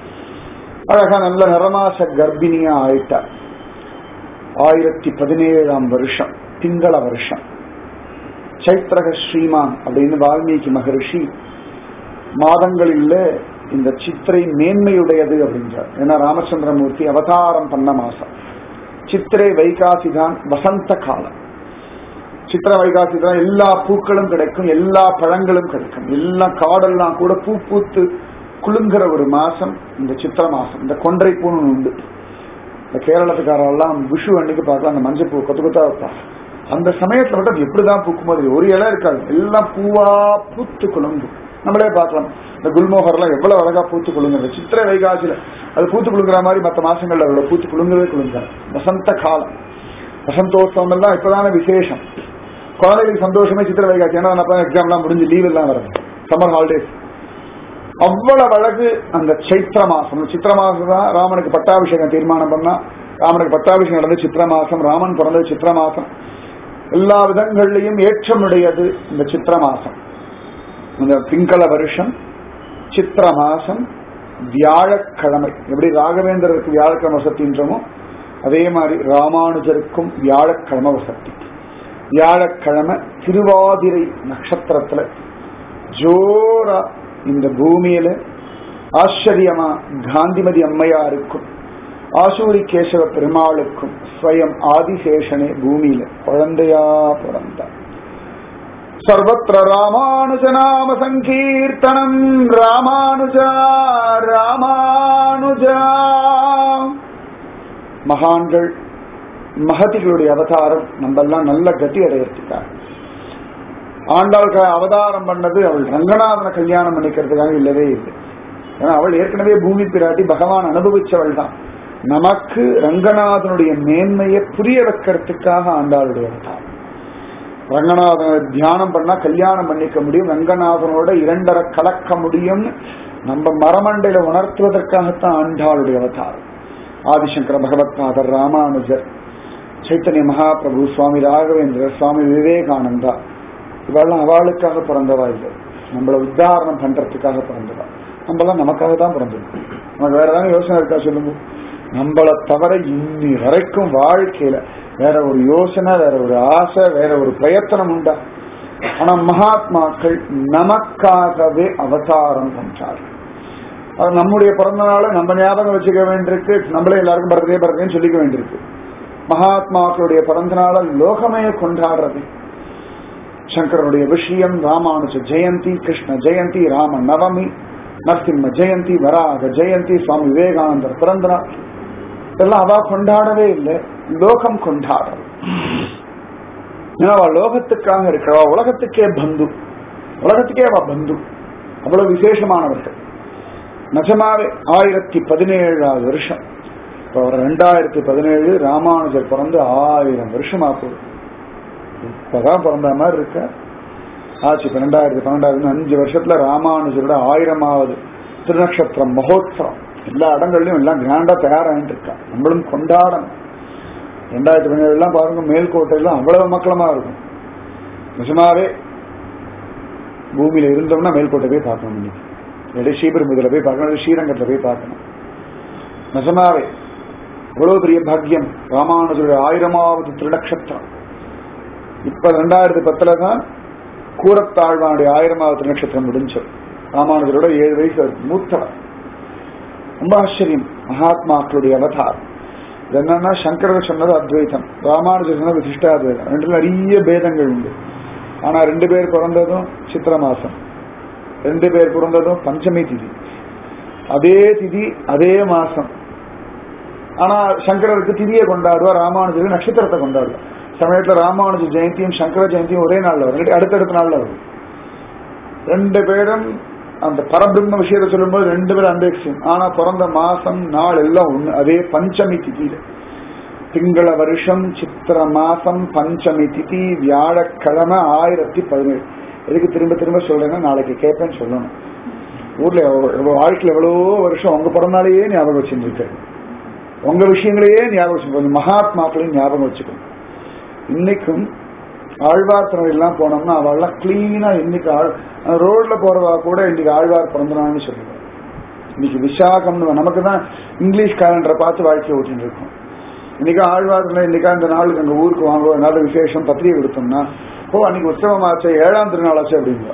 S1: அழகா நல்ல நிறமாச கர்ப்பிணியா ஆயிட்டா ஆயிரத்தி பதினேழாம் வருஷம் திங்கள வருஷம் சைத்ரக ஸ்ரீமான் அப்படின்னு வால்மீகி மகரிஷி மாதங்களில் இந்த சித்திரை மேன்மையுடையது அப்படின்றார் ஏன்னா ராமச்சந்திரமூர்த்தி அவதாரம் பண்ண மாசம் சித்திரை வைகாசி தான் வசந்த காலம் சித்திர வைகாசி தான் எல்லா பூக்களும் கிடைக்கும் எல்லா பழங்களும் கிடைக்கும் எல்லா காடெல்லாம் கூட பூ பூத்து குலுங்குற ஒரு மாசம் இந்த சித்திர மாசம் இந்த கொன்றை பூன்னு உண்டு இந்த கேரளத்துக்காரெல்லாம் விஷு அன்னைக்கு பார்க்கலாம் அந்த மஞ்சள் பூ கொத்து கொத்தா வைப்பாங்க அந்த சமயத்துல மட்டும் அது எப்படிதான் பூக்கும் போது ஒரு இலை இருக்காது எல்லாம் பூவா பூத்து குலுங்கும் நம்மளே பார்க்கலாம் இந்த குல்மோகர்லாம் எவ்வளவு அழகா பூத்து குலுங்குறது சித்திரை வைகாசியில அது பூத்து குலுங்குற மாதிரி மற்ற மாசங்கள்ல அதோட பூத்து குலுங்கவே குலுங்காது வசந்த காலம் வசந்தோத்சவம் எல்லாம் இப்பதான விசேஷம் குழந்தைகளுக்கு சந்தோஷமே சித்திரை வைகாசி ஏன்னா அப்ப எக்ஸாம்லாம் முடிஞ்சு லீவ் எல்லாம் வருது சம்மர் ஹாலிடேஸ் அவ்வளவு அழகு அந்த சைத்திர மாசம் இந்த சித்திர மாசம் தான் ராமனுக்கு பட்டாபிஷேகம் தீர்மானம் பண்ணா ராமனுக்கு பட்டாபிஷேகம் நடந்தது சித்திர மாசம் ராமன் பிறந்தது சித்திர மாசம் எல்லா விதங்கள்லையும் ஏற்றமுடையது இந்த சித்திர மாசம் இந்த பிங்கள வருஷம் சித்திர மாசம் வியாழக்கிழமை எப்படி ராகவேந்திரருக்கு வியாழக்கிழமை வசத்தின்றமோ அதே மாதிரி ராமானுஜருக்கும் வியாழக்கிழமை வசத்தி வியாழக்கிழமை திருவாதிரை நட்சத்திரத்துல ஜோரா இந்த பூமியில ஆச்சரியமா காந்திமதி அம்மையாருக்கும் ஆசூரி கேசவ பெருமாளுக்கும் ஸ்வயம் ஆதிசேஷனே பூமியில குழந்தையா பிறந்தார் சர்வத்திர ராமானுஜநாம சங்கீர்த்தனம் ராமானுஜா ராமானுஜா மகான்கள் மகதிகளுடைய அவதாரம் நம்ம எல்லாம் நல்ல கதி அடையறதுக்காக ஆண்டாளுக்கு அவதாரம் பண்ணது அவள் ரங்கநாதனை கல்யாணம் பண்ணிக்கிறதுக்காக இல்லவே இல்லை ஏன்னா அவள் ஏற்கனவே பூமி பிராட்டி பகவான் அனுபவிச்சவள் தான் நமக்கு ரங்கநாதனுடைய மேன்மையை புரிய வைக்கிறதுக்காக ஆண்டாளுடைய அவதாரம் ரங்கநாதனை தியானம் பண்ணா கல்யாணம் பண்ணிக்க முடியும் ரங்கநாதனோட இரண்டரை கலக்க முடியும்னு நம்ம மரமண்டையில உணர்த்துவதற்காகத்தான் ஆண்டாளுடைய அவதாரம் ஆதிசங்கர பகவத்பாதர் ராமானுஜர் சைத்தன்ய மகாபிரபு சுவாமி ராகவேந்திரர் சுவாமி விவேகானந்தா இவெல்லாம் அவளுக்காக பிறந்தவா இல்லை நம்மளை உத்தாரணம் பண்றதுக்காக பிறந்தவா நம்மளாம் நமக்காக தான் பிறந்தது நமக்கு வேற ஏதாவது யோசனை இருக்கா சொல்லுங்க நம்மளை தவிர இன்னி வரைக்கும் வாழ்க்கையில வேற ஒரு யோசனை வேற ஒரு ஆசை வேற ஒரு பிரயத்தனம் உண்டா ஆனா மகாத்மாக்கள் நமக்காகவே அவதாரம் பண்றார்கள் அது நம்முடைய பிறந்த நாளை நம்ம ஞாபகம் வச்சுக்க வேண்டியிருக்கு நம்மளே எல்லாருக்கும் பர்த்டே பர்த்டேன்னு சொல்லிக்க வேண்டியிருக்கு மகாத்மாக்களுடைய பிறந்த நாளை லோகமே கொண்டாடுறது சங்கரனுடைய விஷயம் ராமானுஜ ஜெயந்தி கிருஷ்ண ஜெயந்தி ராம நவமி நரசிம்ம ஜெயந்தி வராக ஜெயந்தி சுவாமி விவேகானந்தர் பிறந்த நாள் இதெல்லாம் அவ கொண்டாடவே இல்லை லோகம் கொண்டாடுறது ஏன்னா அவ லோகத்துக்காக இருக்கிறவா உலகத்துக்கே பந்து உலகத்துக்கே அவ பந்து அவ்வளவு விசேஷமானவர்கள் நிஜமாவே ஆயிரத்தி பதினேழாவது வருஷம் இப்போ ரெண்டாயிரத்தி பதினேழு ராமானுஜர் பிறந்து ஆயிரம் வருஷமா போகுது இப்பதான் பிறந்த மாதிரி இருக்க ஆச்சு இப்ப ரெண்டாயிரத்தி பன்னெண்டாயிரத்தி அஞ்சு வருஷத்துல ராமானுஜரோட ஆயிரமாவது திருநக்ஷத்திரம் மகோத்சவம் எல்லா இடங்கள்லயும் எல்லாம் கிராண்டா தயாராகிட்டு இருக்கா நம்மளும் கொண்டாடணும் ரெண்டாயிரத்தி பதினேழுலாம் பாருங்க மேல்கோட்டையெல்லாம் அவ்வளவு மக்களமா இருக்கும் நிஜமாவே பூமியில இருந்தோம்னா மேல்கோட்டை போய் பார்க்கணும் இன்னைக்கு இல்லாட்டி ஸ்ரீபெரும்புதுல போய் பார்க்கணும் இல்லாட்டி ஸ்ரீரங்கத்துல போய் பார்க்கணும் நிஜமாவே இவ்வளவு பெரிய பாக்கியம் ராமானுஜருடைய ஆயிரமாவது திருநக்ஷத்திரம் இப்ப ரெண்டாயிரத்தி பத்துல தான் கூரத்தாழ்வானுடைய ஆயிரமாவது திருநக்ஷத்திரம் முடிஞ்சது ராமானுஜரோட ஏழு வயசு மூத்தவர் ரொம்ப ஆச்சரியம் மகாத்மாக்களுடைய அவதாரம் இது என்னன்னா சங்கரர் சொன்னது அத்வைத்தம் ராமானுஜர் சொன்னது விசிஷ்டாத்வைதம் ரெண்டு நிறைய பேதங்கள் உண்டு ஆனா ரெண்டு பேர் பிறந்ததும் சித்திர மாசம் ரெண்டு பேர் பிறந்ததும் பஞ்சமி திதி அதே திதி அதே மாசம் ஆனா சங்கரருக்கு திதியை கொண்டாடுவார் ராமானுஜருக்கு நட்சத்திரத்தை கொண்டாடுவார் சமயத்துல ராமானுஜ ஜெயந்தியும் சங்கர ஜெயந்தியும் ஒரே நாள்ல வரும் இல்லாட்டி அடுத்தடுத்த நாள்ல வரும் ரெண்டு பேரும் அந்த பரபிரம்ம விஷயத்தை சொல்லும்போது ரெண்டு பேரும் அந்த எக்ஸ்ட்ரீம் ஆனா பிறந்த மாசம் நாள் எல்லாம் ஒண்ணு அதே பஞ்சமி திதியில திங்கள வருஷம் சித்திர மாசம் பஞ்சமி திதி வியாழக்கிழமை ஆயிரத்தி பதினேழு எதுக்கு திரும்ப திரும்ப சொல்றேன்னா நாளைக்கு கேட்பேன்னு சொல்லணும் ஊர்ல எவ்வளவு- எவ்வளவு வாழ்க்கையில எவ்வளவோ வருஷம் உங்க பிறந்தாலேயே ஞாபகம் வச்சுட்டு இருக்கு உங்க விஷயங்களையே ஞாபகம் வச்சுக்கணும் மகாத்மாக்களையும் ஞாபகம் வச்சுக்கணும் இன்னைக்கும் ஆழ்வார் எல்லாம் போனோம்னா அவள்லாம் கிளீனா இன்னைக்கு ஆழ் ரோட்ல போறவா கூட இன்னைக்கு ஆழ்வார் பிறந்தனான்னு சொல்லுவாங்க இன்னைக்கு விசாகம்னு நமக்கு தான் இங்கிலீஷ் கேலண்டரை பார்த்து வாழ்க்கையை ஓட்டிட்டு இருக்கோம் இன்னைக்கு ஆழ்வார்ல இன்னைக்கா இந்த நாளுக்கு எங்க ஊருக்கு வாங்க நல்ல விசேஷம் பத்திரிகை கொடுத்தோம்னா ஓ அன்னைக்கு உற்சவமாச்சு ஏழாம் திருநாள் ஆச்சு அப்படிங்க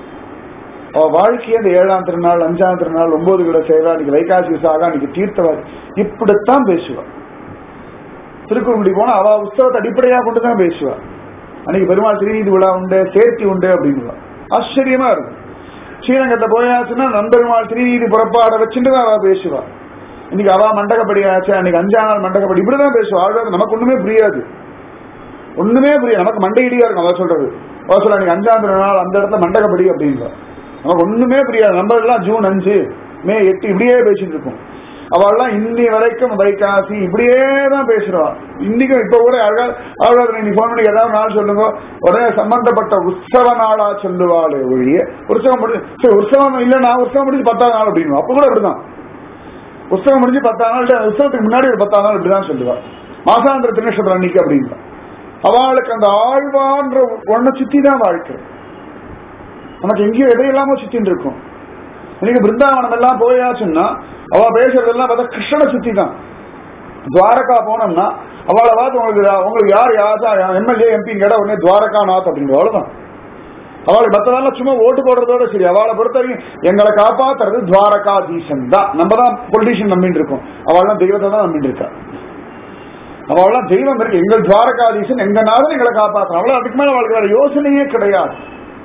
S1: அவ வாழ்க்கையே அந்த ஏழாம் திருநாள் அஞ்சாம் திருநாள் ஒன்பது கிட சேவை அன்னைக்கு வைகாசி விசாகா அன்னைக்கு தீர்த்தவாதி இப்படித்தான் பேசுவா திருக்குறங்குடி போனா அவ உற்சவத்தை அடிப்படையா கொண்டு தான் பேசுவா அன்னைக்கு பெருமாள் திருநீதி விழா உண்டு சேர்த்தி உண்டு அப்படின்னுவா ஆச்சரியமா இருக்கும் ஸ்ரீரங்கத்தை போயாச்சுன்னா நம்பெருமாள் திருநீதி புறப்பாட வச்சுட்டு தான் அவ பேசுவா இன்னைக்கு அவ மண்டகப்படி ஆச்சு அன்னைக்கு அஞ்சா நாள் மண்டகப்படி இப்படிதான் பேசுவா ஆழ்வார் நமக்கு ஒண்ணுமே புரியாது ஒண்ணுமே புரியாது நமக்கு மண்டையிடியா இருக்கும் அவ சொல்றது அவ சொல்ல அன்னைக்கு அஞ்சாம் நாள் அந்த இடத்துல மண்டகப்படி அப்படின்றா நமக்கு ஒண்ணுமே புரியாது நம்ம எல்லாம் ஜூன் அஞ்சு மே எட்டு இப்படியே பேசிட்டு இருக்கோம் அவள்லாம் இன்னி வரைக்கும் வைகாசி இப்படியே தான் பேசுறா இன்னைக்கும் இப்ப கூட அழகா அழகா நீ போன் பண்ணி ஏதாவது நாள் சொல்லுங்க உடனே சம்பந்தப்பட்ட உற்சவ நாளா சொல்லுவாளே ஒழிய உற்சவம் முடிஞ்சு சரி உற்சவம் இல்ல நான் உற்சவம் முடிஞ்சு பத்தாவது நாள் அப்படின்னு அப்ப கூட அப்படிதான் உற்சவம் முடிஞ்சு பத்தாம் நாள் உற்சவத்துக்கு முன்னாடி ஒரு பத்தாம் நாள் இப்படிதான் சொல்லுவா மாசாந்திர திருநட்சத்திரம் அன்னைக்கு அப்படின்னா அவளுக்கு அந்த ஆழ்வான்ற ஒன்ன சுத்தி தான் வாழ்க்கை நமக்கு எங்கேயோ எதையெல்லாமோ சுத்தின்னு இருக்கும் இன்னைக்கு பிருந்தாவனம் எல்லாம் போயாச்சுன்னா அவ பேசுறதெல்லாம் பார்த்தா கிருஷ்ணனை சுத்தி தான் துவாரகா போனோம்னா அவளை பார்த்து உங்களுக்கு உங்களுக்கு யார் யாசா எம்எல்ஏ எம்பி கேட்டா உடனே துவாரகா நாத் அப்படிங்கிற அவ்வளவுதான் அவளுக்கு மத்ததெல்லாம் சும்மா ஓட்டு போடுறதோட சரி அவளை பொறுத்த வரைக்கும் எங்களை காப்பாத்துறது துவாரகாதீசன் தான் நம்ம தான் பொலிட்டீஷியன் நம்பிட்டு இருக்கோம் அவள்லாம் தெய்வத்தை தான் நம்பிட்டு இருக்கா அவள்லாம் தெய்வம் இருக்கு எங்கள் துவாரகாதீசன் எங்க நாதன் எங்களை காப்பாற்றணும் அவள அதுக்கு மேல அவளுக்கு வேற யோசனையே கிடையாது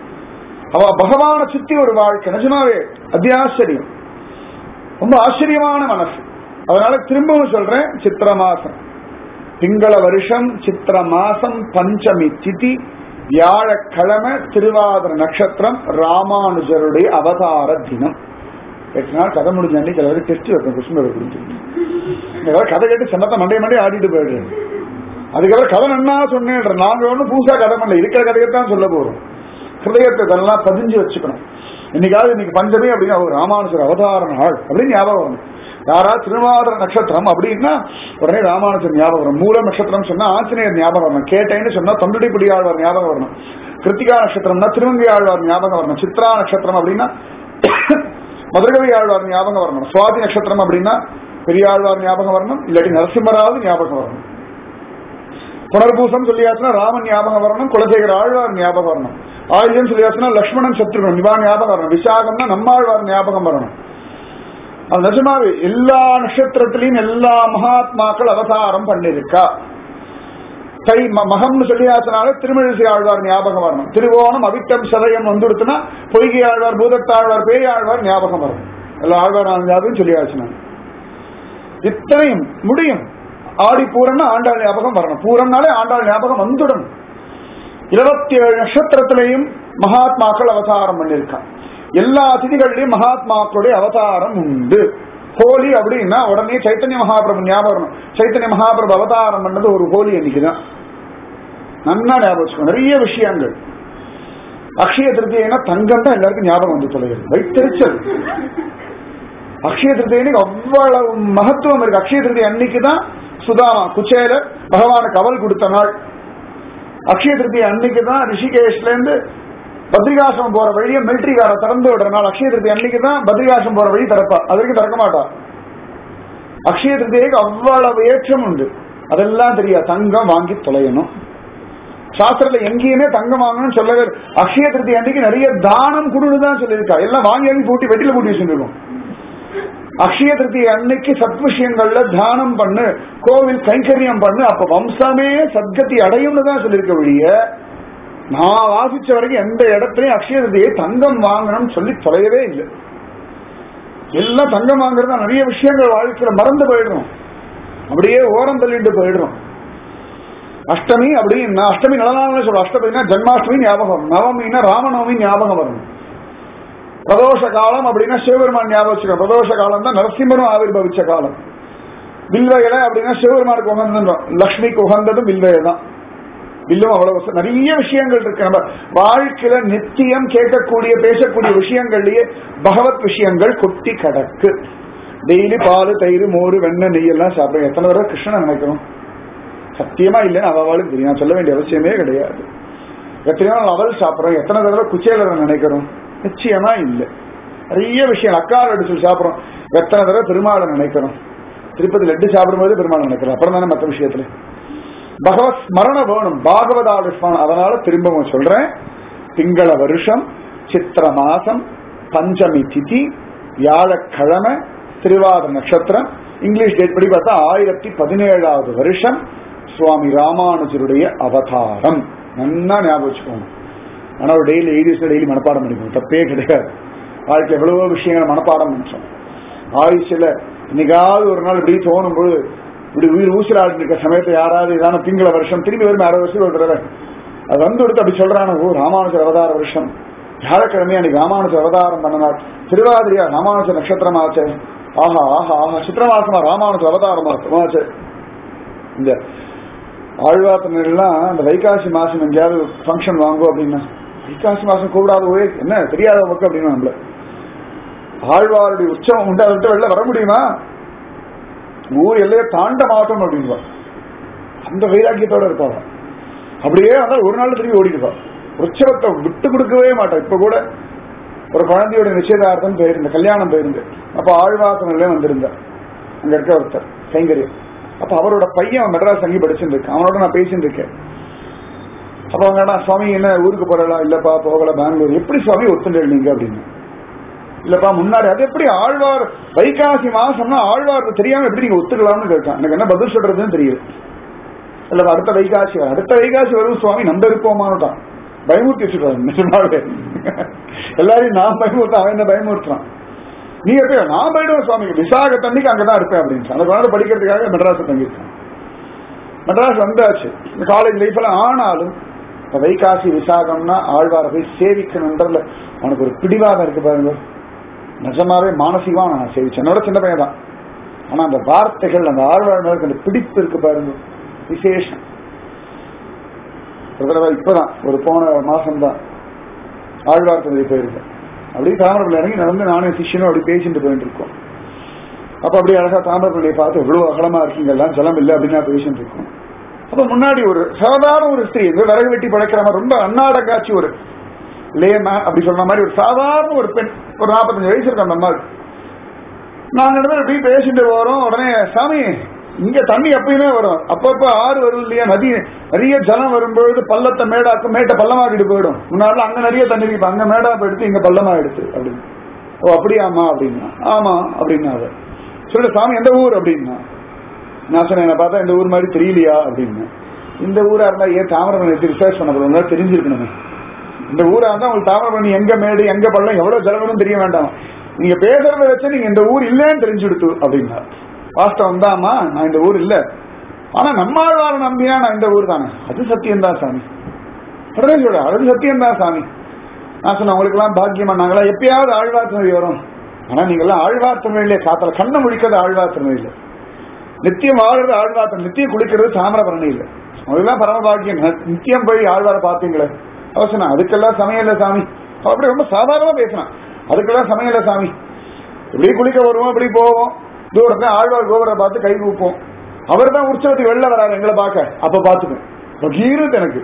S1: அவ பகவான சுத்தி ஒரு வாழ்க்கை நிஜமாவே அத்தியாச்சரியம் ரொம்ப ஆச்சரியமான மனசு அதனால திரும்பவும் சொல்றேன் சித்திர மாசம் திங்கள வருஷம் சித்திர மாசம் பஞ்சமி திதி வியாழக்கிழமை திருவாதிர நட்சத்திரம் ராமானுஜருடைய அவதார தினம் எட்டு நாள் கதை முடிஞ்ச அன்னைக்கு எல்லாரும் டெஸ்ட் வைப்பேன் கிருஷ்ணரை குறிஞ்சு ஏதாவது கதை கேட்டு சென்னத்தை மண்டைய மண்டைய ஆடிட்டு போயிடுறேன் அதுக்கப்புறம் கதை நன்னா சொன்னேன்ற நாங்க ஒன்றும் புதுசா கதை பண்ணல இருக்கிற கதையை தான் சொல்ல போறோம் ஹிருதயத்தை இதெல்லாம் பதிஞ்சு வச்சுக்கணும் இன்னைக்காவது இன்னைக்கு பஞ்சமி அப்படின்னு ஒரு ராமானுஜர் அவதார நாள் அப்படின்னு ஞாபகம் வரணும் யாரா திருவாதிர நட்சத்திரம் அப்படின்னா உடனே ராமானுஜர் ஞாபகம் வரும் மூல நட்சத்திரம் சொன்னா ஆஞ்சநேயர் ஞாபகம் வரணும் கேட்டேன்னு சொன்னா தொண்டடிப்படி ஆழ்வார் ஞாபகம் வரணும் கிருத்திகா நட்சத்திரம்னா திருவங்கை ஆழ்வார் ஞாபகம் வரணும் சித்ரா நட்சத்திரம் அப்படின்னா மதுரகவி ஆழ்வார் ஞாபகம் வரணும் சுவாதி நட்சத்திரம் அப்படின்னா பெரியாழ்வார் ஞாபகம் வரணும் இல்லாட்டி நரசிம்மராவது ஞாபகம் வரணும் புனர்பூசம் சொல்லியாச்சுன்னா ராமன் ஞாபகம் வரணும் குலசேகர ஆழ்வார் ஞாபகம் வரணும் ஆயுதம் சொல்லியாச்சுன்னா லக்ஷ்மணன் சத்ருகன் இவா ஞாபகம் வரணும் விசாகம்னா நம்மாழ்வார் ஞாபகம் வரணும் அது நிஜமாவே எல்லா நட்சத்திரத்திலையும் எல்லா மகாத்மாக்கள் அவதாரம் பண்ணிருக்கா தை ம- மகம்னு சொல்லியாச்சனால திருமழிசை ஆழ்வார் ஞாபகம் வரணும் திருவோணம் அவிட்டம் சதயம் வந்துடுத்துனா பொய்கை ஆழ்வார் பூதத்தாழ்வார் பேய் ஆழ்வார் ஞாபகம் வரணும் எல்லா ஆழ்வார் ஞாபகம் சொல்லியாச்சு நான் இத்தனையும் முடியும் ஆடி பூரம்னா ஆண்டாள் ஞாபகம் வரணும் பூரம்னாலே ஆண்டாள் ஞாபகம் வந்துடும் இருபத்தி ஏழு நட்சத்திரத்திலையும் மகாத்மாக்கள் அவதாரம் பண்ணிருக்கான் எல்லா திதிகள்லயும் மகாத்மாக்களுடைய அவதாரம் உண்டு ஹோலி அப்படின்னா உடனே சைத்தன்ய மகாபிரபு ஞாபகம் வரணும் சைத்தன்ய மகாபிரபு அவதாரம் பண்ணது ஒரு ஹோலி அன்னைக்குதான் நன்னா ஞாபகம் வச்சுக்கணும் நிறைய விஷயங்கள் அக்ஷய திருத்தியைனா தங்கம் தான் எல்லாருக்கும் ஞாபகம் வந்து தொலைகிறது வைத்தறிச்சல் அக்ஷய திருத்தியனுக்கு அவ்வளவு மகத்துவம் இருக்கு அக்ஷய திருத்தி அன்னைக்கு தான் சுதாமா குச்சேலர் பகவானுக்கு அவல் கொடுத்த நாள் அக்ஷய திருத்தி அன்னைக்கு தான் ரிஷிகேஷ்ல இருந்து பத்ரிகாசம் போற வழியை மிலிட்டரிக்கார திறந்து விடுற நாள் அக்ஷய திருத்தி அன்னைக்கு தான் பத்ரிகாசம் போற வழி திறப்பா அது வரைக்கும் திறக்க மாட்டா அக்ஷய திருத்தியைக்கு அவ்வளவு ஏற்றம் உண்டு அதெல்லாம் தெரியாது தங்கம் வாங்கி தொலையணும் சாஸ்திரத்துல எங்கேயுமே தங்கம் வாங்கணும்னு சொல்லவே இல்ல. அக்ஷய திருத்தி அன்னைக்கு நிறைய தானம் கொடுன்னு தான் சொல்லியிருக்கா எல்லாம் வாங்கி வாங்கி பூட்டி வெட்டில பூட்டி வச்சுருக்கோம் அக்ஷய திருத்தி அன்னைக்கு சத் விஷயங்கள்ல தானம் பண்ணு கோவில் கைங்கரியம் பண்ணு அப்ப வம்சமே சத்கதி அடையும்னு தான் சொல்லியிருக்க ஒழிய நான் வாசிச்ச வரைக்கும் எந்த இடத்துலயும் அக்ஷய திருத்தியை தங்கம் வாங்கணும்னு சொல்லி தொலையவே இல்லை எல்லாம் தங்கம் வாங்குறது நிறைய விஷயங்கள் வாழ்க்கையில மறந்து போயிடுறோம் அப்படியே ஓரம் தள்ளிட்டு போயிடுறோம் அஷ்டமி அப்படின்னா அஷ்டமி நல்ல நாள்னு சொல்லுவோம் அஷ்டமினா ஜன்மாஷ்டமி ஞாபகம் வரும். நவமின்னா ராமநவமி ஞாபகம் வரும் பிரதோஷ காலம் அப்படின்னா சிவபெருமான் ஞாபகம் வச்சுக்கணும் பிரதோஷ காலம் தான் நரசிம்மரும் ஆவிர்வவிச்ச காலம் வில்வ இலை அப்படின்னா சிவபெருமானுக்கு உகந்ததுன்றோம் லக்ஷ்மிக்கு உகந்ததும் வில்வ இலை தான் வில்லும் அவ்வளவு ச- நிறைய விஷயங்கள் இருக்கு நம்ம வாழ்க்கையில நித்தியம் கேட்கக்கூடிய பேசக்கூடிய விஷயங்கள்லயே பகவத் விஷயங்கள் கொட்டி கிடக்கு டெய்லி பால் தயிர் மோர் வெண்ணெய் நெய் எல்லாம் சாப்பிடுறோம் எத்தனை தடவை கிருஷ்ணனை நினைக்கிறோம் சத்தியமா இல்லைன்னு அவளுக்கு தெரியும் நான் சொல்ல வேண்டிய அவசியமே கிடையாது எத்தனையோ நாள் அவல் சாப்பிடுறோம் எத்தனை தடவை குச்சேலரை நினைக்கிறோம் நிச்சயமா இல்லை நிறைய விஷயம் அக்கால் லட்டு சொல்லி சாப்பிடுறோம் எத்தனை தடவை பெருமாளை நினைக்கிறோம் திருப்பதி லட்டு சாப்பிடும்போது பெருமாளை நினைக்கிறோம் அப்புறம் தானே மற்ற விஷயத்துல பகவத் ஸ்மரண வேணும் பாகவதாலுஷ்மான் அதனால திரும்பவும் சொல்றேன் திங்கள வருஷம் சித்திர மாசம் பஞ்சமி திதி வியாழக்கிழமை திருவாத நட்சத்திரம் இங்கிலீஷ் டேட் படி பார்த்தா ஆயிரத்தி பதினேழாவது வருஷம் சுவாமி ராமானுஜருடைய அவதாரம் நல்லா ஞாபகம் வச்சுக்கோங்க ஆனா ஒரு டெய்லி எழுதி டெய்லி மனப்பாடம் பண்ணிக்கணும் தப்பே கிடையாது வாழ்க்கையில் எவ்வளவோ விஷயங்கள் மனப்பாடம் பண்ணிச்சோம் ஆயுஷ்ல இன்னைக்காவது ஒரு நாள் இப்படி தோணும்போது இப்படி உயிர் ஊசிலாடி இருக்க சமயத்தை யாராவது இதான திங்கள வருஷம் திரும்பி வரும் அறுபது வருஷம் ஒரு தடவை அது வந்து கொடுத்து அப்படி சொல்றான ஓ ராமானுஜர் அவதார வருஷம் வியாழக்கிழமை அன்னைக்கு ராமானுஜர் அவதாரம் பண்ணினார் திருவாதிரியா ராமானுஜர் நட்சத்திரம் ஆச்சு ஆஹா ஆஹா ஆஹா சித்திரமாசமா ராமானுஜர் அவதாரம் ஆச்சு இந்த ஆழ்வாத்தனெல்லாம் அந்த வைகாசி மாசம் எங்கேயாவது ஃபங்க்ஷன் வாங்கும் அப்படின்னா வைகாசி மாசம் கூடாது ஓய் என்ன தெரியாத மக்கள் அப்படின்னா நம்மள ஆழ்வாருடைய உற்சவம் உண்டு அதை விட்டு வெளில வர முடியுமா ஊர் எல்லையை தாண்ட மாட்டோம் அப்படின்வா அந்த வைராக்கியத்தோட இருப்பாங்க அப்படியே வந்தால் ஒரு நாள் திரும்பி ஓடிடுவா உற்சவத்தை விட்டு கொடுக்கவே மாட்டோம் இப்ப கூட ஒரு குழந்தையோட நிச்சயதார்த்தம் போயிருந்த கல்யாணம் போயிருந்து அப்ப ஆழ்வாசனிலே வந்திருந்தார் அங்க இருக்க ஒருத்தர் கைங்கரியம் அப்ப அவரோட பையன் மெட்ராஸ் தங்கி படிச்சுட்டு இருக்கான் அவனோட நான் பேசிட்டு இருக்கேன் அப்ப அவங்க "அண்ணா, சுவாமி என்ன ஊருக்கு போறலாம் இல்லப்பா போகல பெங்களூர் எப்படி சுவாமி ஒத்துண்டு நீங்க அப்படின்னு இல்லப்பா முன்னாடி அது எப்படி ஆழ்வார் வைகாசி மாசம்னா ஆழ்வாருக்கு தெரியாம எப்படி நீங்க ஒத்துக்கலாம்னு கேட்டான் எனக்கு என்ன பதில் சொல்றதுன்னு தெரியல இல்லப்பா அடுத்த வைகாசி வரும். அடுத்த வைகாசி வரும் சுவாமி நம்ம இருப்போமானுட்டான் பயமுறுத்தி வச்சுட்டாரு நிஜமாவே எல்லாரையும் நான் பயமுறுத்தேன் அவன் என்ன பயமுறுத்துறான் நீ எப்ப நான் போயிடுவேன் சுவாமி விசாக தண்ணிக்கு அங்கதான் இருப்பேன் அப்படின்னு அந்த குழந்தை படிக்கிறதுக்காக மெட்ராஸ் தங்கியிருக்கான் மெட்ராஸ் வந்தாச்சு இந்த காலேஜ் லைஃப்ல ஆனாலும் இப்ப வைகாசி விசாகம்னா ஆழ்வாரை போய் சேவிக்கணுன்றதுல அவனுக்கு ஒரு பிடிவாதம் இருக்கு பாருங்க நிஜமாவே மானசீகமா நான் சேவிச்சேன் என்னோட சின்ன பையன் தான் ஆனா அந்த வார்த்தைகள் அந்த ஆழ்வார் மேல இருக்க அந்த பிடிப்பு இருக்கு பாருங்க விசேஷம் ஒரு தடவை இப்பதான் ஒரு போன மாசம் தான் ஆழ்வார் தந்தை போயிருக்கேன் அப்படியே தாமிரபள்ளி இறங்கி நடந்து நானும் சிஷ்யனும் அப்படி பேசிட்டு போயிட்டு இருக்கோம் அப்ப அப்படியே அழகா தாமிரபள்ளியை பார்த்து எவ்வளவு அகலமா இருக்கீங்க எல்லாம் ஜலம் இல்லை அப்படின்னு நான் பேசிட்டு இருக்கோம் அப்ப முன்னாடி ஒரு சாதாரண ஒரு ஸ்திரீ இந்த விறகு வெட்டி பழைக்கிற மாதிரி ரொம்ப அன்னாட காட்சி ஒரு லேமா அப்படி சொல்ற மாதிரி ஒரு சாதாரண ஒரு பெண் ஒரு நாற்பத்தஞ்சு வயசு இருக்கு அந்த அம்மாவுக்கு நாங்க ரெண்டு பேரும் இப்படி பேசிட்டு போறோம் உடனே சாமி இங்க தண்ணி எப்பயுமே வரும் அப்பப்ப ஆறு வரும் இல்லையா நதி நிறைய ஜலம் வரும்பொழுது பள்ளத்தை மேடாக்கும் மேட்டை பள்ளமாக்கிட்டு போயிடும் முன்னாடி அங்க நிறைய தண்ணி இருக்கு இப்ப அங்க மேடா போயிடுத்து இங்க பள்ளமா எடுத்து அப்படின்னு ஓ அப்படியாமா அப்படின்னா ஆமா அப்படின்னா அவ சொல்லு சாமி எந்த ஊர் அப்படின்னா நான் சொன்னேன் என்ன பார்த்தா இந்த ஊர் மாதிரி தெரியலையா அப்படின்னு இந்த ஊரா இருந்தா ஏன் தாமிரபரணி எடுத்து ரிசர்ச் பண்ண போறோம் தெரிஞ்சிருக்கணுமே இந்த ஊரா இருந்தா உங்களுக்கு தாமிரபரணி எங்க மேடு எங்க பள்ளம் எவ்வளவு ஜலவரும் தெரிய வேண்டாம் நீங்க பேசுறத வச்சு நீங்க இந்த ஊர் இல்லைன்னு தெரிஞ்சுடுத்து அப்படின்னா வாஸ்தவம் தான்மா நான் இந்த ஊர் இல்ல ஆனா நம்மாழ்வார நம்பியா நான் இந்த ஊர் தானே அது சத்தியம்தான் சாமி உடனே சொல்ற அது சத்தியம்தான் சாமி நான் சொன்னேன் உங்களுக்கு எல்லாம் பாக்கியமா நாங்களா எப்பயாவது ஆழ்வார் தமிழ் வரும் ஆனா நீங்க எல்லாம் ஆழ்வார் தமிழ்லயே காத்தல கண்ணை முடிக்கிறது ஆழ்வார் தமிழ் இல்ல நித்தியம் வாழ்றது ஆழ்வார் தமிழ் நித்தியம் குளிக்கிறது தாமிரபரணி இல்ல அவங்கெல்லாம் பரமபாக்கியம் நித்தியம் போய் ஆழ்வாரை பார்த்தீங்களே அவசரம் அதுக்கெல்லாம் சமயம் இல்ல சாமி அவ அப்படி ரொம்ப சாதாரணமா பேசினான் அதுக்கெல்லாம் சமயம் இல்ல சாமி இப்படி குளிக்க வருவோம் இப்படி போவோம் தூரத்துல ஆழ்வார் கோபுரை பார்த்து கை கூப்போம் அவர் தான் உற்சவத்துக்கு வெளில வராரு எங்களை பார்க்க அப்ப பாத்துக்கேன் பகீரத் எனக்கு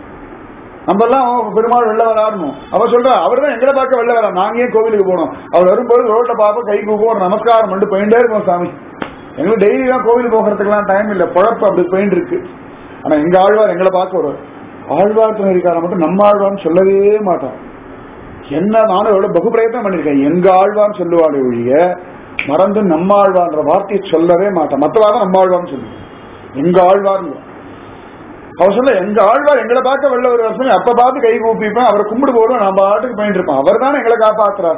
S1: நம்ம எல்லாம் பெருமாள் வெளில வராடணும் அவர் சொல்றா அவர் தான் எங்களை பார்க்க வெளில வரா நாங்க ஏன் கோவிலுக்கு போனோம் அவர் வரும்போது ரோட்டை பார்ப்போம் கை கூப்போம் ஒரு நமஸ்காரம் பண்ணிட்டு போயிட்டே இருப்போம் சாமி எங்களுக்கு டெய்லி தான் கோவில் போகிறதுக்கெல்லாம் டைம் இல்ல குழப்பம் அப்படி போயிட்டு இருக்கு ஆனா எங்க ஆழ்வார் எங்களை பார்க்க வருவார் ஆழ்வார் துணைக்கார மட்டும் நம்ம ஆழ்வார்னு சொல்லவே மாட்டான் என்ன நானும் எவ்வளவு பகு பிரயத்தனம் பண்ணிருக்கேன் எங்க ஆழ்வான்னு சொல்லுவாளே ஒழிய மறந்து நம்ம ஆழ்வான்ற வார்த்தையை சொல்லவே மாட்டான் மற்றவாதான் நம்ம ஆழ்வார்னு சொல்லுவேன் எங்க ஆழ்வார்னு அவர் சொல்ல எங்க ஆழ்வார் எங்களை பார்க்க வெள்ள ஒரு வருஷம் அப்ப பார்த்து கை கூப்பிப்பேன் அவரை கும்பிடு போடுவோம் நான் பாட்டுக்கு போயிட்டு இருப்பேன் அவர் தானே எங்களை காப்பாத்துறார்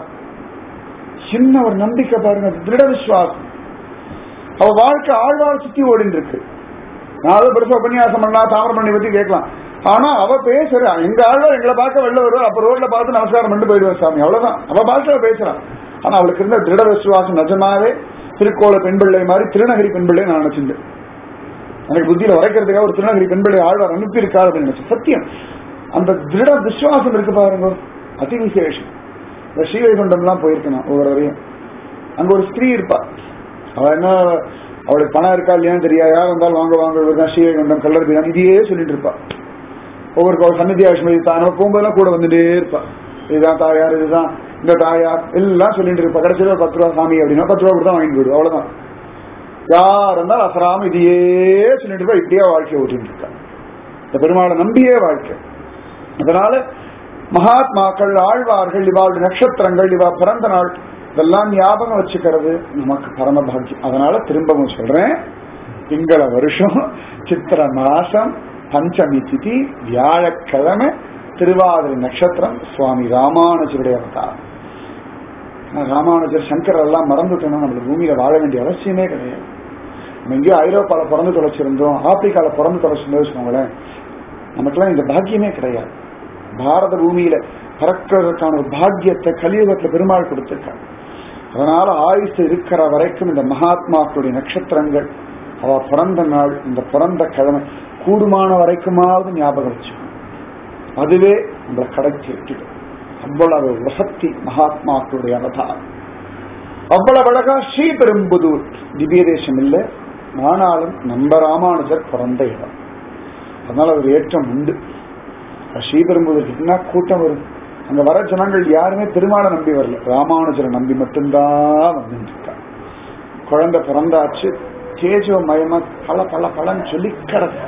S1: சின்ன ஒரு நம்பிக்கை பாருங்க திருட விசுவாசம் அவ வாழ்க்கை ஆழ்வார் சுத்தி ஓடிட்டு இருக்கு நான் அதை பெருசா உபன்யாசம் பண்ணலாம் தாமிரபரணி பத்தி கேட்கலாம் ஆனா அவ பேசுறா எங்க ஆழ்வார் எங்களை பார்க்க வெளில வருவா அப்ப ரோட்ல பார்த்து நமஸ்காரம் பண்ணிட்டு போயிடுவார் சாமி அவ்வளவுதான் அவ பாஷையில பேசுறான் ஆனா அவளுக்கு இருந்த திருட விசுவாசம் நிஜமாவே திருக்கோள பெண் பிள்ளை மாதிரி திருநகரி பெண் பிள்ளை நான் நினைச்சிருந்தேன் எனக்கு புத்தியில உரைக்கிறதுக்காக ஒரு திருநகரி பெண் பிள்ளை ஆழ்வார் அனுப்பி இருக்காரு அப்படின்னு நினைச்சேன் சத்தியம் அந்த திருட விசுவாசம் இருக்கு பாருங்க அதி விசேஷம் இந்த ஸ்ரீவைகுண்டம்லாம் போயிருக்கேன் நான் ஒவ்வொரு வரையும் அங்க ஒரு ஸ்திரீ இருப்பா அவ என்ன அவளுக்கு பணம் இருக்கா இல்லையான்னு தெரியாது யார் வந்தாலும் வாங்க வாங்க இவர்தான் ஸ்ரீவைகுண்டம் கல்லர் பீரம் இதையே சொல்லிட்டு இருப்பா ஒவ்வொரு ஒரு சன்னதி ஆஷ்மதி தான் நம்ம போகும்போதெல்லாம் கூட வந்துட்டே இருப்பா இதுதான் தாயார் இதுதான் இந்த தாயார் எல்லாம் சொல்லிட்டு இருப்பா கடைசியில் ஒரு பத்து ரூபா சாமி அப்படின்னா பத்து ரூபா கொடுத்தா வாங்கிட்டு போயிடும் அவ்வளவுதான் யார் இருந்தாலும் அசராம இதையே சொல்லிட்டு இருப்பா இப்படியே வாழ்க்கையை ஓட்டிட்டு இருக்கா இந்த பெருமாளை நம்பியே வாழ்க்கை அதனால மகாத்மாக்கள் ஆழ்வார்கள் இவாளுடைய நட்சத்திரங்கள் இவா பிறந்த நாள் இதெல்லாம் ஞாபகம் வச்சுக்கிறது நமக்கு பரம பாக்கியம் அதனால திரும்பவும் சொல்றேன் திங்கள வருஷம் சித்திர மாசம் பஞ்சமி திதி வியாழக்கிழமை திருவாதிரை நட்சத்திரம் சுவாமி ராமானுஜருடைய அவதாரம் ஆனா ராமானுஜர் சங்கர் எல்லாம் மறந்துட்டோம்னா நம்மளுக்கு பூமியில வாழ வேண்டிய அவசியமே கிடையாது நம்ம எங்கேயோ ஐரோப்பால பிறந்து தொலைச்சிருந்தோம் ஆப்பிரிக்கால பிறந்து தொலைச்சிருந்தோம் வச்சுக்கோங்களேன் நமக்கெல்லாம் இந்த பாக்கியமே கிடையாது பாரத பூமியில பறக்கிறதுக்கான ஒரு பாக்கியத்தை கலியுகத்துல பெருமாள் கொடுத்திருக்காங்க அதனால ஆயுசு இருக்கிற வரைக்கும் இந்த மகாத்மாக்களுடைய நட்சத்திரங்கள் அவ பிறந்த நாள் இந்த பிறந்த கிழமை கூடுமான வரைக்குமாவது ஞாபகம் வச்சுக்கணும் அதுவே நம்மளை கடைச்சி விட்டுடும் அவ்வளவு வசத்தி மகாத்மாக்களுடைய அவதாரம் அவ்வளவு அழகா ஸ்ரீபெரும்புதூர் திவ்ய தேசம் இல்லை ஆனாலும் நம்ம ராமானுஜர் பிறந்த இடம் அதனால ஒரு ஏற்றம் உண்டு ஸ்ரீபெரும்புதூர் கிட்டனா கூட்டம் வரும் அங்க வர ஜனங்கள் யாருமே பெருமாளை நம்பி வரல ராமானுஜரை நம்பி மட்டும்தான் வந்துருக்காங்க குழந்தை பிறந்தாச்சு தேஜோ மயமா பல பல பலன்னு சொல்லி கிடக்கு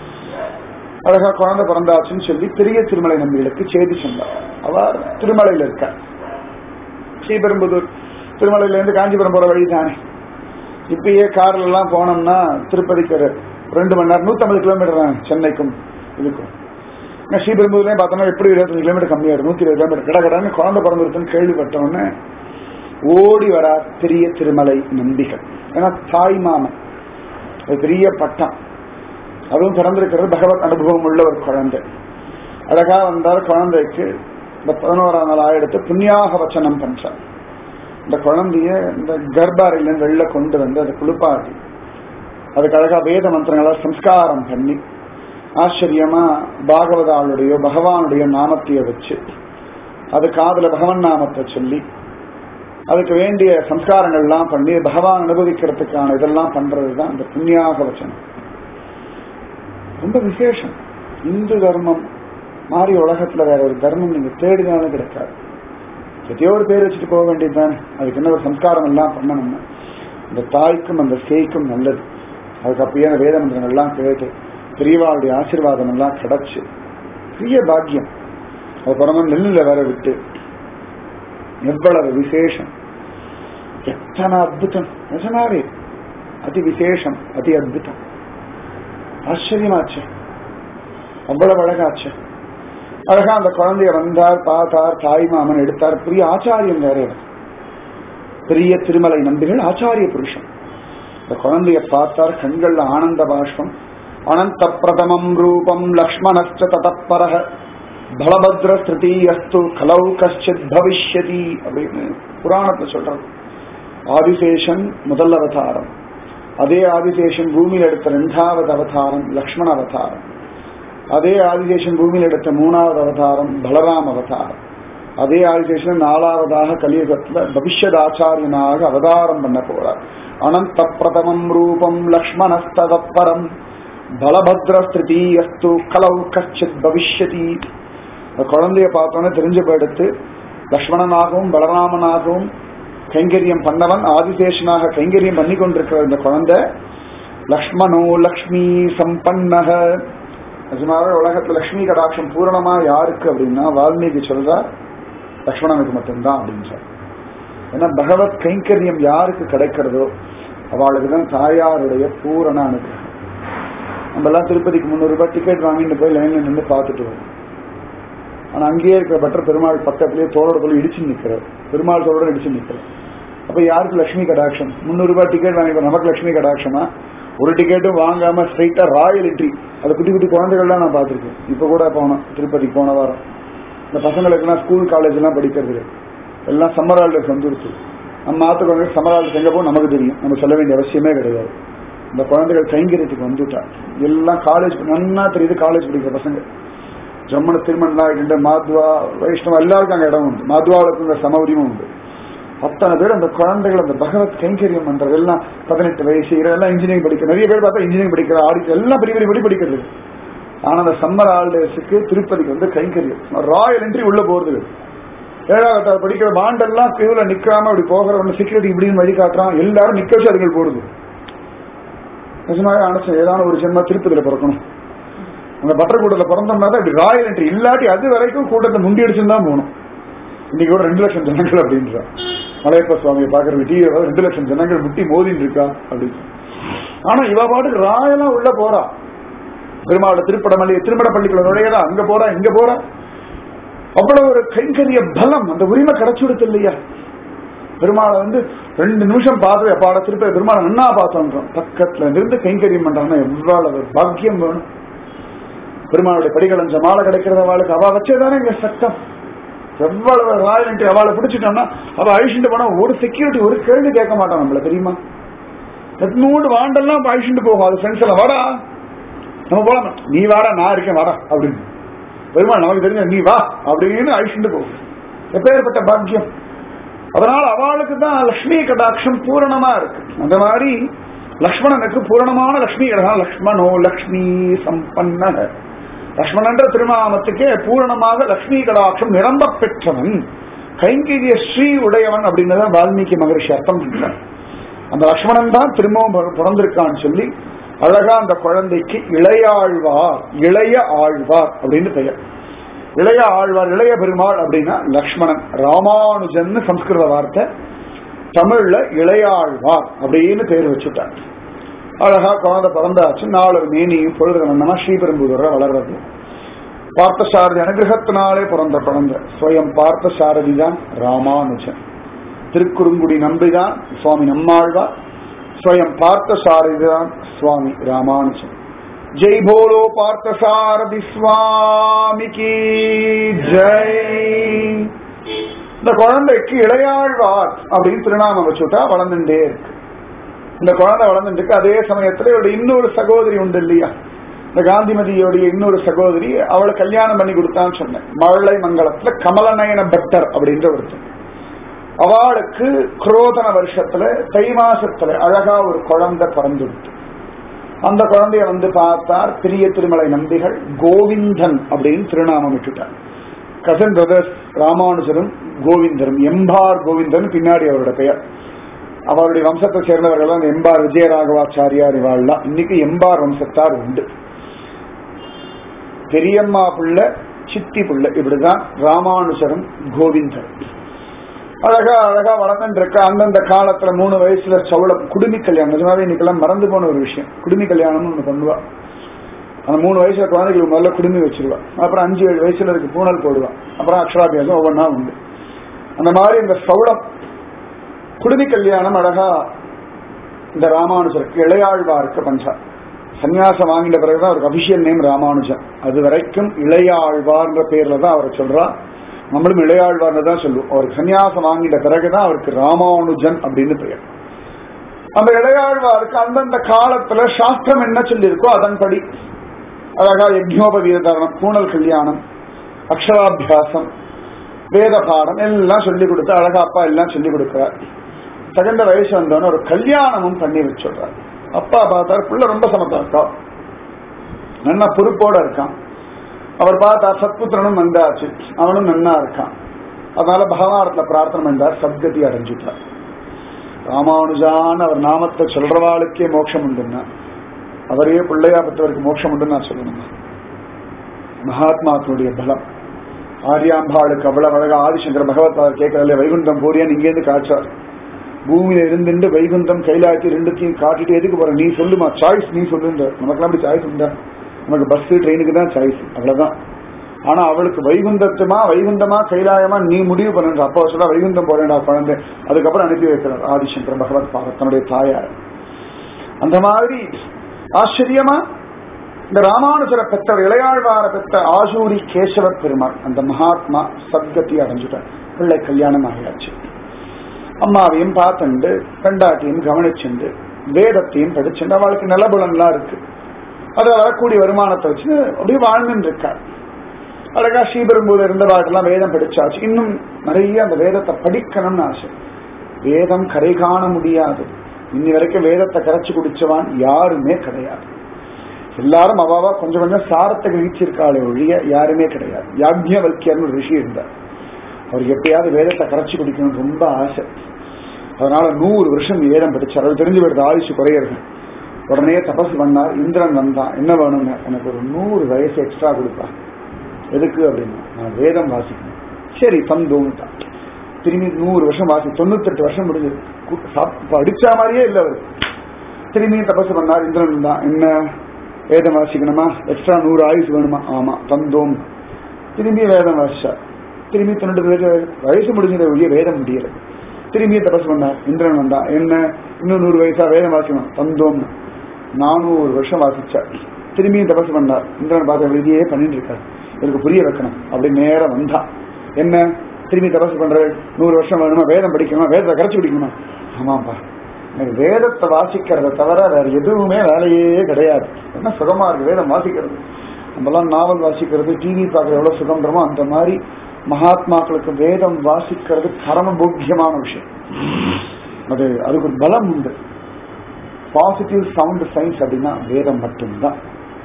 S1: அழகா குழந்தை பிறந்தாச்சுன்னு சொல்லி பெரிய திருமலை நம்பிகளுக்கு செய்தி சொன்னார் அவர் திருமலையில இருக்கார் ஸ்ரீபெரும்புதூர் திருமலையில இருந்து காஞ்சிபுரம் போற வழி தானே இப்பயே கார்ல எல்லாம் போனோம்னா திருப்பதிக்கு ஒரு ரெண்டு மணி நேரம் நூத்தம்பது கிலோமீட்டர் தான் சென்னைக்கும் இதுக்கும் ஸ்ரீபெரும்புதூர்லயும் பார்த்தோம்னா எப்படி இருபத்தஞ்சு கிலோமீட்டர் கம்மியா இருக்கும் நூத்தி இருபது கிலோமீட்டர் கடை கடான்னு குழந்தை பிறந்திருக்குன்னு கேள்விப்பட்ட உடனே ஓடி வரா பெரிய திருமலை நம்பிகள் ஏன்னா தாய் மாமன் அது பெரிய பட்டம் அதுவும் பிறந்திருக்கிறது பகவத் அனுபவம் உள்ள ஒரு குழந்தை அழகா வந்தார் குழந்தைக்கு இந்த பதினோராம் நாள் ஆயிடுத்து புண்ணியாக வச்சனம் பண்றார் இந்த குழந்தைய இந்த கர்ப்பாரையிலேருந்து வெளில கொண்டு வந்து அதை குளிப்பாட்டி அதுக்கு அழகா வேத மந்திரங்களை சம்ஸ்காரம் பண்ணி ஆச்சரியமா பாகவதாளுடைய பகவானுடைய நாமத்தைய வச்சு அது காதுல பகவன் நாமத்தை சொல்லி அதுக்கு வேண்டிய சம்ஸ்காரங்கள்லாம் பண்ணி பகவான் அனுபவிக்கிறதுக்கான இதெல்லாம் பண்றதுதான் இந்த புண்ணியாக வச்சனம் ரொம்ப விசேஷம் இந்து தர்மம் மாறி உலகத்துல வேற ஒரு தர்மம் நீங்க தேடினாலும் கிடைக்காது எதையோ ஒரு பேர் வச்சுட்டு போக வேண்டியது தானே அதுக்கு என்ன ஒரு சம்ஸ்காரம் எல்லாம் பண்ணணும்னா இந்த தாய்க்கும் அந்த சேய்க்கும் நல்லது அதுக்கு அப்படியே அந்த வேத மந்திரங்கள்லாம் கேட்டு பெரியவாளுடைய ஆசீர்வாதம் எல்லாம் கிடைச்சு பெரிய பாக்கியம் அது பரம நெல்லில் வேற விட்டு எவ்வளவு விசேஷம் எத்தனை அற்புதம் நிஜமாவே அதி விசேஷம் அதி அற்புதம் ஆச்சரியமாச்சு அவ்வளவு அழகாச்சு அழகா அந்த குழந்தைய வந்தார் பார்த்தார் தாய் மாமன் எடுத்தார் பெரிய ஆச்சாரியம் வேற இவர். பெரிய திருமலை நம்பிகள் ஆச்சாரிய புருஷன் இந்த குழந்தைய பார்த்தார் கண்கள்ல ஆனந்த பாஷ்பம் அனந்த பிரதமம் ரூபம் லக்ஷ்மணஸ்ட ததப்பரக பலபத்ர திருத்தீயஸ்து கலௌ கஷ்டித் பவிஷ்யதி அப்படின்னு புராணத்தை சொல்றது ஆதிசேஷன் முதல் அவதாரம் அதே ஆதிசேஷன் பூமியில் எடுத்த இரண்டாவது அவதாரம் லக்ஷ்மண அவதாரம் அதே ஆதிசேஷன் பூமியில் எடுத்த மூணாவது அவதாரம் பலராம் அவதாரம் அதே ஆதிசேஷன் நாலாவதாக கலியுகத்துல பவிஷ்யத் ஆச்சாரியனாக அவதாரம் பண்ண போறார் அனந்த பிரதமம் ரூபம் லக்ஷ்மணஸ்ததப்பரம் பலபத்ர திருத்தீயஸ்து கலௌ கச்சித் பவிஷ்யதி அந்த குழந்தைய பார்த்தோன்னே தெரிஞ்சு போயிடுத்து லக்ஷ்மணனாகவும் பலராமனாகவும் கைங்கரியம் பண்ணவன் ஆதிசேஷனாக கைங்கரியம் பண்ணி கொண்டிருக்கிற இந்த குழந்தை லக்ஷ்மணோ லக்ஷ்மி சம்பன்னக நிஜமாவே உலகத்துல லக்ஷ்மி கடாட்சம் பூரணமா யாருக்கு அப்படின்னா வால்மீகி சொல்றார் லக்ஷ்மணனுக்கு மட்டும்தான் அப்படின்னு சொல்ற ஏன்னா பகவத் கைங்கரியம் யாருக்கு கிடைக்கிறதோ அவளுக்கு தான் தாயாருடைய பூரண அனுகிரகம் நம்ம எல்லாம் திருப்பதிக்கு முந்நூறு ரூபாய் டிக்கெட் வாங்கிட்டு போய் லைன்ல நின்று பார்த்துட்டு வரோம் ஆனா அங்கேயே இருக்கிற பட்டர் பெருமாள் பக்கத்திலேயே தோளோட போல இடிச்சு நிக்கிறார் பெருமாள் தோளோட இடிச்சு நிக்கிறார் அப்ப யாருக்கு லட்சுமி கடாட்சம் முந்நூறு ரூபாய் டிக்கெட் வாங்கி நமக்கு லட்சுமி கடாட்சமா ஒரு டிக்கெட்டும் வாங்காம ஸ்ட்ரைட்டா ராயல் என்ட்ரி அது குட்டி குட்டி குழந்தைகள்லாம் நான் பார்த்திருக்கேன் இப்ப கூட போனோம் திருப்பதி போன வாரம் இந்த பசங்களுக்குலாம் ஸ்கூல் காலேஜ் எல்லாம் படிக்கிறது எல்லாம் சம்மர் ஹாலிடேஸ் வந்துருச்சு நம்ம ஆத்துக்கு சம்மர் ஹாலிடேஸ் எங்க போகும் நமக்கு தெரியும் நம்ம சொல்ல வேண்டிய அவசியமே கிடையாது இந்த குழந்தைகள் கைங்கரியத்துக்கு வந்துட்டா எல்லாம் காலேஜ் நன்னா தெரியுது காலேஜ் படிக்கிற பசங்க ஜம்மனு திருமணம் ஆகிட்டு மாத்வா வைஷ்ணவா எல்லாருக்கும் அங்கே இடம் உண்டு மாத்வாவுக்கு இந்த சம உரிமை உண்டு அத்தனை பேர் அந்த குழந்தைகள் அந்த பகவத் கைங்கரியம் பண்றது எல்லாம் பதினெட்டு வயசு எல்லாம் இன்ஜினியரிங் படிக்கிற நிறைய பேர் பார்த்தா இன்ஜினியரிங் படிக்கிற ஆடி எல்லாம் பெரிய பெரிய படி படிக்கிறது ஆனா அந்த சம்மர் ஹாலிடேஸுக்கு திருப்பதிக்கு வந்து கைங்கரியம் ராயல் என்ட்ரி உள்ள போறது ஏழாவது படிக்கிற பாண்டெல்லாம் கியூல நிக்காம அப்படி போகிறவங்க செக்யூரிட்டி இப்படின்னு வழி காட்டுறான் எல்லாரும் நிக்க வச்சு அதுகள் போடுது நிஜமாக அனுசம் ஏதான ஒரு ஜென்மா திருப்பதியில பிறக்கணும் அந்த பட்டர் கூட்டத்தில் பிறந்தோம்னா தான் இப்படி ராயல் என்ட்ரி இல்லாட்டி அது வரைக்கும் கூட்டத்தை முண்டி அடிச்சுன்னு தான் போகணும் இன்னைக்கு கூட ரெண்டு லட்சம் ஜனங்கள் அப்படின்றா மலையப்ப சுவாமியை பாக்குற டிவி ரெண்டு லட்சம் ஜனங்கள் முட்டி மோதின்னு இருக்கா அப்படின்னு ஆனா இவ பாட்டுக்கு ராயலா உள்ள போறா பெருமாளோட திருப்படமல்லி திருமடப்பள்ளிக்குள்ள நுழையறா அங்க போறா இங்க போறா அவ்வளவு ஒரு கைங்கரிய பலம் அந்த உரிமை கிடைச்சு கொடுத்து இல்லையா பெருமாளை வந்து ரெண்டு நிமிஷம் பார்த்து அப்பாட திருப்பி பெருமாளை நன்னா பார்த்தோன்றோம் பக்கத்துல இருந்து கைங்கரியம் பண்றாங்கன்னா எவ்வளவு பாக்கியம் வேணும் பெருமாளுடைய படிகளஞ்ச மாலை கிடைக்கிறத அவளுக்கு அவ வச்சேதானே இங்க சட்டம் எவ்வளவு ராயல் அவளை பிடிச்சிட்டோம்னா அவ அழிச்சுட்டு போனா ஒரு செக்யூரிட்டி ஒரு கேள்வி கேட்க மாட்டான் நம்மள தெரியுமா எட்நூறு வாண்டெல்லாம் அழிச்சுட்டு போகும் அது ஃப்ரெண்ட்ஸ் எல்லாம் வாடா நம்ம போலாம் நீ வாடா நான் இருக்கேன் வாடா அப்படின்னு பெருமாள் நமக்கு தெரிஞ்ச நீ வா அப்படின்னு அழிச்சுட்டு போகும் எப்பேற்பட்ட பாக்கியம் அதனால அவளுக்கு தான் லக்ஷ்மி கடாட்சம் பூரணமா இருக்கு அந்த மாதிரி லக்ஷ்மணனுக்கு பூரணமான லக்ஷ்மி கடாட்சம் லக்ஷ்மணோ லக்ஷ்மி சம்பன்ன லக்ஷ்மணன்ற திருநாமத்துக்கே பூரணமாக லக்ஷ்மி கடாட்சம் நிரம்ப பெற்றவன் கைங்கரிய ஸ்ரீ உடையவன் அப்படின்னு வால்மீகி மகரிஷி அர்த்தம் பண்றார் அந்த லக்ஷ்மணன் தான் திரும்பவும் பிறந்திருக்கான்னு சொல்லி அழகா அந்த குழந்தைக்கு இளையாழ்வார் இளைய ஆழ்வார் அப்படின்னு பெயர் இளைய ஆழ்வார் இளைய பெருமாள் அப்படின்னா லக்ஷ்மணன் ராமானுஜன் சம்ஸ்கிருத வார்த்தை தமிழ்ல இளையாழ்வார் அப்படின்னு பேர் வச்சுட்டார் அழகா குழந்தை பிறந்தாச்சு நாலு மேனியும் பொழுது கண்ணமா ஸ்ரீபெரும்புதூர வளர்றது பார்த்தசாரதி அனுகிரகத்தினாலே பிறந்த குழந்தை ஸ்வயம் பார்த்தசாரதி தான் ராமானுஜன் திருக்குறுங்குடி நம்பிதான் சுவாமி நம்மாழ்வார் ஸ்வயம் பார்த்தசாரதி தான் சுவாமி ராமானுஜன் ஜெய் போலோ பார்த்தசாரதி சுவாமிக்கு ஜெய் இந்த குழந்தைக்கு இளையாழ்வார் அப்படின்னு திருநாமம் வச்சுட்டா வளர்ந்துட்டே இருக்கு இந்த குழந்தை வளர்ந்துட்டு இருக்கு அதே சமயத்துல இவருடைய இன்னொரு சகோதரி உண்டு இல்லையா இந்த காந்திமதியோடைய இன்னொரு சகோதரி அவளை கல்யாணம் பண்ணி கொடுத்தான்னு சொன்னேன் மழலை மங்கலத்துல கமலநயன பட்டர் அப்படின்ற ஒருத்தர் அவளுக்கு குரோதன வருஷத்துல தை மாசத்துல அழகா ஒரு குழந்தை பிறந்துடுத்து அந்த குழந்தைய வந்து பார்த்தார் பெரிய திருமலை நம்பிகள் கோவிந்தன் அப்படின்னு திருநாமம் விட்டுட்டார் கசன் பிரதர்ஸ் ராமானுஜரும் கோவிந்தரும் எம்பார் கோவிந்தன் பின்னாடி அவரோட பெயர் அவருடைய வம்சத்தை சேர்ந்தவர்கள் தான் எம்பார் விஜயராகவாச்சாரியார் இவாள்லாம் இன்னைக்கு எம்பார் வம்சத்தார் உண்டு பெரியம்மா பிள்ளை சித்தி பிள்ளை இப்படிதான் ராமானுஜரும் கோவிந்தர் அழகா அழகா வளர்ந்துட்டு இருக்க அந்தந்த காலத்துல மூணு வயசுல சவுளம் குடுமி கல்யாணம் நிஜமாவே இன்னைக்கெல்லாம் மறந்து போன ஒரு விஷயம் குடுமி கல்யாணம்னு ஒண்ணு பண்ணுவா அந்த மூணு வயசுல குழந்தைகளுக்கு முதல்ல குடுமி வச்சிருவா அப்புறம் அஞ்சு ஏழு வயசுல இருக்கு பூனல் போடுவா அப்புறம் அக்ஷராபியாசம் ஒவ்வொன்றா உண்டு அந்த மாதிரி இந்த சவுளம் குடுமி கல்யாணம் அழகா இந்த ராமானுஜருக்கு இளையாழ்வாருக்கு பண்றா சன்னியாசம் வாங்கிட்ட பிறகுதான் அவருக்கு அபிஷியல் நேம் ராமானுஜன் அது வரைக்கும் இளையாழ்வார்ன்ற பேர்ல தான் அவரை சொல்றா நம்மளும் இளையாழ்வார்னு தான் சொல்லுவோம் அவருக்கு சன்னியாசம் வாங்கிட்ட பிறகுதான் அவருக்கு ராமானுஜன் அப்படின்னு பெயர் அந்த இளையாழ்வாருக்கு அந்தந்த காலத்துல சாஸ்திரம் என்ன சொல்லியிருக்கோ அதன்படி அழகா யஜ்னோபவீதரணம் பூனல் கல்யாணம் அக்ஷராபியாசம் வேத பாடம் எல்லாம் சொல்லி கொடுத்து அழகா அப்பா எல்லாம் சொல்லி கொடுக்கிறார் தகுந்த வயசு வந்தவன ஒரு கல்யாணமும் பண்ணி வச்சுடுறார் அப்பா பார்த்தார் புள்ள ரொம்ப சமத்தா இருக்கா நல்லா பொறுப்போட இருக்கான் அவர் பார்த்தா சத்புத்திரனும் வந்தாச்சு அவனும் நன்னா இருக்கான் அதனால பகவானத்துல பிரார்த்தனை பண்ணார் சத்கதி அடைஞ்சுட்டார் ராமானுஜான் அவர் நாமத்தை சொல்றவாளுக்கே மோட்சம் உண்டுன்னா அவரே பிள்ளையா பெற்றவருக்கு மோட்சம் உண்டுன்னு நான் சொல்லணுமா மகாத்மாக்களுடைய பலம் ஆரியாம்பாளுக்கு அவ்வளவு அழகா ஆதிசங்கர பகவத் கேட்கறதுல வைகுண்டம் போறியான்னு இங்கேருந்து காய்ச்சார் பூமியில இருந்துட்டு வைகுண்டம் கைலாயத்தி ரெண்டுத்தையும் காட்டிட்டு எதுக்கு போற நீ சொல்லுமா சாய்ஸ் நீ சொல்லுன்ற நமக்கெல்லாம் அப்படி சாய்ஸ் உண்டா நமக்கு பஸ் ட்ரெயினுக்கு தான் சாய்ஸ் அவ்வளவுதான் ஆனா அவளுக்கு வைகுந்தத்துமா வைகுந்தமா கைலாயமா நீ முடிவு பண்ணுற அப்போ சொல்ல வைகுந்தம் போறேன்டா குழந்தை அதுக்கப்புறம் அனுப்பி வைக்கிறார் ஆதிசங்கர் பகவத் பாரத் தன்னுடைய தாயார் அந்த மாதிரி ஆச்சரியமா இந்த ராமானுஜரை பெற்ற இளையாழ்வார பெற்ற ஆசூரி கேசவ பெருமாள் அந்த மகாத்மா சத்கதி அடைஞ்சுட்டார் பிள்ளை கல்யாணம் ஆகியாச்சு அம்மாவையும் பார்த்துண்டு பெண்டாட்டியும் கவனிச்சுண்டு வேதத்தையும் படிச்சுண்டு அவளுக்கு நிலபுலன்லாம் இருக்கு அது வரக்கூடிய வருமானத்தை வச்சு அப்படியே வாழ்ந்துட்டு இருக்கார் அழகா ஸ்ரீபெரும்பூர் இருந்தவாட்டெல்லாம் வேதம் படிச்சாச்சு இன்னும் நிறைய அந்த வேதத்தை படிக்கணும்னு ஆசை வேதம் கரை காண முடியாது இன்னி வரைக்கும் வேதத்தை கரைச்சு குடிச்சவான் யாருமே கிடையாது எல்லாரும் அவாவா கொஞ்சம் கொஞ்சம் சாரத்தை கிழிச்சிருக்காளே ஒழிய யாருமே கிடையாது யாக்ஞவல்கியர்னு ஒரு ரிஷி இருந்தார் அவர் எப்பயாவது வேதத்தை கரைச்சி குடிக்கணும்னு ரொம்ப ஆசை அதனால நூறு வருஷம் வேதம் படிச்சார் அது தெரிஞ்சு வருது ஆயுஷ் குறையிறது உடனே தபஸ் பண்ணார் இந்திரன் வந்தான் என்ன வேணுங்க எனக்கு ஒரு நூறு வயசு எக்ஸ்ட்ரா கொடுப்பா எதுக்கு அப்படின்னா நான் வேதம் வாசிக்கணும் சரி தந்தோன்னுட்டான் திரும்பி நூறு வருஷம் வாசி தொண்ணூத்தெட்டு வருஷம் முடிஞ்சது கு- சாப்- படிச்ச மாதிரியே இல்லை அவர் திரும்பியும் தபஸ் பண்ணார் இந்திரன் தான் என்ன வேதம் வாசிக்கணுமா எக்ஸ்ட்ரா நூறு ஆயுசு வேணுமா ஆமா தந்தோம் திரும்பி வேதம் வாசிச்சார் திரும்பி தொண்ணூறு வயசு வயசு முடிஞ்சதை ஒழிய வேதம் முடியல திரும்பியும் தபஸ் பண்ணார் இந்திரன் வந்தா என்ன இன்னும் நூறு வயசா வேதம் வாசிக்கணும் தந்தோம் நானூறு வருஷம் வாசிச்சார் திரும்பியும் தபஸ் பண்ணார் இந்திரன் பார்த்த விதியே பண்ணிட்டு இருக்காரு எனக்கு புரிய வைக்கணும் அப்படி நேரம் வந்தான் என்ன திரும்பி தபஸ் பண்ற நூறு வருஷம் வேணுமா வேதம் படிக்கணுமா வேதத்தை கரைச்சு பிடிக்கணுமா ஆமாப்பா எனக்கு வேதத்தை வாசிக்கிறத தவிர வேற எதுவுமே வேலையே கிடையாது என்ன சுகமா இருக்கு வேதம் வாசிக்கிறது நம்மலாம் நாவல் வாசிக்கிறது டிவி பார்க்கறது எவ்வளவு சுகம்ன்றமோ அந்த மாதிரி மகாத்மாக்களுக்கு வேதம் வாசிக்கிறது பரமபோக்கியமான விஷயம் அது அதுக்கு ஒரு பலம் உண்டு பாசிட்டிவ் சவுண்ட் சயின்ஸ் அப்படின்னா வேதம் மட்டும்தான்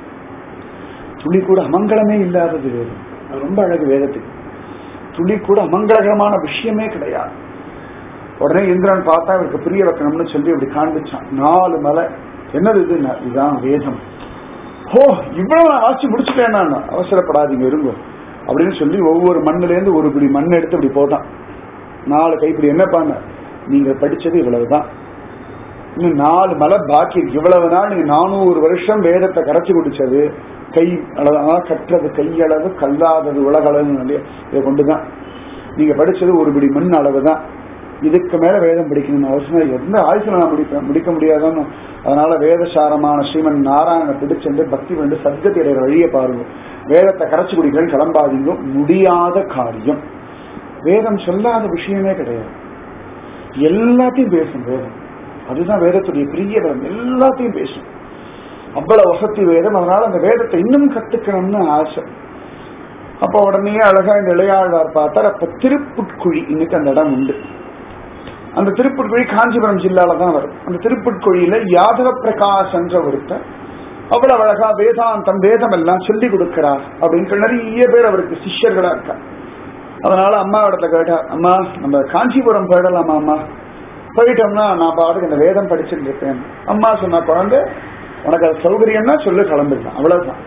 S1: துளி கூட அமங்கலமே இல்லாதது வேதம் அது ரொம்ப அழகு வேதத்துக்கு துளி கூட அமங்கலகரமான விஷயமே கிடையாது உடனே இந்திரன் பார்த்தா இவருக்கு பிரிய வைக்கணும்னு சொல்லி இப்படி காண்பிச்சான் நாலு மலை என்னது இது இதுதான் வேதம் ஓ இவ்வளவு நான் ஆட்சி முடிச்சுட்டேன் நான் அவசரப்படாதீங்க இருங்க அப்படின்னு சொல்லி ஒவ்வொரு மண்ணுல இருந்து ஒரு பிடி மண் எடுத்து இப்படி போட்டான் நாலு கைப்பிடி என்ன பண்ண நீங்க படிச்சது இவ்வளவுதான் இன்னும் நாலு மலை பாக்கி இருக்கு. இவ்வளவு நாள் நீங்க நானூறு வருஷம் வேதத்தை கரைச்சி குடிச்சது கை அளவு அதாவது கற்றது கையளவு கல்லாதது உலகளவு இதை கொண்டுதான் நீங்க படிச்சது ஒரு பிடி மண் அளவு தான் இதுக்கு மேல வேதம் படிக்கணும்னு அவசியம் இல்லை. எந்த ஆயுசுல நான் முடிப்பேன் முடிக்க முடியாதான்னு அதனால வேதசாரமான ஸ்ரீமன் நாராயண பிடிச்சிருந்து பக்தி வேண்டு சத்கதி அடைகிற வழியை பாருங்க வேதத்தை கரைச்சு குடிக்கிறேன்னு கிளம்பாதீங்க முடியாத காரியம் வேதம் சொல்லாத விஷயமே கிடையாது எல்லாத்தையும் பேசும் வேதம் அதுதான் வேதத்துடைய பிரிய வேதம் எல்லாத்தையும் பேசும் அவ்வளவு வசதி வேதம் அதனால அந்த வேதத்தை இன்னும் கத்துக்கணும்னு ஆசை அப்ப உடனே அழகா இந்த இளையாழ்வார் பார்த்தார் அப்ப திருப்புட்குழி இன்னைக்கு அந்த இடம் உண்டு அந்த திருப்புட்குழி காஞ்சிபுரம் ஜில்லால தான் வரும் அந்த திருப்புட்குழியில யாதவ பிரகாஷ் என்ற ஒருத்தர் அவ்வளவு அழகா வேதாந்தம் வேதம் எல்லாம் சொல்லி கொடுக்கிறார் அப்படின்னு சொல்லி நிறைய பேர் அவருக்கு சிஷ்யர்களா இருக்கார் அதனால அம்மா இடத்துல கேட்டார் அம்மா நம்ம காஞ்சிபுரம் போயிடலாமா அம்மா போயிட்டோம்னா நான் பாட்டுக்கு இந்த வேதம் படிச்சுட்டு இருப்பேன் அம்மா சொன்னா குழந்தை உனக்கு அது சௌகரியம்னா சொல்லு கிளம்பிடலாம் அவ்வளவுதான்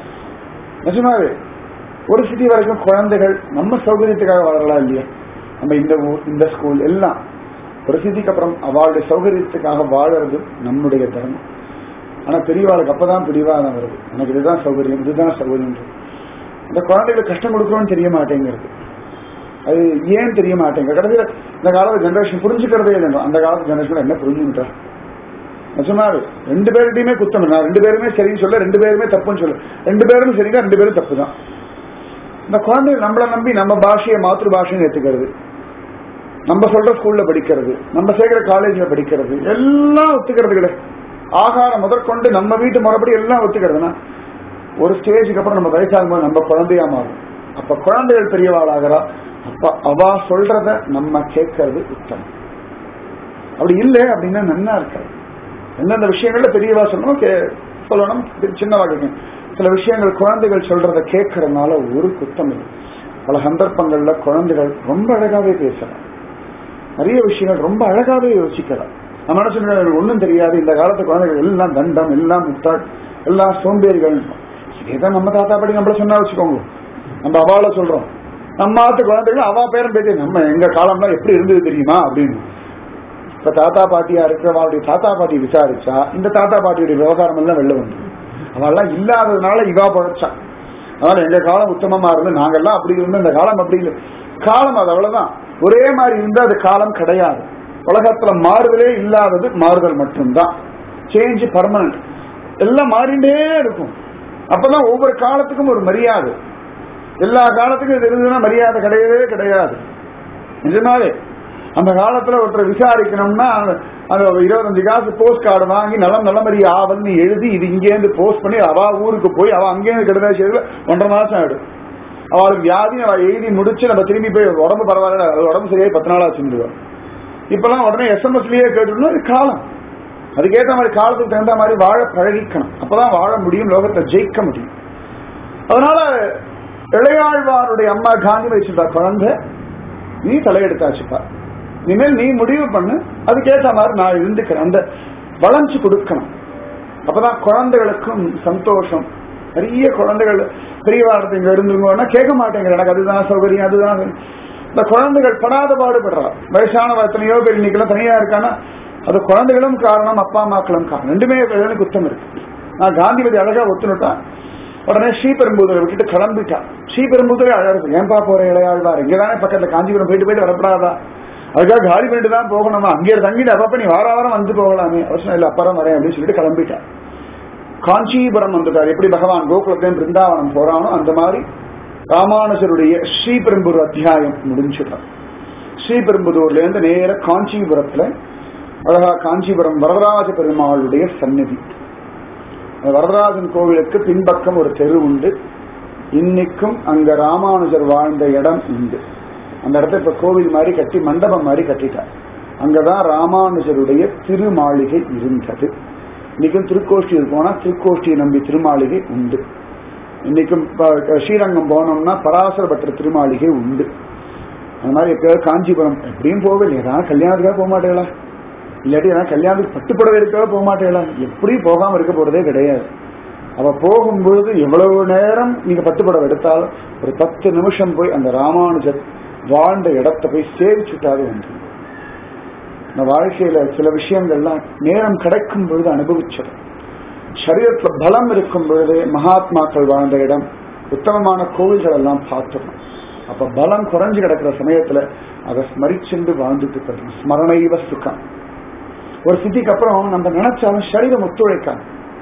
S1: நிஜமாவே ஒரு சிட்டி வரைக்கும் குழந்தைகள் நம்ம சௌகரியத்துக்காக வளரலாம் இல்லையா நம்ம இந்த ஊர் இந்த ஸ்கூல் எல்லாம் ஒரு சிட்டிக்கு அப்புறம் அவளுடைய சௌகரியத்துக்காக வாழறது நம்முடைய தர்மம் ஆனா பெரியவாளுக்கு அப்பதான் பிடிவாதம் வருது எனக்கு இதுதான் சௌகரியம் இதுதான் சௌகரியம் அந்த குழந்தைகளுக்கு கஷ்டம் கொடுக்கணும்னு தெரிய மாட்டேங்கிறது அது ஏன் தெரிய மாட்டேங்குது கடைசியில் இந்த காலத்து ஜெனரேஷன் புரிஞ்சுக்கிறதே இல்லை அந்த காலத்து ஜெனரேஷன் என்ன புரிஞ்சுக்கிட்டா நிஜமாவே ரெண்டு பேர்கிட்டயுமே குத்தம் நான் ரெண்டு பேருமே சரின்னு சொல்ல ரெண்டு பேருமே தப்புன்னு சொல்ல ரெண்டு பேரும் சரிங்க ரெண்டு பேரும் தப்பு தான் இந்த குழந்தைகள் நம்மளை நம்பி நம்ம பாஷையை மாத்திரு பாஷைன்னு ஏத்துக்கிறது நம்ம சொல்ற ஸ்கூல்ல படிக்கிறது நம்ம சேர்க்கிற காலேஜ்ல படிக்கிறது எல்லாம் ஒத்துக்கிறது கிடையாது ஆகாரம் முதற்கொண்டு நம்ம வீட்டு முறைப்படி எல்லாம் ஒத்துக்கிறதுனா ஒரு ஸ்டேஜுக்கு அப்புறம் நம்ம வயசாகும் போது நம்ம குழந்தையா மாறும் அப்ப குழந்தைகள் பெரியவாளாகிறா அப்ப அவ சொல்றத நம்ம கேட்கறது உத்தமம் அப்படி இல்லை அப்படின்னா நன்னா இருக்காது எந்தெந்த விஷயங்கள்ல பெரியவா சொல்லணும் கே- சொல்லணும் சின்னவா கேட்கணும் சில விஷயங்கள் குழந்தைகள் சொல்றத கேட்கறதுனால ஒரு குத்தம் இல்லை பல சந்தர்ப்பங்கள்ல குழந்தைகள் ரொம்ப அழகாவே பேசலாம் நிறைய விஷயங்கள் ரொம்ப அழகாவே யோசிக்கலாம் நம்ம என்ன சொல்றோம் ஒன்றும் தெரியாது இந்த காலத்து குழந்தைகள் எல்லாம் தண்டம் எல்லாம் முட்டாள் எல்லாம் சோம்பேறிகள் இதேதான் நம்ம தாத்தா பாட்டி நம்மள சொன்னா வச்சுக்கோங்க நம்ம அவாள சொல்றோம் நம்ம ஆத்து குழந்தைகள் அவா பேரும் பேசி நம்ம எங்க காலம்லாம் எப்படி இருந்தது தெரியுமா அப்படின்னு இப்ப தாத்தா பாட்டியா இருக்கிறவாளுடைய தாத்தா பாட்டி விசாரிச்சா இந்த தாத்தா பாட்டியுடைய விவகாரம் எல்லாம் வெளில வந்து அவெல்லாம் இல்லாததுனால இவா பழச்சா அதனால எங்க காலம் உத்தமமா இருந்து நாங்கெல்லாம் அப்படி இருந்து இந்த காலம் அப்படி இல்லை காலம் அது அவ்வளவுதான் ஒரே மாதிரி இருந்தா அது காலம் கிடையாது உலகத்துல மாறுதலே இல்லாதது மாறுதல் மட்டும்தான் சேஞ்ச் பர்மனன்ட் எல்லாம் மாறிண்டே இருக்கும் அப்பதான் ஒவ்வொரு காலத்துக்கும் ஒரு மரியாதை எல்லா காலத்துக்கும் இது இருந்ததுன்னா மரியாதை கிடையவே கிடையாது நிஜமாவே அந்த காலத்துல ஒருத்தரை விசாரிக்கணும்னா அந்த இருபத்தஞ்சு காசு போஸ்ட் கார்டு வாங்கி நலம் நல்லமரி ஆவல்னு எழுதி இது இங்கேருந்து போஸ்ட் பண்ணி அவ ஊருக்கு போய் அவ அங்கேருந்து கெடுதல் செய்து ஒன்றரை மாசம் ஆயிடும் அவளுக்கு வியாதி அவ எழுதி முடிச்சு நம்ம திரும்பி போய் உடம்பு பரவாயில்ல அது உடம்பு சரியாய் பத்து நாள் ஆச்சுருவோம் இப்பெல்லாம் உடனே எஸ்எம்எஸ்லயே கேட்டுடணும் இது காலம் அதுக்கேற்ற மாதிரி காலத்துக்கு தகுந்த மாதிரி வாழ பழகிக்கணும் அப்பதான் வாழ முடியும் லோகத்தை ஜெயிக்க முடியும் அதனால இளையாழ்வாருடைய அம்மா காந்தி வச்சிருந்தா குழந்தை நீ தலையெடுத்தாச்சுப்பா இனிமேல் நீ முடிவு பண்ணு அதுக்கேற்ற மாதிரி நான் இருந்துக்கிறேன் அந்த வளைஞ்சு கொடுக்கணும் அப்பதான் குழந்தைகளுக்கும் சந்தோஷம் நிறைய குழந்தைகள் பெரிய வாரத்தை இங்க இருந்துருங்கன்னா கேட்க மாட்டேங்கிற எனக்கு அதுதான் சௌகரியம் அதுதான் இந்த குழந்தைகள் படாத பாடுபடுறா வயசான எத்தனையோ பேர் இன்னைக்கெல்லாம் தனியா இருக்கானா அது குழந்தைகளும் காரணம் அப்பா அம்மாக்களும் காரணம் ரெண்டுமே எனக்கு குத்தம் இருக்கு நான் காந்திமதி அழகா ஒத்துனுட்டான் உடனே ஸ்ரீபெரும்புதூரை விட்டுட்டு கிளம்பிட்டான் ஸ்ரீபெரும்புதூரை அழகு ஏன்பா போற இளையாழ்வார் இங்கதானே பக்கத்துல காஞ்சிபுரம் போயிட்டு போயிட்டு வரப்படாதா அதுக்காக காலி பண்ணிட்டு தான் போகணுமா அங்கே தங்கிட்டு அப்பப்ப நீ வார வாரம் வந்து போகலாமே அவசியம் இல்லை அப்புறம் வரேன் அப்படின்னு சொல்லிட்டு கிளம்பிட்டான் காஞ்சிபுரம் வந்துட்டார் எப்படி பகவான் கோகுலத்தையும் பிருந்தாவனம் போறானோ அந்த மாதிரி ராமானுஜருடைய ஸ்ரீபெரும்புதூர் அத்தியாயம் முடிஞ்சுட்டார் ஸ்ரீபெரும்புதூர்ல இருந்து நேர காஞ்சிபுரத்துல அழகா காஞ்சிபுரம் வரதராஜ பெருமாளுடைய சந்நிதி வரதராஜன் கோவிலுக்கு பின்பக்கம் ஒரு தெரு உண்டு இன்னைக்கும் அங்க ராமானுஜர் வாழ்ந்த இடம் உண்டு அந்த இடத்த இப்ப கோவில் மாதிரி கட்டி மண்டபம் மாதிரி கட்டிட்டார் அங்கதான் ராமானுஜருடைய திருமாளிகை இருந்தது இன்னைக்கும் திருக்கோஷ்டியில் போனா திருக்கோஷ்டியை நம்பி திருமாளிகை உண்டு இன்னைக்கும் ஸ்ரீரங்கம் போனோம்னா பராசர பட்டர் திருமாளிகை உண்டு அந்த மாதிரி எப்பயாவது காஞ்சிபுரம் எப்படியும் போகல ஏதாவது கல்யாணத்துக்காக போக மாட்டேங்களா இல்லாட்டி ஏதாவது கல்யாணத்துக்கு பட்டுப்படவே இருக்கவே போக மாட்டேங்களா எப்படியும் போகாம இருக்க போறதே கிடையாது அவ போகும்பொழுது எவ்வளவு நேரம் நீங்க பட்டுப்படம் எடுத்தாலும் ஒரு பத்து நிமிஷம் போய் அந்த ராமானுஜர் வாழ்ந்த இடத்தை போய் சேவிச்சுட்டாரு என்று இந்த வாழ்க்கையில சில விஷயங்கள்லாம் நேரம் கிடைக்கும் பொழுது அனுபவிச்சது சரீரத்துல பலம் இருக்கும் பொழுது மகாத்மாக்கள் வாழ்ந்த இடம் உத்தமமான கோவில்கள் எல்லாம் பார்த்துடணும் அப்ப பலம் குறைஞ்சு கிடக்கிற சமயத்துல அதை ஸ்மரிச்சென்று வாழ்ந்துட்டு போயிடணும் ஸ்மரணைவ சுகம் ஒரு சித்திக்கு அப்புறம் நம்ம நினைச்சாலும் சரீரம் ஒத்துழைக்காது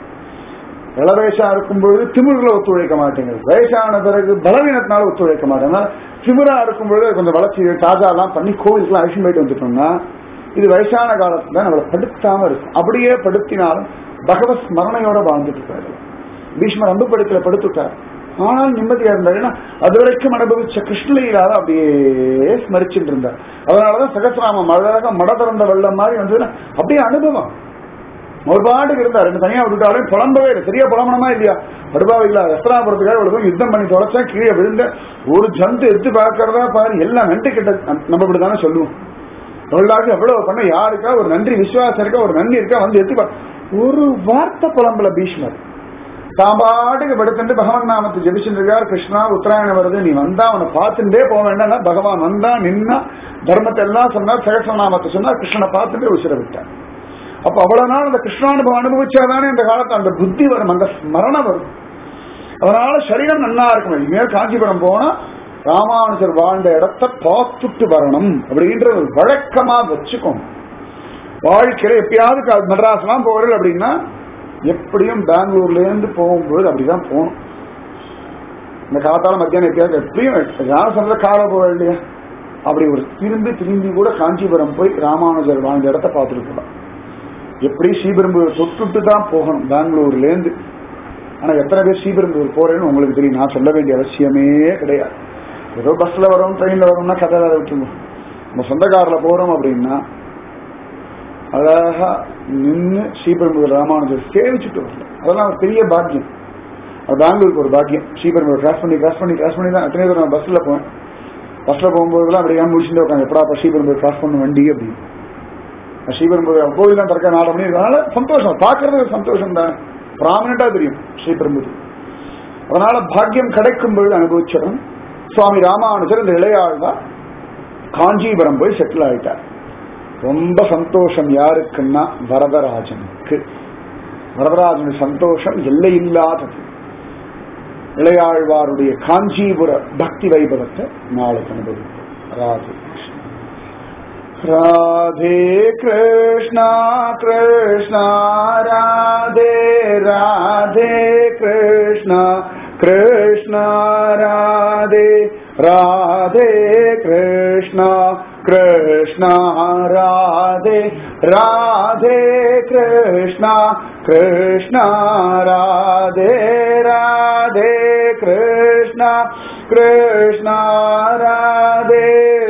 S1: இளவயசா இருக்கும் பொழுது திமிர்ல ஒத்துழைக்க மாட்டேங்குது வயசான பிறகு பலவீனத்தினால ஒத்துழைக்க மாட்டேங்க திமிரா இருக்கும் பொழுது கொஞ்சம் வளர்ச்சி தாஜா எல்லாம் பண்ணி கோவிலுக்குலாம் அழிச்சு போயிட்டு வந்துட்டோம்னா இது வயசான காலத்துல நம்மளை படுத்தாம இருக்கும் அப்படியே படுத்தினாலும் பகவத் ஸ்மரணையோட வாழ்ந்துட்டு போயிடலாம் பீஷ்மர் அம்புப்படத்துல படுத்துட்டார் ஆனால் நிம்மதியா இருந்தார் ஏன்னா அது வரைக்கும் அனுபவிச்ச கிருஷ்ணலீலால அப்படியே ஸ்மரிச்சுட்டு இருந்தார் அதனாலதான் சகசிராமம் அழகாக மட திறந்த வெள்ளம் மாதிரி வந்ததுன்னா அப்படியே அனுபவம் ஒரு பாட்டுக்கு இருந்தார் ரெண்டு தனியா விட்டுட்டாலும் புலம்பவே இல்லை சரியா புலம்பணுமா இல்லையா படுபாவை இல்ல ரஸ்திராபுரத்துக்காக இவ்வளவு யுத்தம் பண்ணி தொலைச்சா கீழே விழுந்த ஒரு ஜந்து எடுத்து பார்க்கறதா பாரு எல்லாம் நன்றி கிட்ட நம்ம இப்படிதானே சொல்லுவோம் தொழிலாளர்கள் எவ்வளவு பண்ண யாருக்கா ஒரு நன்றி விசுவாசம் இருக்கா ஒரு நன்றி இருக்கா வந்து எடுத்து ஒரு வார்த்தை புலம்பல பீஷ்மர் தான் பாட்டுக்கு படுத்துட்டு பகவான் நாமத்தை ஜெபிச்சுட்டு இருக்கார் கிருஷ்ணா உத்தராயணம் வருது நீ வந்தா அவனை பார்த்துட்டே போக வேண்டாம் பகவான் வந்தா நின்னா தர்மத்தை எல்லாம் சொன்னார் சகசநாமத்தை சொன்னா கிருஷ்ணனை பார்த்துட்டு உசிர விட்டார் அப்ப அவ்வளவு நாள் அந்த கிருஷ்ணானுபவம் அனுபவிச்சாதானே இந்த காலத்துல அந்த புத்தி வரும் அந்த ஸ்மரணம் வரும் அதனால சரீரம் நல்லா இருக்கணும் இனிமேல் காஞ்சிபுரம் போனா ராமானுஜர் வாழ்ந்த இடத்த பார்த்துட்டு வரணும் அப்படின்ற ஒரு வழக்கமா வச்சுக்கோங்க வாழ்க்கையில எப்பயாவது மெட்ராஸ் எல்லாம் போறீர்கள் அப்படின்னா எப்படியும் பெங்களூர்ல இருந்து போகும்போது அப்படிதான் போகணும் இந்த காத்தால மத்தியானம் எப்பயாவது எப்படியும் யாரும் சொல்ற கால போக இல்லையா அப்படி ஒரு திரும்பி திரும்பி கூட காஞ்சிபுரம் போய் ராமானுஜர் வாழ்ந்த இடத்த பார்த்துட்டு போகலாம் எப்படி ஸ்ரீபெரும்புதூர் தொட்டுட்டு தான் போகணும் பெங்களூர்ல இருந்து ஆனா எத்தனை பேர் ஸ்ரீபெரும்புதூர் போறேன்னு உங்களுக்கு தெரியும் நான் சொல்ல வேண்டிய அவசியமே கிடையாது ஏதோ பஸ்ல வரோம் ட்ரெயின்ல வரோம்னா கதை வேலை விட்டுருவோம் நம்ம சொந்த கார்ல போறோம் அப்படின்னா அழகா நின்று ஸ்ரீபெரும்புதூர் ராமானுஜர் சேவிச்சுட்டு வரல அதெல்லாம் ஒரு பெரிய பாக்கியம் அது பெங்களூருக்கு ஒரு பாக்கியம் ஸ்ரீபெரும்புதூர் கிராஸ் பண்ணி கிராஸ் பண்ணி கிராஸ் பண்ணி தான் எத்தனை பேர் நான் பஸ்ல போவேன் பஸ்ல போகும்போதெல்லாம் அப்படியே முடிச்சுட்டு உட்காந்து எப்படா ஸ்ரீபெரும்புதூர் கிராஸ் பண்ண வண்டி அப்படின்னு ஸ்ரீபெரும்புதூர் கோவில் தான் திறக்க நாலு மணி இருக்கனால சந்தோஷம் பார்க்கறது சந்தோஷம் தான் ப்ராமினா தெரியும் ஸ்ரீபெரும்புதூர் அதனால பாக்கியம் கிடைக்கும் பொழுது அனுபவிச்சிடும் சுவாமி ராமானுஜர் இந்த இளையாழ்வார் காஞ்சிபுரம் போய் செட்டில் ஆயிட்டார் ரொம்ப சந்தோஷம் யாருக்குன்னா வரதராஜனுக்கு வரதராஜனுக்கு சந்தோஷம் எல்லை இல்லாதது இளையாழ்வாருடைய காஞ்சிபுர பக்தி வைபவத்தை நாளைக்கு அனுபவிப்போம் ராதே ராதே கிருஷ்ணா கிருஷ்ணா ராதே ராதே கிருஷ்ணா கிருஷ்ணா ராதே ராதே கிருஷ்ணா கிருஷ்ணா ராதே ராதே கிருஷ்ணா கிருஷ்ணா ராதே ராதே கிருஷ்ணா கிருஷ்ணா ராதே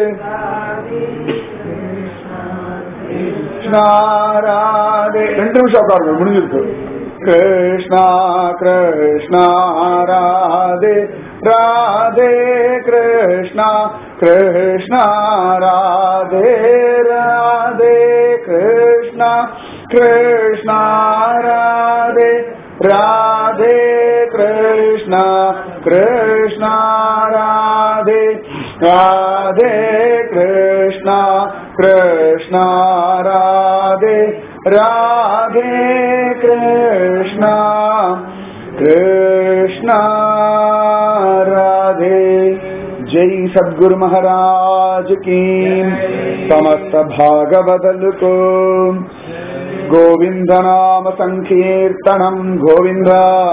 S1: கிருஷ்ணா ராதே ரெண்டு நிமிஷம் உட்காருங்க முடிஞ்சிருக்கு கிருஷ்ணா கிருஷ்ணா ராதே ராதே கிருஷ்ணா கிருஷ்ணா ராதே ராதே கிருஷ்ணா கிருஷ்ணா ராதே ராதே கிருஷ்ணா கிருஷ்ணா ராதே ராதே கிருஷ்ணா கிருஷ்ணா ராதே ராதே கிருஷ்ணா கிருஷ்ணா राधे जय सद्गुरु महाराज की समस्त भागवदल को गोविंद नाम संकीर्तनम गोविंद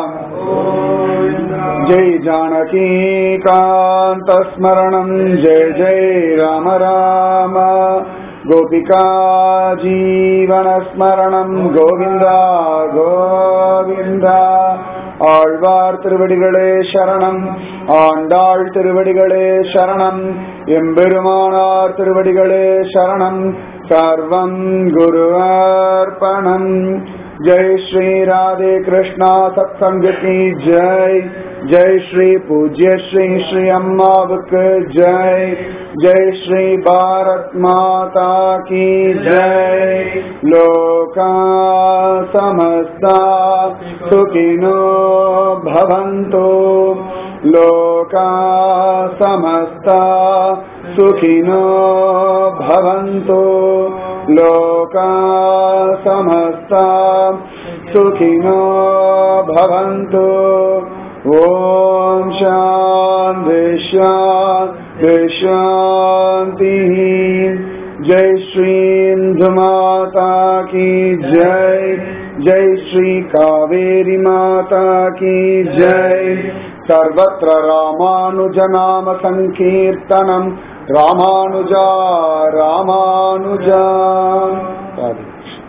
S1: जय जानकी कांत स्मरणम जय जय राम राम गोपिका जीवन स्मरणम गोविंद गोविंद ஆழ்வார் திருவடிகளே சரணம் ஆண்டாள் திருவடிகளே சரணம் எம்பெருமானார் திருவடிகளே சரணம் சர்வம் குருவார்ப்பணம் ஜெய் ஸ்ரீ ராதே கிருஷ்ணா சத்சங்க की जय जय श्री पूज्य श्री श्री अम्माவுக்கு जय जय श्री भारत माता की जय लोका समस्ता सुखिनो भवन्तु लोका समस्ता सुखिनो भवन्तु लोका समस्ता सुखिनो भवन्तु ॐ शान्ति शान्ति शान्तिः जय श्री इंदु माता की जय जय श्री कावेरी माता की जय सर्वत्र रामानुज नाम संकीर्तनम रामानुजा रामानुजा राधे कृष्ण